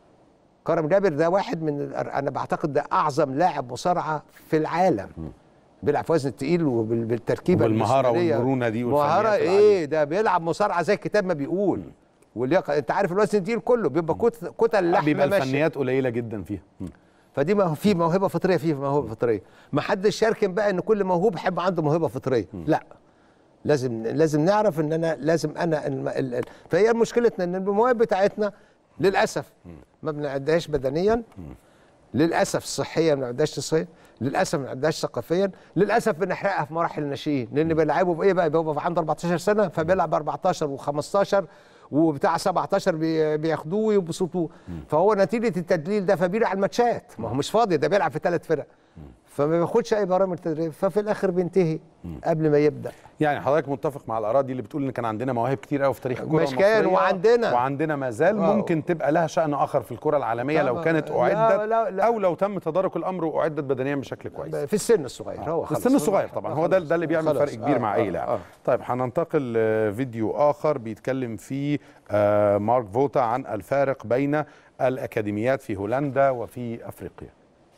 كرم جابر ده واحد من ال- انا بعتقد ده اعظم لاعب مصارعه في العالم بيلعب في وزن التقيل وبالتركيبه وبالمهارة الجسمانية. والمرونة دي والفنيات مهاره العالية. ايه ده بيلعب مصارعه زي الكتاب ما بيقول واللياقه انت عارف الوزن التقيل كله بيبقى كت- كتل لحم بيبقى ماشية. الفنيات قليله جدا فيها مم. فدي ما في موهبه فطريه في موهبه فطريه ما حدش يركن بقى ان كل موهوب يحب عنده موهبه فطريه لا لازم لازم نعرف ان انا لازم انا الم- ال- ال- فهي مشكلتنا ان المواهب بتاعتنا للاسف ما بنعدهاش بدنيا للاسف صحيا ما بنعدهاش صحيا للاسف ما بنعدهاش ثقافيا للاسف بنحرقها في مراحل الناشئين لان بيلعبوا بايه بقى بيبقى عنده 14 سنه فبيلعب 14 و15 وبتاع 17 بي- بياخدوه ويبسطوه فهو نتيجه التدليل ده فبيلعب على الماتشات ما هو مش فاضي ده بيلعب في ثلاث فرق فما بياخدش اي برامج تدريب ففي الاخر بينتهي قبل ما يبدا يعني حضرتك متفق مع الاراء دي اللي بتقول ان كان عندنا مواهب كتير قوي في تاريخ الكره مش كان المصرية وعندنا. وعندنا ما زال واو. ممكن تبقى لها شان اخر في الكره العالميه لو طبعا. كانت لا، اعدت لا، لا. او لو تم تدارك الامر واعدت بدنيا بشكل كويس في السن الصغير هو في خلاص السن الصغير طبعا هو ده ده اللي بيعمل خلاص. فرق كبير آه، مع اي آه، لاعب آه. طيب هننتقل لفيديو اخر بيتكلم فيه آه، مارك فوتا عن الفارق بين الاكاديميات في هولندا وفي افريقيا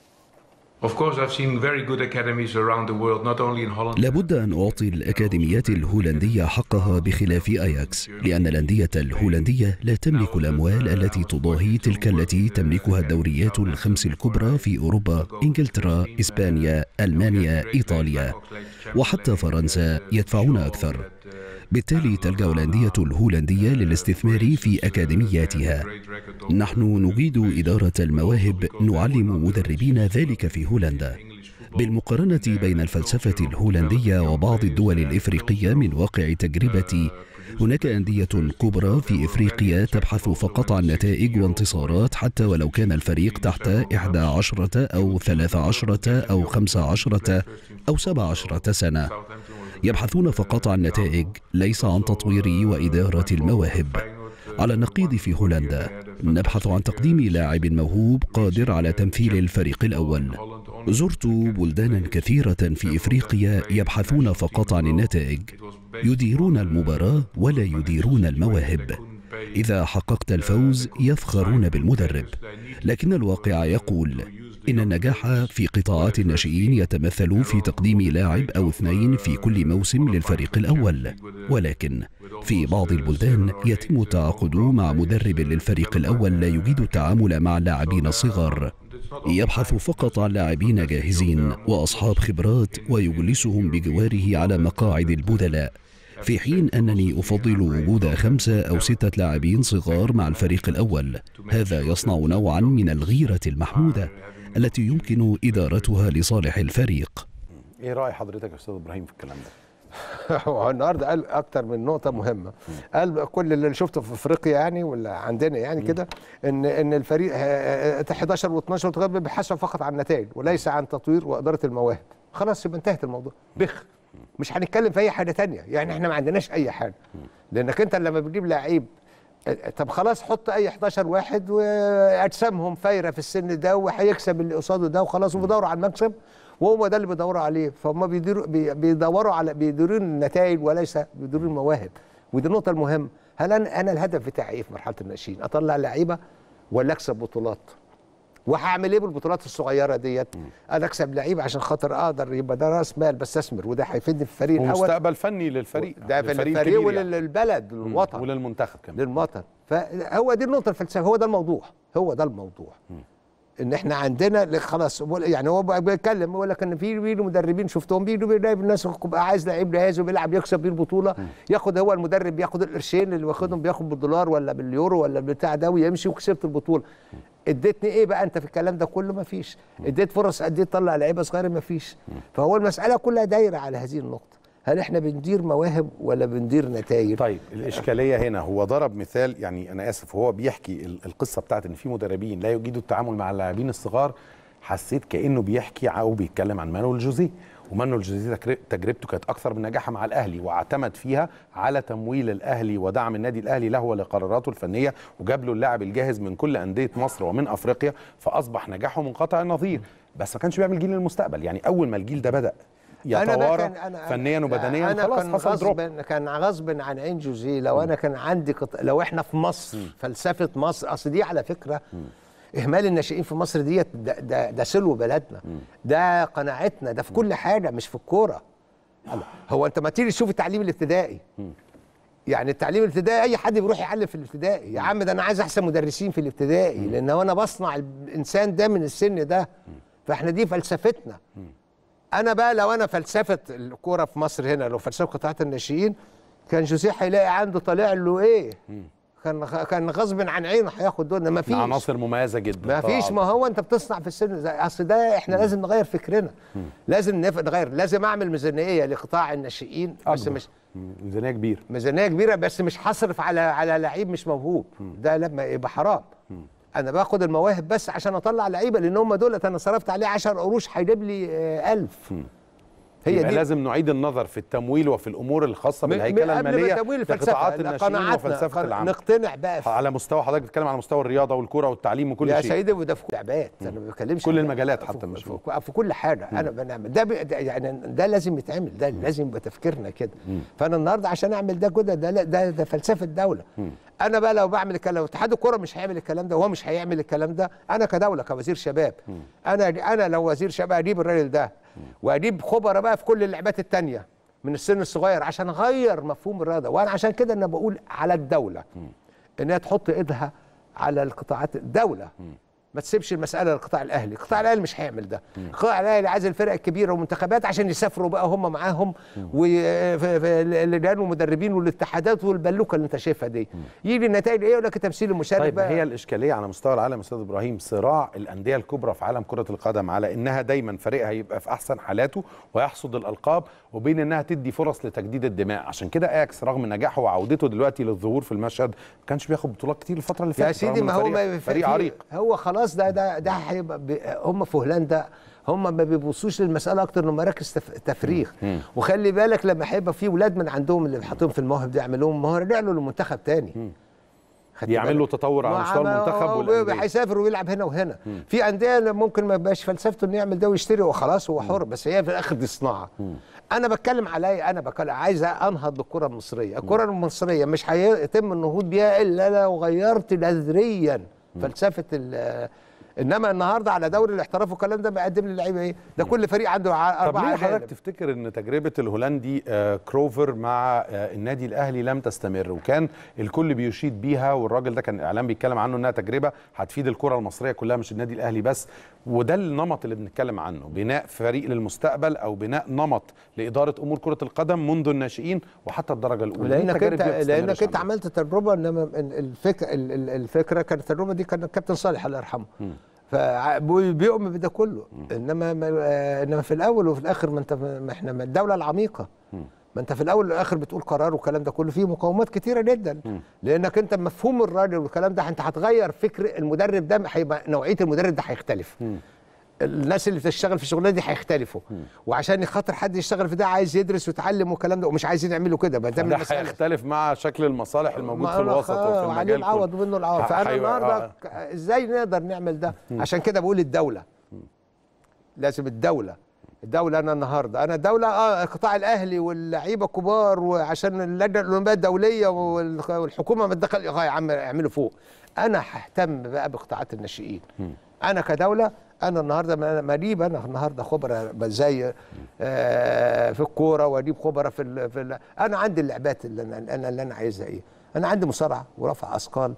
Of course, I've seen very good academies around the world, not only in Holland. لابد أن أعطي الأكاديميات الهولندية حقها بخلاف أياكس لأن الأندية الهولندية لا تملك الأموال التي تضاهي تلك التي تملكها الدوريات الخمس الكبرى في أوروبا إنجلترا إسبانيا ألمانيا إيطاليا وحتى فرنسا يدفعون أكثر بالتالي تلجأ الأندية الهولندية للاستثمار في أكاديمياتها نحن نجيد إدارة المواهب نعلم مدربين ذلك في هولندا بالمقارنة بين الفلسفة الهولندية وبعض الدول الإفريقية من واقع تجربتي هناك أندية كبرى في إفريقيا تبحث فقط عن نتائج وانتصارات حتى ولو كان الفريق تحت إحدى عشرة أو ثلاث عشرة أو خمس عشرة أو سبع عشرة سنة يبحثون فقط عن نتائج ليس عن تطوير وإدارة المواهب على النقيض في هولندا نبحث عن تقديم لاعب موهوب قادر على تمثيل الفريق الأول زرت بلدانا كثيرة في إفريقيا يبحثون فقط عن النتائج يديرون المباراة ولا يديرون المواهب إذا حققت الفوز يفخرون بالمدرب لكن الواقع يقول إن النجاح في قطاعات الناشئين يتمثل في تقديم لاعب أو اثنين في كل موسم للفريق الأول ولكن في بعض البلدان يتم التعاقد مع مدرب للفريق الأول لا يجيد التعامل مع اللاعبين الصغار يبحث فقط عن لاعبين جاهزين وأصحاب خبرات ويجلسهم بجواره على مقاعد البدلاء في حين أنني أفضل وجود خمسة أو ستة لاعبين صغار مع الفريق الأول هذا يصنع نوعا من الغيرة المحمودة التي يمكن إدارتها لصالح الفريق ايه راي حضرتك يا استاذ ابراهيم في الكلام ده هو النهارده قال اكتر من نقطه مهمه قال كل اللي شفته في افريقيا يعني ولا عندنا يعني كده ان ان الفريق آه، آه، 11 و12 وتغير بيحاسب فقط عن النتائج وليس عن تطوير واداره المواهب خلاص يبقى انتهت الموضوع بخ مش هنتكلم في اي حاجه تانية يعني احنا ما عندناش اي حاجه لانك انت لما بتجيب لعيب آه، طب خلاص حط اي 11 واحد واجسامهم فايره في السن ده وهيكسب اللي قصاده ده وخلاص وبيدوروا على المكسب وهو ده اللي بيدوروا عليه فهم بيديروا بي- بيدوروا على بيديرون النتائج وليس بيديرون المواهب ودي النقطه المهمه هل انا انا الهدف بتاعي ايه في مرحله الناشئين اطلع لعيبه ولا اكسب بطولات وهعمل ايه بالبطولات الصغيره ديت انا اكسب لعيب عشان خاطر اقدر يبقى ده راس مال بستثمر وده هيفيدني في الفريق الاول ومستقبل فني للفريق ده في للفريق الفريق الكبير يعني. وللبلد للوطن وللمنتخب كمان للوطن فهو دي النقطه الفلسفيه هو ده الموضوع هو ده الموضوع ان احنا عندنا ل- خلاص بقول- يعني هو بقى بيتكلم بيقول لك ان في بيجوا مدربين شفتهم بيجوا بيلاقي الناس بقى عايز لعيب جاهز وبيلعب يكسب بيه البطوله ياخد هو المدرب بياخد القرشين اللي واخدهم بياخد بالدولار ولا باليورو ولا بالبتاع ده ويمشي وكسبت البطوله اديتني ايه بقى انت في الكلام ده كله ما فيش اديت فرص قد ايه تطلع لعيبه صغيره ما فيش فهو المساله كلها دايره على هذه النقطه هل احنا بندير مواهب ولا بندير نتائج طيب الاشكاليه هنا هو ضرب مثال يعني انا اسف هو بيحكي ال- القصه بتاعت ان في مدربين لا يجيدوا التعامل مع اللاعبين الصغار حسيت كانه بيحكي او بيتكلم عن مانويل جوزيه ومانويل جوزيه تجر- تجربته كانت اكثر من نجاحها مع الاهلي واعتمد فيها على تمويل الاهلي ودعم النادي الاهلي له ولقراراته الفنيه وجاب له اللاعب الجاهز من كل انديه مصر ومن افريقيا فاصبح نجاحه منقطع النظير بس ما كانش بيعمل جيل للمستقبل يعني اول ما الجيل ده بدا أنا بقى يتوارى كان- أنا- فنيا أنا- وبدنيا أنا خلاص كان حصل دروب غصب كان غصب عن عين جوزيه لو انا كان عندي قط... لو احنا في مصر فلسفه مصر اصل دي على فكره اهمال الناشئين في مصر ديت ده, ده, ده سلو بلدنا ده قناعتنا ده في كل حاجه مش في الكوره الله. هو انت ما تيجي تشوف التعليم الابتدائي يعني التعليم الابتدائي اي حد بيروح يعلم في الابتدائي يا عم ده انا عايز احسن مدرسين في الابتدائي لان هو انا بصنع الانسان ده من السن ده فاحنا دي فلسفتنا انا بقى لو انا فلسفه الكوره في مصر هنا لو فلسفه قطاعات الناشئين كان جوزيه هيلاقي عنده طالع له ايه كان كان غصب عن عينه هياخد دول ما فيش عناصر مميزه جدا ما فيش ما هو انت بتصنع في السن زي اصل ده احنا لازم نغير فكرنا لازم نف- نغير لازم اعمل ميزانيه لقطاع الناشئين بس أكبر. مش ميزانيه كبيره ميزانيه كبيره بس مش هصرف على على لعيب مش موهوب ده لما يبقى حرام انا باخد المواهب بس عشان اطلع لعيبه لان هم دولت انا صرفت عليه 10 قروش هيجيب لي آه، 1000 هي هي يبقى دي لازم نعيد النظر في التمويل وفي الامور الخاصه م- بالهيكله قبل ما الماليه تمويل لقطاعات الفلسفه الناشئين قناعاتنا وفلسفه قن- العمل نقتنع بقى في على مستوى حضرتك بتتكلم على مستوى الرياضه والكره والتعليم وكل يا شيء سيدي وده في كل لعبات انا ما بتكلمش كل عن- المجالات في- حتى مش في, في, في كل حاجه انا بنعمل ده, بي- ده يعني ده لازم يتعمل ده لازم يبقى تفكيرنا كده فانا النهارده عشان اعمل ده كده ده لا- ده, ده فلسفه دوله انا بقى لو بعمل الكلام اتحاد الكوره مش هيعمل الكلام ده وهو مش هيعمل الكلام ده انا كدوله كوزير شباب انا انا لو وزير شباب اجيب الراجل ده واجيب خبراء بقى في كل اللعبات التانيه من السن الصغير عشان اغير مفهوم الرياضه وانا عشان كده انا بقول على الدوله انها تحط ايدها على القطاعات الدوله ما تسيبش المساله للقطاع الاهلي، القطاع الاهلي مش هيعمل ده، القطاع الاهلي عايز الفرق الكبيره والمنتخبات عشان يسافروا بقى هم معاهم واللجان والمدربين والاتحادات والبلوكه اللي انت شايفها دي يجي النتائج ايه يقول لك تمثيل المشارك طيب بقى هي الاشكاليه على مستوى العالم استاذ ابراهيم صراع الانديه الكبرى في عالم كره القدم على انها دايما فريقها يبقى في احسن حالاته ويحصد الالقاب وبين انها تدي فرص لتجديد الدماء عشان كده اياكس رغم نجاحه وعودته دلوقتي للظهور في المشهد ما كانش بياخد بطولات كتير الفتره اللي فاتت يا سيدي رغم ما إنه هو فريق, ما فريق في- عريق هو خلاص ده ده ده هيبقى بي- هم في هولندا هم ما بيبصوش للمساله اكتر انه مراكز تف- تفريغ وخلي بالك لما هيبقى في ولاد من عندهم اللي حاطين في المواهب دي يعملوهم ما هو رجع له لمنتخب تاني خدت يعمل بالك؟ له تطور على مع- مستوى ما- المنتخب هو والانديه هيسافر ويلعب هنا وهنا في انديه اللي ممكن ما يبقاش فلسفته انه يعمل ده ويشتري وخلاص هو حر بس هي في الاخر دي صناعه انا بتكلم عليا انا بتكلم عايز انهض بالكره المصريه الكره المصريه مش هيتم النهوض بيها الا لو غيرت جذريا فلسفه ال- انما النهارده على دوري الاحتراف والكلام ده بيقدم لي لعيبه ايه ده كل فريق عنده ع- طب اربعه ليه أجانب. حضرتك تفتكر ان تجربه الهولندي آه، كروفر مع آه، النادي الاهلي لم تستمر وكان الكل بيشيد بيها والراجل ده كان الاعلام بيتكلم عنه انها تجربه هتفيد الكره المصريه كلها مش النادي الاهلي بس وده النمط اللي بنتكلم عنه بناء فريق للمستقبل او بناء نمط لاداره امور كره القدم منذ الناشئين وحتى الدرجه الاولى ليه لانك التجارب انت دي ما بتستمرش لانك انت عندنا؟ عملت تجربه انما الفكره الفكره كانت التجربه دي كان الكابتن صالح الله يرحمه فبيؤمن بده كله انما ما آه، انما في الاول وفي الاخر ما انت ما احنا ما الدوله العميقه ما انت في الاول والاخر بتقول قرار والكلام ده كله فيه مقاومات كتيره جدا لانك انت مفهوم الراجل والكلام ده انت هتغير فكر المدرب ده هيبقى نوعيه المدرب ده هيختلف الناس اللي بتشتغل في الشغلانه دي هيختلفوا وعشان خاطر حد يشتغل في ده عايز يدرس ويتعلم والكلام ده ومش عايزين يعملوا كده ما دام ده المساله هيختلف مع شكل المصالح الموجود ما في أنا الوسط خ- وفي عليه المجال العوض كله. ومنه العوض ح- فانا حيو- النهارده آه. ك- ازاي نقدر نعمل ده عشان كده بقول الدوله لازم الدوله الدولة أنا النهاردة أنا الدولة آه قطاع الأهلي واللعيبة كبار وعشان اللجنة الأولمبية الدولية والخ- والحكومة ما تدخل يا عم اعملوا فوق أنا ههتم بقى بقطاعات الناشئين أنا كدولة أنا النهاردة ما ما أجيب أنا النهاردة خبرة زي آه في الكورة وأجيب خبرة في ال في ال أنا عندي اللعبات اللي أنا أنا اللي أنا عايزها إيه أنا عندي مصارعة ورفع أثقال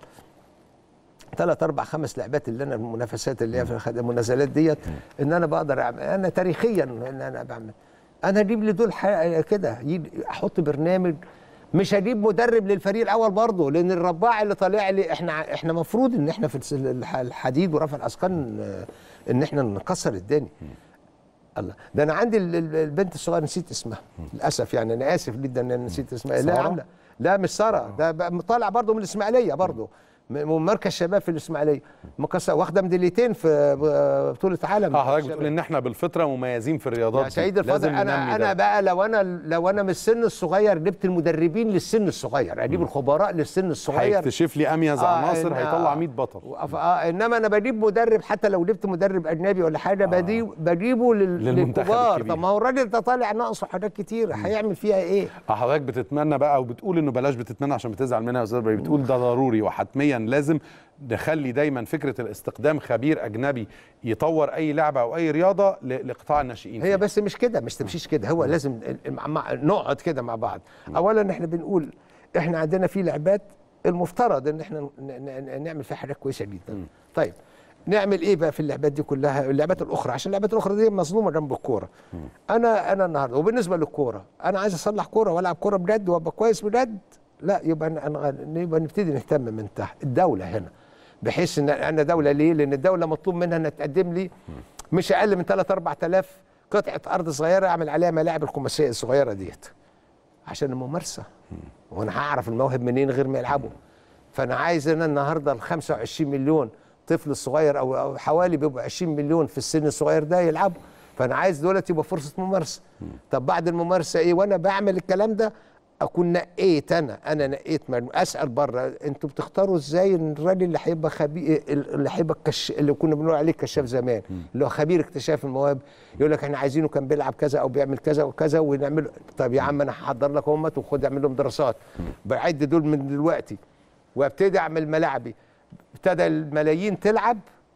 ثلاث اربع خمس لعبات اللي انا المنافسات اللي هي في الخد- المنازلات ديت ان انا بقدر اعمل انا تاريخيا ان انا بعمل انا اجيب لي دول ح- كده يجي- احط برنامج مش هجيب مدرب للفريق الاول برضه لان الرباع اللي طالع لي احنا احنا مفروض ان احنا في الس- الح- الحديد ورفع الاثقال آه، ان احنا نكسر الدنيا الله ده انا عندي ال- ال- البنت الصغيره نسيت اسمها للاسف يعني انا اسف جدا ان أنا نسيت اسمها لا سارة؟ عامله لا مش ساره ده بقى طالع برضه من الاسماعيليه برضه م- ومركز شباب في الاسماعيليه مكسر واخده ميداليتين في ب- بطوله عالم اه حضرتك شباب. بتقول ان احنا بالفطره مميزين في الرياضات يا دي. سيد الفاضل لازم ننمي انا ده. انا بقى لو انا لو انا من السن الصغير جبت المدربين للسن الصغير اجيب الخبراء للسن الصغير هيكتشف لي اميز آه، عناصر إن- هيطلع آه. 100 بطل وأف- آه انما انا بجيب مدرب حتى لو جبت مدرب اجنبي ولا حاجه بجيب بجيبه لل- للمنتخب للكبار الكبير. طب ما هو الراجل ده طالع ناقصه حاجات كتير هيعمل فيها ايه؟ اه حضرتك بتتمنى بقى وبتقول انه بلاش بتتمنى عشان بتزعل منها يا استاذ إبراهيم. بتقول ده ضروري وحتميا لازم نخلي دايما فكره الاستخدام خبير اجنبي يطور اي لعبه او اي رياضه ل- لقطاع الناشئين هي فيها. بس مش كده مش تمشيش كده هو لازم ال- مع- مع- نقعد كده مع بعض اولا احنا بنقول احنا عندنا في لعبات المفترض ان احنا ن- ن- نعمل فيها حاجات كويسه جدا طيب نعمل ايه بقى في اللعبات دي كلها اللعبات الاخرى عشان اللعبات الاخرى دي مظلومه جنب الكوره انا انا النهارده وبالنسبه للكوره انا عايز اصلح كوره والعب كوره بجد وابقى كويس بجد لا يبقى أنا- أنا- يبقى نبتدي نهتم من تحت الدوله هنا بحيث ان انا دوله ليه؟ لان الدوله مطلوب منها انها تقدم لي مش اقل من 3 4000 قطعه ارض صغيره اعمل عليها ملاعب الخماسيه الصغيره ديت عشان الممارسه وانا هعرف الموهب منين غير ما يلعبوا فانا عايز انا النهارده ال 25 مليون طفل صغير او او حوالي بيبقى 20 مليون في السن الصغير ده يلعبوا فانا عايز دولت يبقى فرصه ممارسه طب بعد الممارسه ايه وانا بعمل الكلام ده اكون نقيت انا انا نقيت من اسال بره انتوا بتختاروا ازاي إن الراجل اللي هيبقى خبير اللي هيبقى كش اللي كنا بنقول عليه كشاف زمان اللي هو خبير اكتشاف المواهب يقول لك احنا عايزينه كان بيلعب كذا او بيعمل كذا وكذا ونعمل طب يا عم انا هحضر لك همت وخد اعمل لهم دراسات بعد دول من دلوقتي وابتدي اعمل ملاعبي ابتدى الملايين تلعب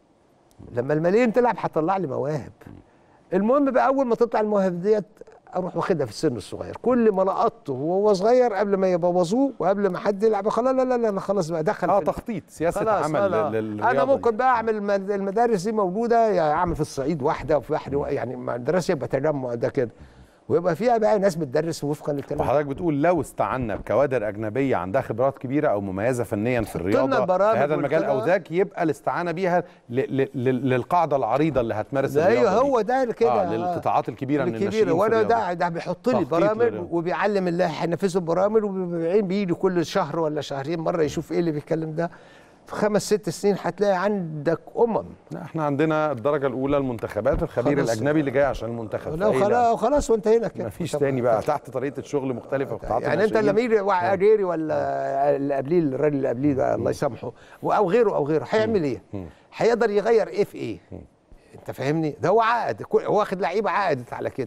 لما الملايين تلعب هتطلع لي مواهب المهم بقى اول ما تطلع المواهب ديت اروح واخدها في السن الصغير كل ما لقطته وهو صغير قبل ما يبوظوه وقبل ما حد يلعب خلاص لا لا لا, لا خلاص بقى دخل اه في- تخطيط سياسه خلاص عمل أنا, لل- للرياضة انا دي. ممكن بقى اعمل المد- المدارس دي موجوده يعني اعمل في الصعيد واحده وفي واحده يعني مدرسه يبقى تجمع ده كده ويبقى فيها بقى ناس بتدرس وفقا للكلام ده. وحضرتك بتقول لو استعنا بكوادر اجنبيه عندها خبرات كبيره او مميزه فنيا في الرياضه البرامج في هذا المجال او والكلام. ذاك يبقى الاستعانه بيها ل- ل- ل- للقاعده العريضه اللي هتمارس ده الرياضه ايوه دي. هو ده كده آه للقطاعات الكبيره من الناشئين الكبيره في وانا الرياضة. ده ده بيحط لي تخطيط برامج للرياضة. وبيعلم اللي هينفذوا البرامج وبعدين بيجي كل شهر ولا شهرين مره يشوف ايه اللي بيتكلم ده في خمس ست سنين هتلاقي عندك امم لا، احنا عندنا الدرجه الاولى المنتخبات الخبير خلاص. الاجنبي اللي جاي عشان المنتخب لو فأي لا. خلاص خلاص وانت هنا كده ما فيش طب- تاني بقى تحت طريقه الشغل مختلفه في قطاعات يعني انت الناشئين. لما يجي اجيري ولا اللي قبليه الراجل اللي قبليه ده الله يسامحه او غيره او غيره هيعمل ايه؟ هيقدر يغير ايه في ايه؟ انت فاهمني؟ ده هو عقد كل- هو واخد لعيبه عقدت على كده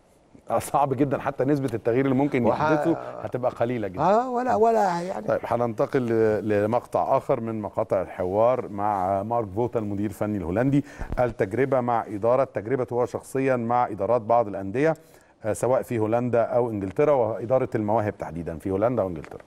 آه، صعب جدا حتى نسبه التغيير اللي ممكن وح- يحدثه هتبقى قليله جدا اه ولا ولا يعني طيب هننتقل ل- لمقطع اخر من مقاطع الحوار مع مارك فوتا المدير الفني الهولندي التجربه مع اداره تجربته هو شخصيا مع ادارات بعض الانديه آه، سواء في هولندا او انجلترا واداره المواهب تحديدا في هولندا وانجلترا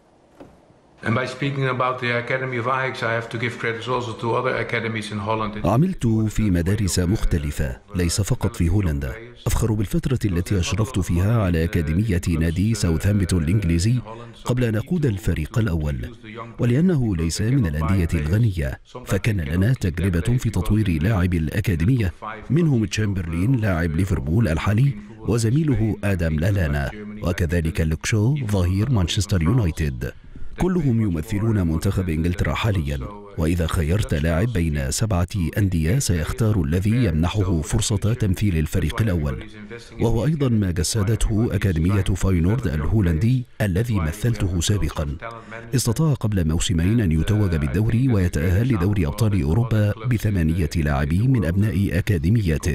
And by speaking about the Academy of Ajax, I have to give credit also to other academies in Holland. عملت في مدارس مختلفة ليس فقط في هولندا أفخر بالفترة التي أشرفت فيها على أكاديمية نادي ساوثهامبتون الإنجليزي قبل أن أقود الفريق الأول ولأنه ليس من الأندية الغنية فكان لنا تجربة في تطوير لاعبي الأكاديمية منهم تشامبرلين لاعب ليفربول الحالي وزميله آدم لالانا وكذلك لوكشو ظهير مانشستر يونايتد كلهم يمثلون منتخب انجلترا حاليا واذا خيرت لاعب بين سبعه انديه سيختار الذي يمنحه فرصه تمثيل الفريق الاول وهو ايضا ما جسدته اكاديميه فاينورد الهولندي الذي مثلته سابقا استطاع قبل موسمين ان يتوج بالدوري ويتاهل لدوري ابطال اوروبا بثمانيه لاعبين من ابناء اكاديميته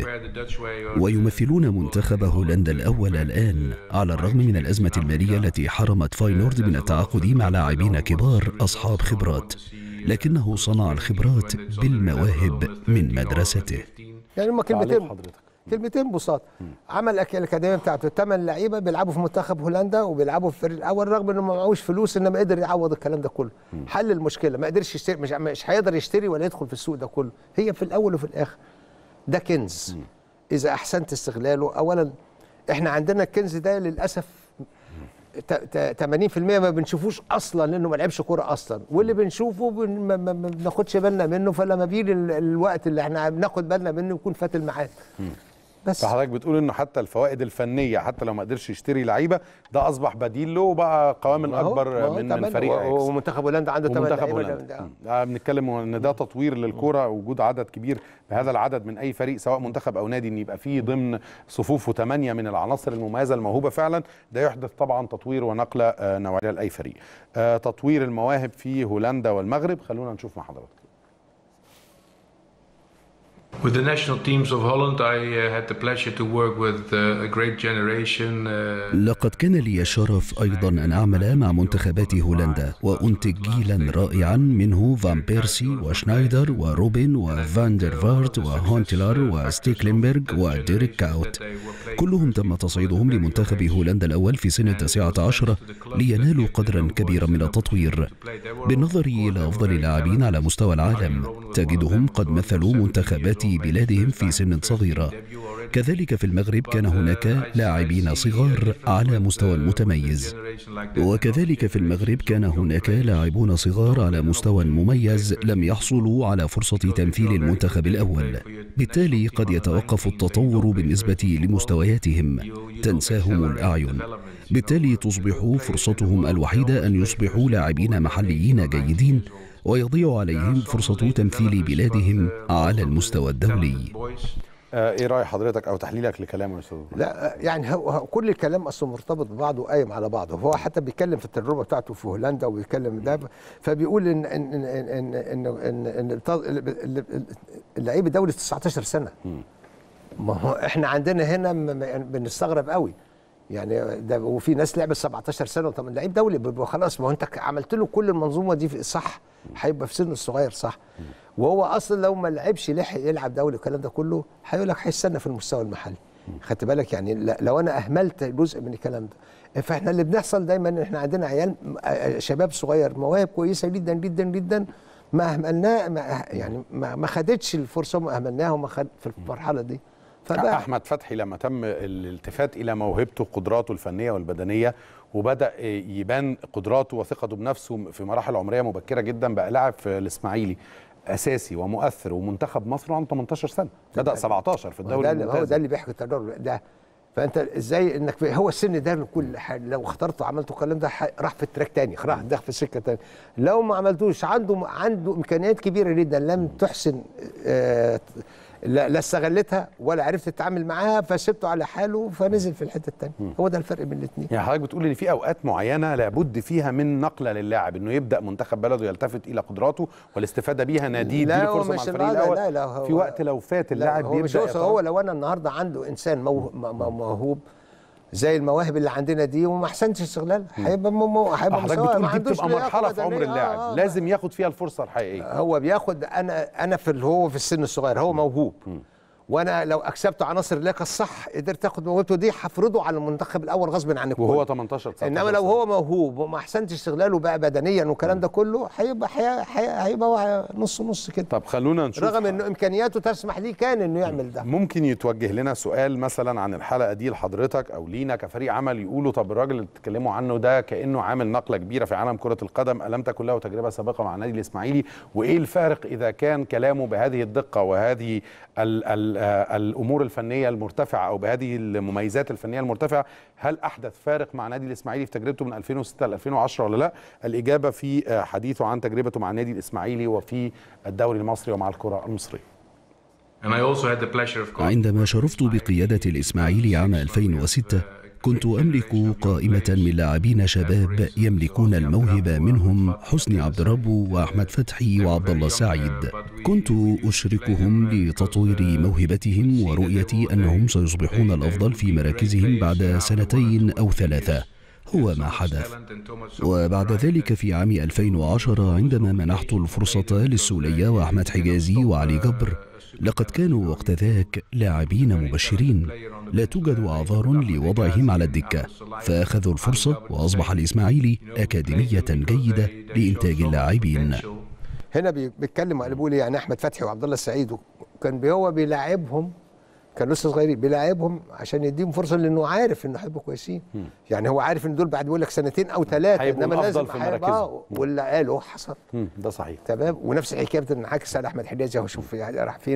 ويمثلون منتخب هولندا الأول الآن على الرغم من الأزمة المالية التي حرمت فاينورد من التعاقد مع لاعبين كبار أصحاب خبرات لكنه صنع الخبرات بالمواهب من مدرسته يعني هما تعليق كلمتين حضرتك كلمتين بساط عمل أك- الاكاديميه بتاعته ثمان لعيبه بيلعبوا في منتخب هولندا وبيلعبوا في الفريق الاول رغم انه ما معهوش فلوس انما قدر يعوض الكلام ده كله حل المشكله ما قدرش يشتري مش مش هيقدر يشتري ولا يدخل في السوق ده كله هي في الاول وفي الاخر ده كنز اذا احسنت استغلاله اولا احنا عندنا الكنز ده للاسف ت- ت- 80% ما بنشوفوش اصلا لانه ما لعبش كوره اصلا واللي بنشوفه بن ما ما- ما بناخدش بالنا منه فلما بيجي ال- الوقت اللي احنا بناخد بالنا منه يكون فات الميعاد بس فحضرتك بتقول انه حتى الفوائد الفنيه حتى لو ما قدرش يشتري لعيبه ده اصبح بديل له وبقى قوام ما هو- اكبر ما هو من من تمام. فريق و- اياكس ومنتخب هولندا عنده ثمان ومنتخب لعيبه هولندا ده- مم. آه، بنتكلم ان ده تطوير للكره وجود عدد كبير بهذا العدد من اي فريق سواء منتخب او نادي ان يبقى فيه ضمن صفوفه ثمانيه من العناصر المميزه الموهوبه فعلا ده يحدث طبعا تطوير ونقله آه، نوعيه لاي فريق آه، تطوير المواهب في هولندا والمغرب خلونا نشوف مع حضرتك With the national teams of Holland, I uh, had the pleasure to work with uh, a great generation. Uh, لقد كان لي الشرف أيضا أن أعمل مع منتخبات هولندا وأنتج جيلا رائعا منه فان بيرسي وشنايدر وروبن وفان دير فارت وهونتلر وستيكلينبرغ وديريك كاوت كلهم تم تصعيدهم لمنتخب هولندا الأول في سن التاسعة عشرة لينالوا قدرا كبيرا من التطوير بالنظر إلى أفضل اللاعبين على مستوى العالم تجدهم قد مثلوا منتخبات بلادهم في سن صغيرة كذلك في المغرب كان هناك لاعبين صغار على مستوى متميز وكذلك في المغرب كان هناك لاعبون صغار على مستوى مميز لم يحصلوا على فرصة تمثيل المنتخب الأول بالتالي قد يتوقف التطور بالنسبة لمستوياتهم تنساهم الأعين بالتالي تصبح فرصتهم الوحيدة أن يصبحوا لاعبين محليين جيدين ويضيع عليهم فرصة تمثيل بلادهم على المستوى الدولي آه، ايه راي حضرتك او تحليلك لكلامه يا استاذ لا يعني هو هو كل الكلام اصلا مرتبط ببعضه وقايم على بعضه هو حتى بيتكلم في التجربه بتاعته في هولندا وبيتكلم ده فبيقول ان ان ان ان ان, إن, إن الط- اللعيب الدولي 19 سنه ما هو احنا عندنا هنا م- م- بنستغرب قوي يعني ده وفي ناس لعبت 17 سنه طب لعيب دولي بيبقى خلاص ما هو انت عملت له كل المنظومه دي في- صح هيبقى في سن الصغير صح وهو اصلا لو ما لعبش لحق يلعب دولي والكلام ده كله هيقول لك هيستنى في المستوى المحلي خدت بالك يعني لا- لو انا اهملت جزء من الكلام ده فاحنا اللي بنحصل دايما ان احنا عندنا عيال م- آه، شباب صغير مواهب كويسه جدا جدا جدا ما اهملناه ما يعني ما ما خدتش الفرصه وما اهملناها وما خد في المرحله دي فده احمد فتحي لما تم الالتفات الى موهبته قدراته الفنيه والبدنيه وبدا يبان قدراته وثقته بنفسه في مراحل عمريه مبكره جدا بقى لاعب في الاسماعيلي اساسي ومؤثر ومنتخب مصر عنده 18 سنه بدا 17 في الدوري ده اللي- هو الممتاز ده اللي بيحكي التجربه ده فانت ازاي انك في- هو السن ده كل حاجه لو اخترته وعملته الكلام ده ح- راح في التراك تاني راح داخل في سكه تاني لو ما عملتوش عنده عنده امكانيات كبيره جدا لم تحسن آه، لا لا استغلتها ولا عرفت تتعامل معاها فسبته على حاله فنزل في الحته الثانيه هو ده الفرق بين الاثنين يعني حضرتك بتقول ان في اوقات معينه لابد فيها من نقله للاعب انه يبدا منتخب بلده يلتفت الى قدراته والاستفاده بيها ناديه لا، يديله هو فرصه مع مش الفريق الوضع، الاول لا، لا، هو- في وقت لو فات اللاعب لا هو مش بيبدا يوصل يتراجع. هو لو انا النهارده عنده انسان مو- م- م- موهوب زي المواهب اللي عندنا دي وما احسنش استغلالها هيبقى مو- مو- هيبقى حضرتك مستواه ما بتقول دي عندوش بتبقى لياقة مرحله في عمر بدنية. اللاعب آه، آه. لازم ياخد فيها الفرصه الحقيقيه هو بياخد انا انا في اللي هو في السن الصغير هو موهوب وانا لو اكسبت عناصر اللياقه الصح قدرت اخد موهبته دي هفرضه على المنتخب الاول غصب عن الكل وهو 18 19 انما لو سنة. هو موهوب وما احسنش استغلاله بقى بدنيا والكلام ده كله هيبقى هي- هي- هيبقى هو نص نص كده طب خلونا نشوف رغم انه امكانياته تسمح ليه كان انه يعمل ده ممكن يتوجه لنا سؤال مثلا عن الحلقه دي لحضرتك او لينا كفريق عمل يقولوا طب الراجل اللي بتتكلموا عنه ده كانه عامل نقله كبيره في عالم كره القدم الم تكن له تجربه سابقه مع النادي الاسماعيلي وايه الفارق اذا كان كلامه بهذه الدقه وهذه ال ال آه الامور الفنيه المرتفعه او بهذه المميزات الفنيه المرتفعه هل احدث فارق مع النادي الاسماعيلي في تجربته من 2006 ل 2010 ولا لا الاجابه في آه، حديثه عن تجربته مع النادي الاسماعيلي وفي الدوري المصري ومع الكره المصريه And I also had the pleasure of course عندما شرفت بقيادة الإسماعيلي عام 2006 كنت أملك قائمة من لاعبين شباب يملكون الموهبة منهم حسني عبد رب وأحمد فتحي وعبد الله سعيد كنت أشركهم لتطوير موهبتهم ورؤيتي أنهم سيصبحون الأفضل في مراكزهم بعد سنتين أو ثلاثة هو ما حدث وبعد ذلك في عام 2010 عندما منحت الفرصة للسولية وأحمد حجازي وعلي جبر لقد كانوا وقت ذاك لاعبين مبشرين لا توجد أعذار لوضعهم على الدكة فأخذوا الفرصة وأصبح الإسماعيلي أكاديمية جيدة لإنتاج اللاعبين هنا بي- بيتكلم على بيقول يعني احمد فتحي وعبد الله السعيد كان بي- هو بيلاعبهم كان لسه صغيرين بيلاعبهم عشان يديهم فرصه لانه عارف انه هيبقوا كويسين يعني هو عارف ان دول بعد بيقول لك سنتين او ثلاثه هيبقوا انما الأفضل لازم في هيبقى- مراكزهم. واللي قاله حصل مم، ده صحيح تمام ونفس الحكايه بتنعكس على احمد حجازي اهو شوف يعني راح فين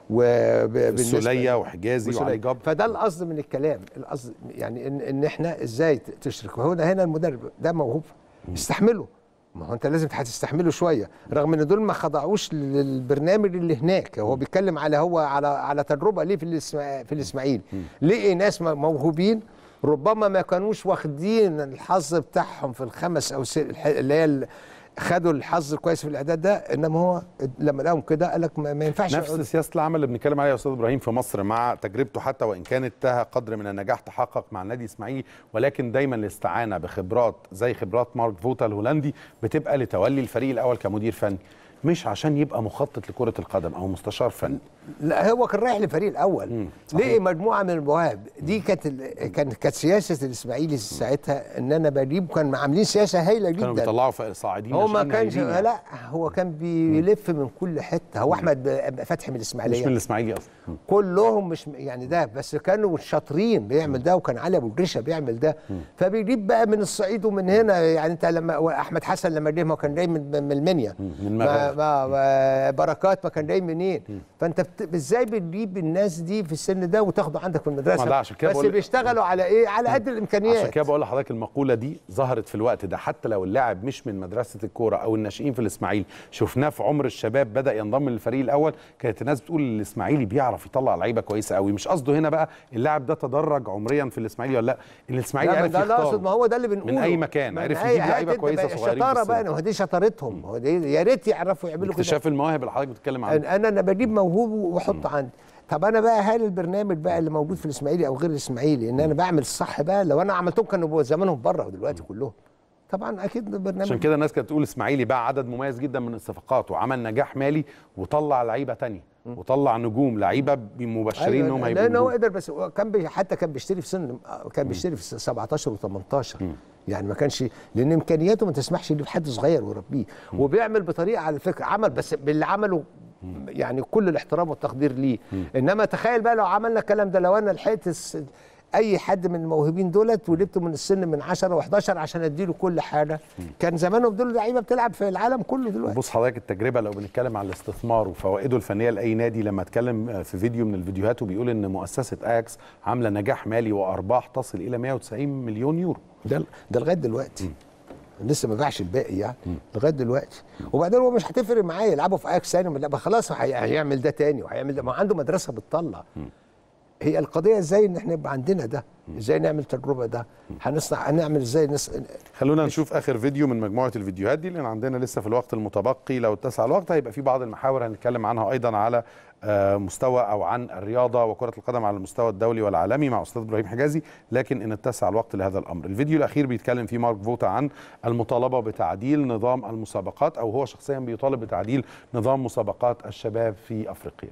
السوليه وحجازي وعلي جبر فده القصد من الكلام القصد يعني ان ان احنا ازاي ت- تشرك وهنا هنا المدرب ده موهوب استحمله ما هو انت لازم هتستحمله شويه رغم ان دول ما خضعوش للبرنامج اللي هناك هو بيتكلم على هو على على تجربه ليه في الإسما- في الاسماعيلي لقي ناس م- موهوبين ربما ما كانوش واخدين الحظ بتاعهم في الخمس او ست الح- اللي هي ال- خدوا الحظ الكويس في الاعداد ده انما هو لما لقاهم كده قال لك ما ما ينفعش نفس يقعدوا. سياسه العمل اللي بنتكلم عليها يا استاذ ابراهيم في مصر مع تجربته حتى وان كانت لها قدر من النجاح تحقق مع النادي الاسماعيلي ولكن دايما الاستعانه بخبرات زي خبرات مارك فوتا الهولندي بتبقى لتولي الفريق الاول كمدير فني مش عشان يبقى مخطط لكره القدم او مستشار فني لا هو كان رايح للفريق الاول لقي مجموعه من المواهب دي كانت ال- كانت كانت سياسه الاسماعيلي ساعتها ان انا بجيب كان عاملين سياسه هايله كانوا جدا بيطلعوا ف- صاعدين هو ما ناشئين كانش هايلين يعني. لا هو كان بيلف من كل حته هو احمد ب- فتحي من مش الاسماعيليه من الاسماعيلي اصلا مم. كلهم مش يعني ده بس كانوا شاطرين بيعمل ده وكان علي ابو الجريشه بيعمل ده فبيجيب بقى من الصعيد ومن هنا يعني انت لما احمد حسن لما جه ما هو كان جاي من من المنيا من ما المغرب. ما ما بركات ما كان جاي منين فانت بت- ازاي بتجيب الناس دي في السن ده وتاخده عندك في ما المدرسه ده عشان كده بس بقول- بيشتغلوا على ايه على قد الامكانيات عشان كده بقول لحضرتك المقوله دي ظهرت في الوقت ده حتى لو اللاعب مش من مدرسه الكوره او الناشئين في الاسماعيلي شفناه في عمر الشباب بدا ينضم للفريق الاول كانت الناس بتقول الاسماعيلي بيعرف يطلع لعيبه كويسه قوي مش قصده هنا بقى اللاعب ده تدرج عمريا في الاسماعيلي ولا لا الاسماعيلي لا ما عرف ده لا اقصد ما يختار هو ده اللي بنقوله من أي مكان، من عرف أي- يجيب هات لعيبة انت كويسة بقى صغيرين في الشطاره السن. بقى ما هو دي شطارتهم هو دي يا ريت يعرفوا يعملوا كده اكتشاف المواهب اللي حضرتك بتتكلم عنه انا انا بجيب موهوب واحطه عندي طب انا بقى هل البرنامج بقى اللي موجود في الاسماعيلي او غير الاسماعيلي ان انا بعمل الصح بقى لو انا عملتهم كانوا زمانهم بره دلوقتي كلهم طبعا اكيد برنامج عشان كده الناس كانت تقول اسماعيلي باع عدد مميز جدا من الصفقات وعمل نجاح مالي وطلع لعيبه تانية وطلع نجوم لعيبه مبشرين انهم هيبقوا لان هو نجوم. قدر بس هو كان بي حتى كان بيشتري في سن كان بيشتري في 17 و18 يعني ما كانش لان امكانياته ما تسمحش يجيب حد صغير ويربيه وبيعمل بطريقه على فكره عمل بس باللي عمله يعني كل الاحترام والتقدير ليه انما تخيل بقى لو عملنا الكلام ده لو انا لحقت الس- اي حد من الموهوبين دولت وجبته من السن من 10 و11 عشان اديله كل حاجه كان زمانهم دول لعيبه بتلعب في العالم كله دلوقتي بص حضرتك التجربه لو بنتكلم عن الاستثمار وفوائده الفنيه لاي نادي لما اتكلم في فيديو من الفيديوهات وبيقول ان مؤسسه اياكس عامله نجاح مالي وارباح تصل الى 190 مليون يورو ده ده لغايه دلوقتي لسه ما باعش الباقي يعني لغايه دلوقتي وبعدين هو مش هتفرق معاه يلعبوا في اياكس ثاني لا خلاص هي- هيعمل ده تاني وهيعمل ده ما عنده مدرسه بتطلع هي القضيه ازاي ان احنا يبقى عندنا ده ازاي نعمل تجربه ده هنصنع هنعمل ازاي نص... خلونا نشوف اخر فيديو من مجموعه الفيديوهات دي لان عندنا لسه في الوقت المتبقي لو اتسع الوقت هيبقى في بعض المحاور هنتكلم عنها ايضا على آه، مستوى او عن الرياضه وكره القدم على المستوى الدولي والعالمي مع استاذ ابراهيم حجازي لكن ان اتسع الوقت لهذا الامر الفيديو الاخير بيتكلم فيه مارك فوتا عن المطالبه بتعديل نظام المسابقات او هو شخصيا بيطالب بتعديل نظام مسابقات الشباب في افريقيا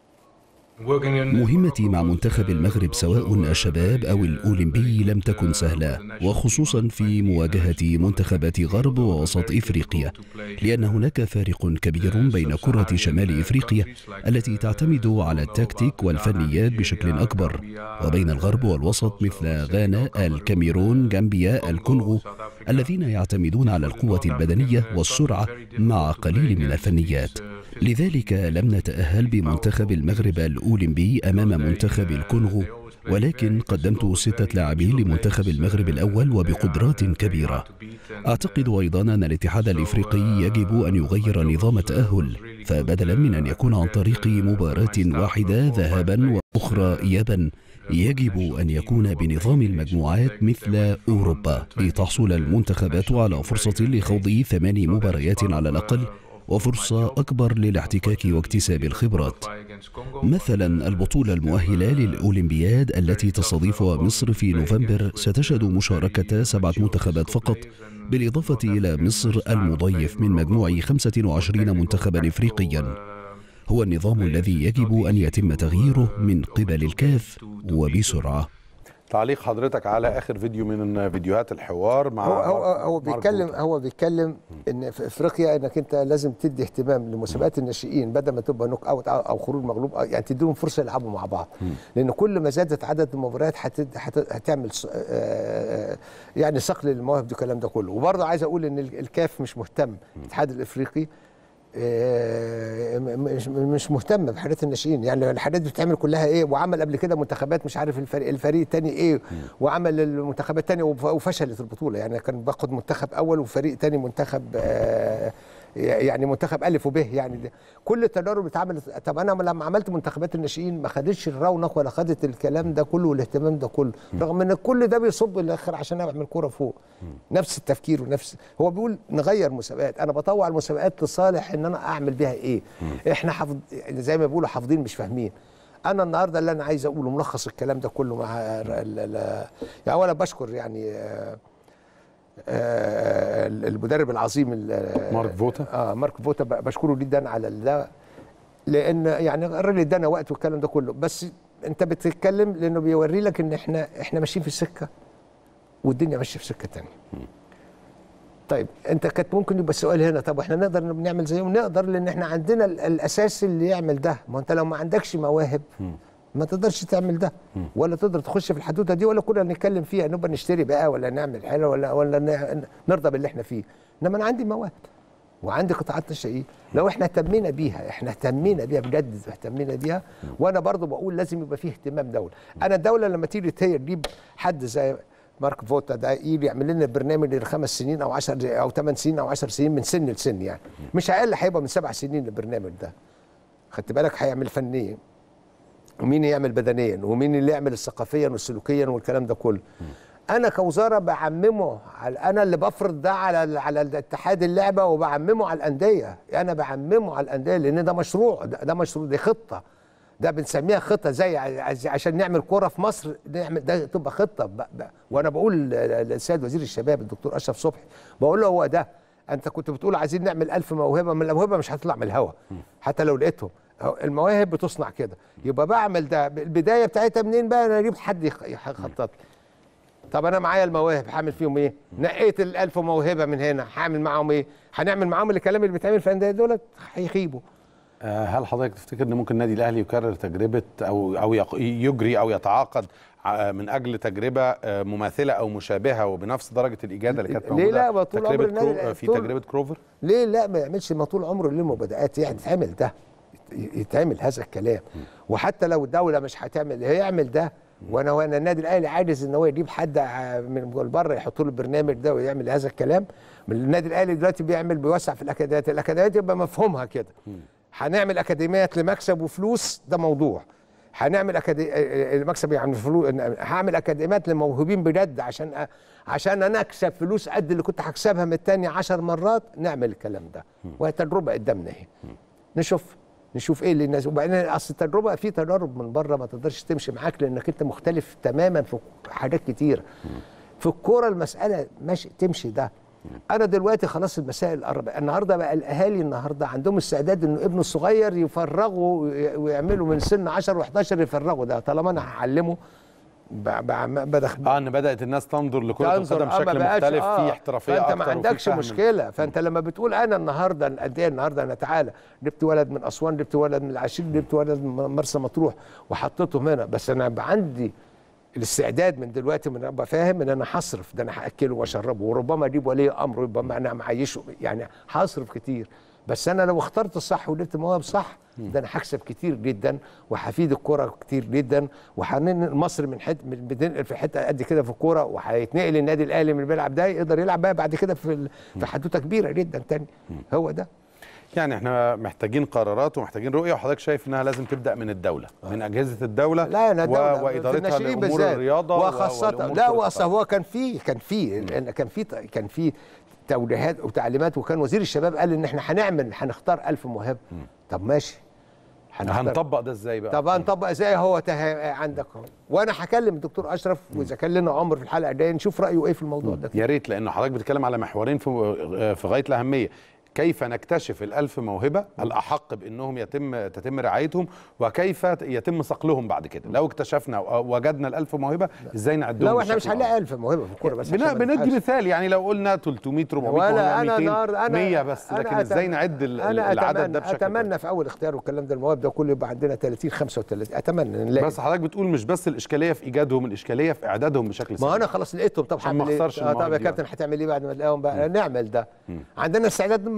مهمتي مع منتخب المغرب سواء الشباب أو الأولمبي لم تكن سهلة وخصوصا في مواجهة منتخبات غرب ووسط إفريقيا لأن هناك فارق كبير بين كرة شمال إفريقيا التي تعتمد على التكتيك والفنيات بشكل أكبر وبين الغرب والوسط مثل غانا الكاميرون جامبيا الكونغو الذين يعتمدون على القوة البدنية والسرعة مع قليل من الفنيات لذلك لم نتأهل بمنتخب المغرب الأولمبي أمام منتخب الكونغو ولكن قدمت ستة لاعبين لمنتخب المغرب الأول وبقدرات كبيرة أعتقد أيضا أن الاتحاد الإفريقي يجب أن يغير نظام التأهل فبدلا من أن يكون عن طريق مباراة واحدة ذهابا وأخرى إيابا يجب أن يكون بنظام المجموعات مثل أوروبا لتحصل المنتخبات على فرصة لخوض ثمان مباريات على الأقل وفرصة أكبر للاحتكاك واكتساب الخبرات مثلا البطولة المؤهلة للأولمبياد التي تستضيفها مصر في نوفمبر ستشهد مشاركة سبعة منتخبات فقط بالإضافة إلى مصر المضيف من مجموع 25 منتخبا إفريقيا هو النظام الذي يجب أن يتم تغييره من قبل الكاف وبسرعة تعليق حضرتك على اخر فيديو من فيديوهات الحوار مع هو هو هو مارك بيتكلم فوتا. هو بيتكلم ان في افريقيا انك انت لازم تدي اهتمام لمسابقات الناشئين بدل ما تبقى نوك اوت او أو خروج مغلوب أو يعني تديهم فرصه يلعبوا مع بعض لان كل ما زادت عدد المباريات هتد- هت- هتعمل ص- آه، آه، يعني صقل للمواهب دي الكلام ده كله وبرضه عايز اقول ان ال- الكاف مش مهتم الاتحاد الافريقي آه، م- مش مش مهتم بحاجات الناشئين يعني الحاجات دي بتتعمل كلها ايه وعمل قبل كده منتخبات مش عارف الفريق الفريق الثاني ايه وعمل المنتخبات الثانيه وفشلت البطوله يعني كان باخد منتخب اول وفريق ثاني منتخب آه، يعني منتخب الف وب يعني ده. كل التجارب اللي اتعملت طب انا لما عملت منتخبات الناشئين ما خدتش الرونق ولا خدت الكلام ده كله والاهتمام ده كله رغم ان كل ده بيصب الاخر عشان اعمل كوره فوق نفس التفكير ونفس هو بيقول نغير مسابقات انا بطوع المسابقات لصالح ان انا اعمل بيها ايه احنا حافظ يعني زي ما بيقولوا حافظين مش فاهمين انا النهارده اللي انا عايز اقوله ملخص الكلام ده كله مع ال- ال- يعني اولا بشكر يعني آه، آه، المدرب العظيم ال- مارك فوتا. اه مارك فوتا ب- بشكره جدا على ده لان يعني الراجل ادانا وقت والكلام ده كله بس انت بتتكلم لانه بيوري لك ان احنا احنا ماشيين في السكه والدنيا ماشيه في سكه تانية طيب انت كانت ممكن يبقى السؤال هنا طب احنا نقدر نعمل زيهم نقدر لان احنا عندنا ال- الاساس اللي يعمل ده ما انت لو ما عندكش مواهب ما تقدرش تعمل ده ولا تقدر تخش في الحدوته دي ولا كنا نتكلم فيها نبقى نشتري بقى ولا نعمل حاجه ولا ولا ن- نرضى باللي احنا فيه انما انا عندي مواهب وعندي قطاعات ناشئين لو احنا اهتمينا بيها احنا اهتمينا بيها بجد اهتمينا بيها وانا برضو بقول لازم يبقى فيه اهتمام دوله انا الدوله لما تيجي هي تجيب حد زي مارك فوتا ده يجي يعمل لنا برنامج لخمس سنين او 10 او 8 سنين او 10 سنين من سن لسن يعني مش اقل هيبقى من سبع سنين البرنامج ده خدت بالك هيعمل فنيا ومين يعمل بدنيا ومين اللي يعمل الثقافيا والسلوكيا والكلام ده كله انا كوزاره بعممه على انا اللي بفرض ده على على اتحاد اللعبه وبعممه على الانديه انا بعممه على الانديه لان ده مشروع ده, ده مشروع دي خطه ده بنسميها خطه زي ع- عشان نعمل كوره في مصر نعمل ده تبقى خطه ب... ب... وانا بقول ل- للسيد وزير الشباب الدكتور اشرف صبحي بقول له هو ده انت كنت بتقول عايزين نعمل ألف موهبه من الموهبه مش هتطلع من الهوا حتى لو لقيتهم هو المواهب بتصنع كده يبقى بعمل ده البدايه بتاعتها منين بقى انا اجيب حد يخ- يخطط لي طب انا معايا المواهب هعمل فيهم ايه؟ نقيت الألف موهبه من هنا هعمل معاهم ايه؟ هنعمل معاهم الكلام اللي بيتعمل في الانديه دولت هيخيبوا آه، هل حضرتك تفتكر ان ممكن النادي الاهلي يكرر تجربه او او يق- يجري او يتعاقد ع- من اجل تجربه آه، مماثله او مشابهه وبنفس درجه الاجاده اللي كانت ليه موجوده لا؟ ما طول عمر تجربه النادي كرو... الأهلي في طول- تجربه كروفر ليه لا ما يعملش ما طول عمره ليه مبادئات يعني يتعمل ده يت- يتعمل هذا الكلام وحتى لو الدوله مش هتعمل هيعمل ده وانا وانا النادي الاهلي عاجز ان هو يجيب حد ع- من بره يحط له البرنامج ده ويعمل هذا الكلام من النادي الاهلي دلوقتي بيعمل بيوسع في الاكاديميات الاكاديميات يبقى مفهومها كده هنعمل اكاديميات لمكسب وفلوس ده موضوع هنعمل أكادي... المكسب يعني فلوس هعمل اكاديميات لموهوبين بجد عشان أ... عشان انا اكسب فلوس قد اللي كنت هكسبها من التاني عشر مرات نعمل الكلام ده وهي تجربه قدامنا اهي نشوف نشوف ايه اللي الناس وبعدين اصل التجربه في تجارب من بره ما تقدرش تمشي معاك لانك انت مختلف تماما في حاجات كتير في الكوره المساله ماشي تمشي ده انا دلوقتي خلاص المسائل قرب النهارده بقى الاهالي النهارده عندهم استعداد انه ابنه الصغير يفرغوا وي- ويعملوا من سن 10 و11 يفرغوا ده طالما انا هعلمه ب- ب- بدخل اه ان بدات الناس تنظر لكره تنظر، القدم آه، ما بشكل بقاش- مختلف آه. في احترافيه فانت اكتر ما وفي عندكش فهم. مشكله فانت لما بتقول انا النهارده الانديه النهارده انا تعالى جبت ولد من اسوان جبت ولد من العشير جبت ولد من مرسى مطروح وحطيتهم هنا بس انا يبقى عندي الاستعداد من دلوقتي من ابقى فاهم ان انا هصرف ده انا هاكله واشربه وربما اجيب ولي امر ربما انا معيشه يعني هصرف كتير بس انا لو اخترت الصح وجبت مواهب صح ده انا هكسب كتير جدا وهفيد الكوره كتير جدا وهننقل مصر من حته من بتنقل في حته قد كده في الكوره وهيتنقل النادي الاهلي من بيلعب ده يقدر يلعب بقى بعد كده في ال- في حدوته كبيره جدا تاني هو ده يعني احنا محتاجين قرارات ومحتاجين رؤيه وحضرتك شايف انها لازم تبدا من الدوله من اجهزه الدوله لا انا و... الدولة في وادارتها الناشئين لامور بالذات. الرياضه و- وخاصة والأمور لا كرة واصل القدم. هو كان في كان في لان كان في كان في توجيهات وتعليمات وكان وزير الشباب قال ان احنا هنعمل هنختار ألف موهبه طب ماشي هنختار. هنطبق ده ازاي بقى طب هنطبق ازاي هو ته... عندك اهو وانا هكلم الدكتور اشرف واذا كان لنا عمر في الحلقه الجايه نشوف رايه ايه في الموضوع ده يا ريت لان حضرتك بتتكلم على محورين في في غايه الاهميه كيف نكتشف الألف موهبة الأحق بأنهم يتم تتم رعايتهم وكيف يتم صقلهم بعد كده لو اكتشفنا وجدنا الألف موهبة إزاي نعدهم لو احنا مش بشكل هنلاقي 1000 موهبه في الكوره بس بنا عشان ما بندي نبقاش- مثال يعني لو قلنا 300 400 ولا ولا انا 200 النهارده انا 100 بس أنا لكن ازاي أتمنى- نعد ال- انا العدد أتمنى ده بشكل اتمنى في اول اختيار والكلام ده المواهب ده كله يبقى عندنا 30 35 اتمنى نلاقي بس حضرتك بتقول مش بس الإشكالية في إيجادهم الإشكالية في إعدادهم بشكل ما سليم انا خلاص لقيتهم طب عشان ما هعمل إيه؟ أخسرش آه طب المواهب يا دي كابتن هتعمل ايه بعد ما نلاقيهم بقى نعمل ده عندنا استعداد ما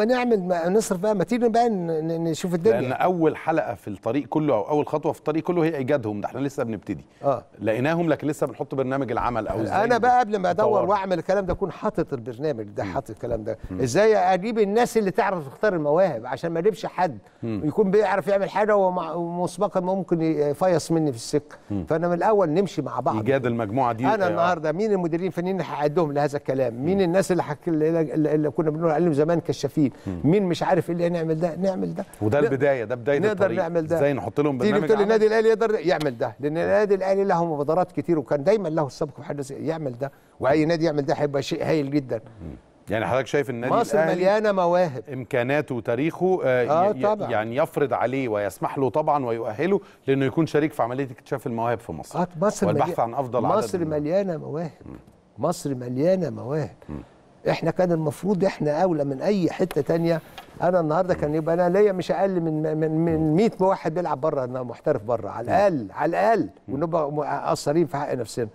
ما نعمل ما نصرف بقى ما تيجي بقى ن- ن- نشوف الدنيا لان اول حلقه في الطريق كله او اول خطوه في الطريق كله هي ايجادهم ده احنا لسه بنبتدي اه لقيناهم لكن لسه بنحط برنامج العمل او ازاي انا بقى قبل ما ادور نطوره. واعمل الكلام ده اكون حاطط البرنامج ده حاطط الكلام ده ازاي اجيب الناس اللي تعرف تختار المواهب عشان ما اجيبش حد يكون بيعرف يعمل حاجه ومع- ومسبقا ممكن يفيص مني في السكه فانا من الاول نمشي مع بعض ايجاد المجموعه دي انا آه، النهارده مين المديرين الفنيين اللي هعدهم لهذا الكلام مين الناس اللي, حك... اللي, اللي كنا بنقول عليهم زمان كشافين مين مش عارف ايه اللي نعمل ده نعمل ده وده ن- البدايه ده بدايه نقدر الطريق نعمل ده ازاي نحط لهم تيجي برنامج تقول لي عمل؟ النادي الاهلي يقدر يعمل ده لان النادي الاهلي له مبادرات كتير وكان دايما له السبق في حدث يعمل ده واي نادي يعمل ده هيبقى شيء هايل جدا يعني حضرتك شايف النادي مصر الأهلي مليانه مواهب امكاناته وتاريخه آه آه ي- طبعاً. يعني يفرض عليه ويسمح له طبعا ويؤهله لانه يكون شريك في عمليه اكتشاف المواهب في مصر آه مصر والبحث مليانة- عن افضل عدد مصر من- مليانه مواهب مصر مليانه مواهب احنا كان المفروض احنا اولى من اي حته تانية انا النهارده كان يبقى انا ليا مش اقل من من من 100 واحد بيلعب بره انا محترف بره على الاقل على الاقل ونبقى مقصرين في حق نفسنا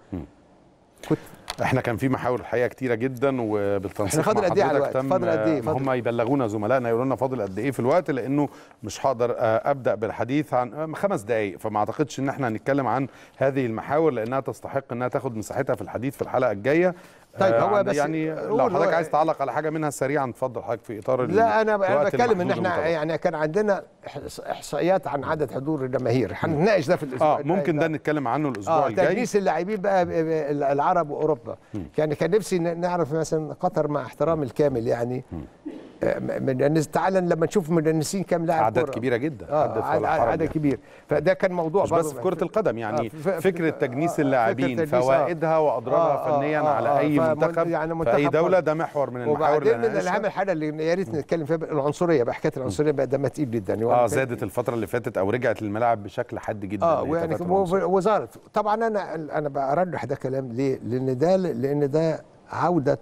كنت احنا كان في محاور الحقيقه كتيره جدا وبالتنسيق إحنا فاضل مع قد إيه على حضرتك الوقت؟ تم، فاضل قد إيه؟ آه، فاضل- هم يبلغونا زملائنا يقولوا لنا فاضل قد ايه في الوقت لانه مش هقدر آه، ابدا بالحديث عن آه، خمس دقائق فما اعتقدش ان احنا هنتكلم عن هذه المحاور لانها تستحق انها تاخد مساحتها في الحديث في الحلقه الجايه طيب، آه، هو عن- بس يعني قول لو هو- حضرتك عايز تعلق على حاجه منها سريعا اتفضل حضرتك في اطار ال- لا انا انا الوقت بتكلم ان المحدود احنا المتوقع. يعني كان عندنا إحص- احصائيات عن عدد حضور الجماهير هنناقش ده في الاسبوع اه ممكن ده نتكلم عنه الاسبوع اه الجاي تجنيس اللاعبين بقى ب- ب- العرب واوروبا يعني كان نفسي ن- نعرف مثلا قطر مع احترامي الكامل يعني آه، مدنس تعالى لما نشوف مدنسين كام لاعب اعداد كرة. كبيره جدا اه حدث عدد, ولا حرج عدد يعني. كبير فده كان موضوع مش بس برضه في كرة القدم يعني آه، في- في- فكرة في- تجنيس آه، اللاعبين فكرة تجنيس، آه. فوائدها وأضرارها آه، آه، فنيا آه، على آه، أي فمن- منتخب يعني في أي منتخب دولة برضه. ده محور من المحاور وبعدين اللي من هنناقشها. اهم الحاجه اللي يا ريت نتكلم فيها العنصريه بقى حكايه العنصريه بقى دمها تقيل جدا يعني اه زادت الفترة اللي فاتت أو رجعت للملاعب بشكل حاد جدا اه اللي هي ويعني تفاعل العنصر. وزاره طبعا انا انا برجح ده كلام ليه؟ لان ده لان ده عوده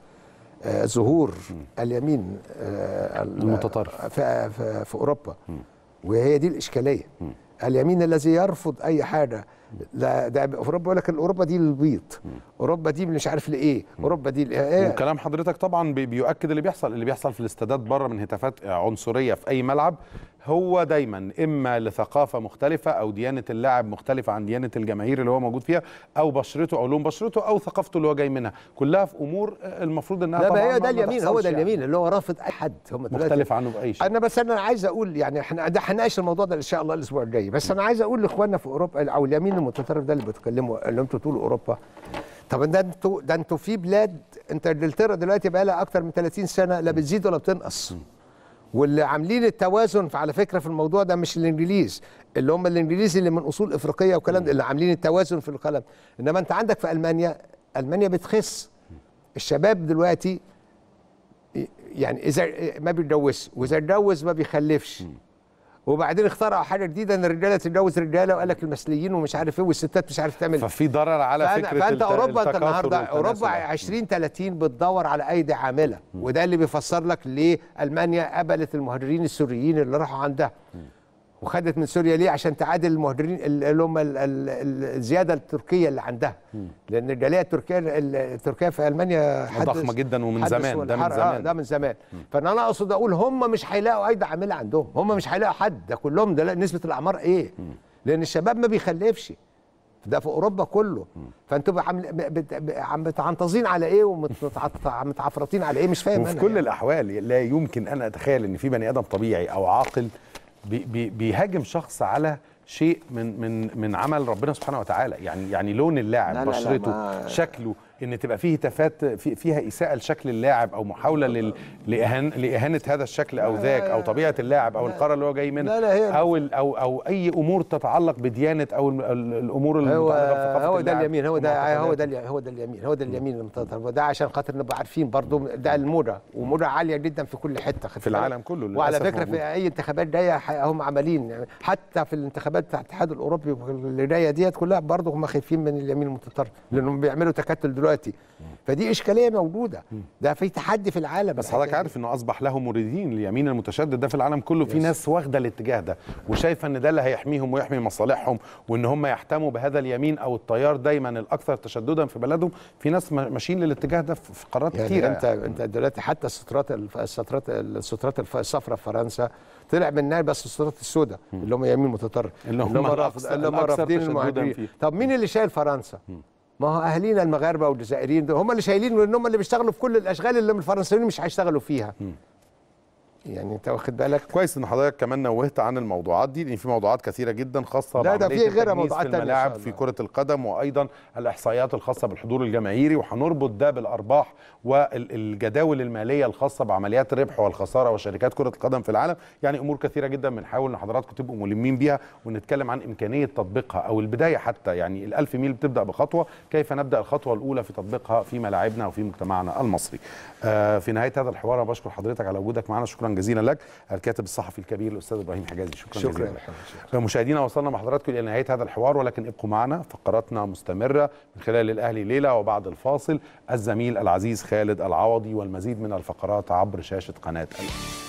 آه ظهور اليمين آه ال- المتطرف. في, في, في اوروبا وهي دي الاشكاليه اليمين الذي يرفض اي حاجه لا ده في اوروبا يقول لك اوروبا دي للبيض اوروبا دي مش عارف لايه اوروبا دي لايه وكلام حضرتك طبعا بي- بيؤكد اللي بيحصل اللي بيحصل في الاستادات بره من هتافات عنصريه في اي ملعب هو دايما اما لثقافه مختلفه او ديانه اللاعب مختلفه عن ديانه الجماهير اللي هو موجود فيها او بشرته او لون بشرته او ثقافته اللي هو جاي منها كلها في امور المفروض انها لا طبعا ما هي ده ما اليمين هو تحصلش ده يعني. اليمين اللي هو رافض اي حد هم دلوقتي- مختلف عنه باي شيء انا بس انا عايز اقول يعني احنا ده هنناقش الموضوع ده ان شاء الله الاسبوع الجاي بس انا عايز اقول لاخواننا في اوروبا او اليمين المتطرف ده اللي بيتكلموا اللي انتوا تقولوا اوروبا طب ده انتوا ده انتوا في بلاد انت انجلترا دلوقتي بقى لها اكتر من 30 سنه لا بتزيد ولا بتنقص واللي عاملين التوازن على فكره في الموضوع ده مش الانجليز اللي هم الانجليز اللي من اصول افريقيه وكلام ده اللي عاملين التوازن في الكلام انما انت عندك في المانيا المانيا بتخس الشباب دلوقتي يعني اذا ما بيتجوزش واذا اتجوز ما بيخلفش وبعدين اخترعوا حاجه جديده ان الرجاله تتجوز رجاله وقال لك المثليين ومش عارف ايه والستات مش عارف تعمل ففي ضرر على فأنا- فكره فانت الت- اوروبا انت التكاثر النهارده والتناسل. اوروبا 20 30 بتدور على ايدي عامله وده اللي بيفسر لك ليه المانيا قبلت المهاجرين السوريين اللي راحوا عندها وخدت من سوريا ليه عشان تعادل المهاجرين اللي هم ال- ال- ال- الزياده التركيه اللي عندها لان الجاليه التركيه التركيه في المانيا حدث- ضخمة جدا ومن حدث زمان، ده من والحرق- آه، زمان. ده من زمان فانا انا اقصد اقول هم مش هيلاقوا ايدي عامله عندهم هم مش هيلاقوا حد ده كلهم ده لا، نسبه الاعمار ايه لان الشباب ما بيخلفش ده في اوروبا كله فانتوا عامل بت- ب- عم متعنطزين على ايه ومتعفرطين على ايه مش فاهم وفي أنا كل يعني. الاحوال لا يمكن ان اتخيل ان في بني ادم طبيعي او عاقل بي بي بيهاجم شخص على شيء من من من عمل ربنا سبحانه وتعالى يعني يعني لون اللاعب لا، لا، لا، بشرته ما- شكله ان تبقى فيه هتافات في فيها اساءه لشكل اللاعب او محاوله لل لإهان لاهانه هذا الشكل او ذاك او طبيعه اللاعب او القاره اللي هو جاي منها لا، لا، هي- او ال- او او اي امور تتعلق بديانه او ال- ال- الامور هو المتعلقه بثقافه هو ده اللاعب اليمين هو ده ومعتقداته. هو ده الي- هو ده اليمين هو ده اليمين المتطرف وده عشان خاطر نبقى عارفين برضو ده الموضه وموضه عاليه جدا في كل حته خدت في بالك؟ العالم كله وعلى للأسف فكره موجود. في اي انتخابات جايه ح- هم عاملين يعني حتى في الانتخابات بتاع الاتحاد الاوروبي اللي جايه ديت كلها برضو هم خايفين من اليمين المتطرف لانهم بيعملوا تكتل دلوقتي دلوقتي فدي اشكاليه موجوده ده في تحدي في العالم بس حضرتك عارف انه اصبح له مريدين اليمين المتشدد ده في العالم كله في يس. ناس واخده الاتجاه ده وشايفه ان ده اللي هيحميهم ويحمي مصالحهم وان هم يحتموا بهذا اليمين او التيار دايما الاكثر تشددا في بلدهم في ناس ما- ماشيين للاتجاه ده في في قارات يعني كتيره انت انت دلوقتي حتى السترات الف- السترات السترات الف- الصفراء في فرنسا طلع منها بس السترات السوداء اللي هم يمين متطرف اللي هم رافض- الأكثر- اللي هم الأكثر رافضين تشدداً المهاجرين فيه. طب مين اللي شايل فرنسا؟ ما هو اهالينا المغاربه والجزائريين دول هم اللي شايلين لان هم اللي بيشتغلوا في كل الاشغال اللي الفرنسيين مش هيشتغلوا فيها يعني انت واخد بالك كويس ان حضرتك كمان نوهت عن الموضوعات دي لان في موضوعات كثيره جدا خاصه لا، ده بعملية في غيرها التجنيس موضوعات في تانية إن الملاعب شاء في الله. كره القدم وايضا الاحصائيات الخاصه بالحضور الجماهيري وهنربط ده بالارباح والجداول الماليه الخاصه بعمليات الربح والخساره وشركات كره القدم في العالم يعني امور كثيره جدا بنحاول ان حضراتكم تبقوا ملمين بيها ونتكلم عن امكانيه تطبيقها او البدايه حتى يعني الألف ميل بتبدا بخطوه كيف نبدا الخطوه الاولى في تطبيقها في ملاعبنا وفي مجتمعنا المصري آه في نهايه هذا الحوار انا بشكر حضرتك على وجودك معنا شكرا جزيلا لك الكاتب الصحفي الكبير الاستاذ ابراهيم حجازي شكرا, شكرا جزيلا يا محمد. مشاهدينا وصلنا مع حضراتكم الى نهايه هذا الحوار ولكن ابقوا معنا فقراتنا مستمره من خلال الاهلي ليله وبعد الفاصل الزميل العزيز خالد العوضي والمزيد من الفقرات عبر شاشه قناه الأهلي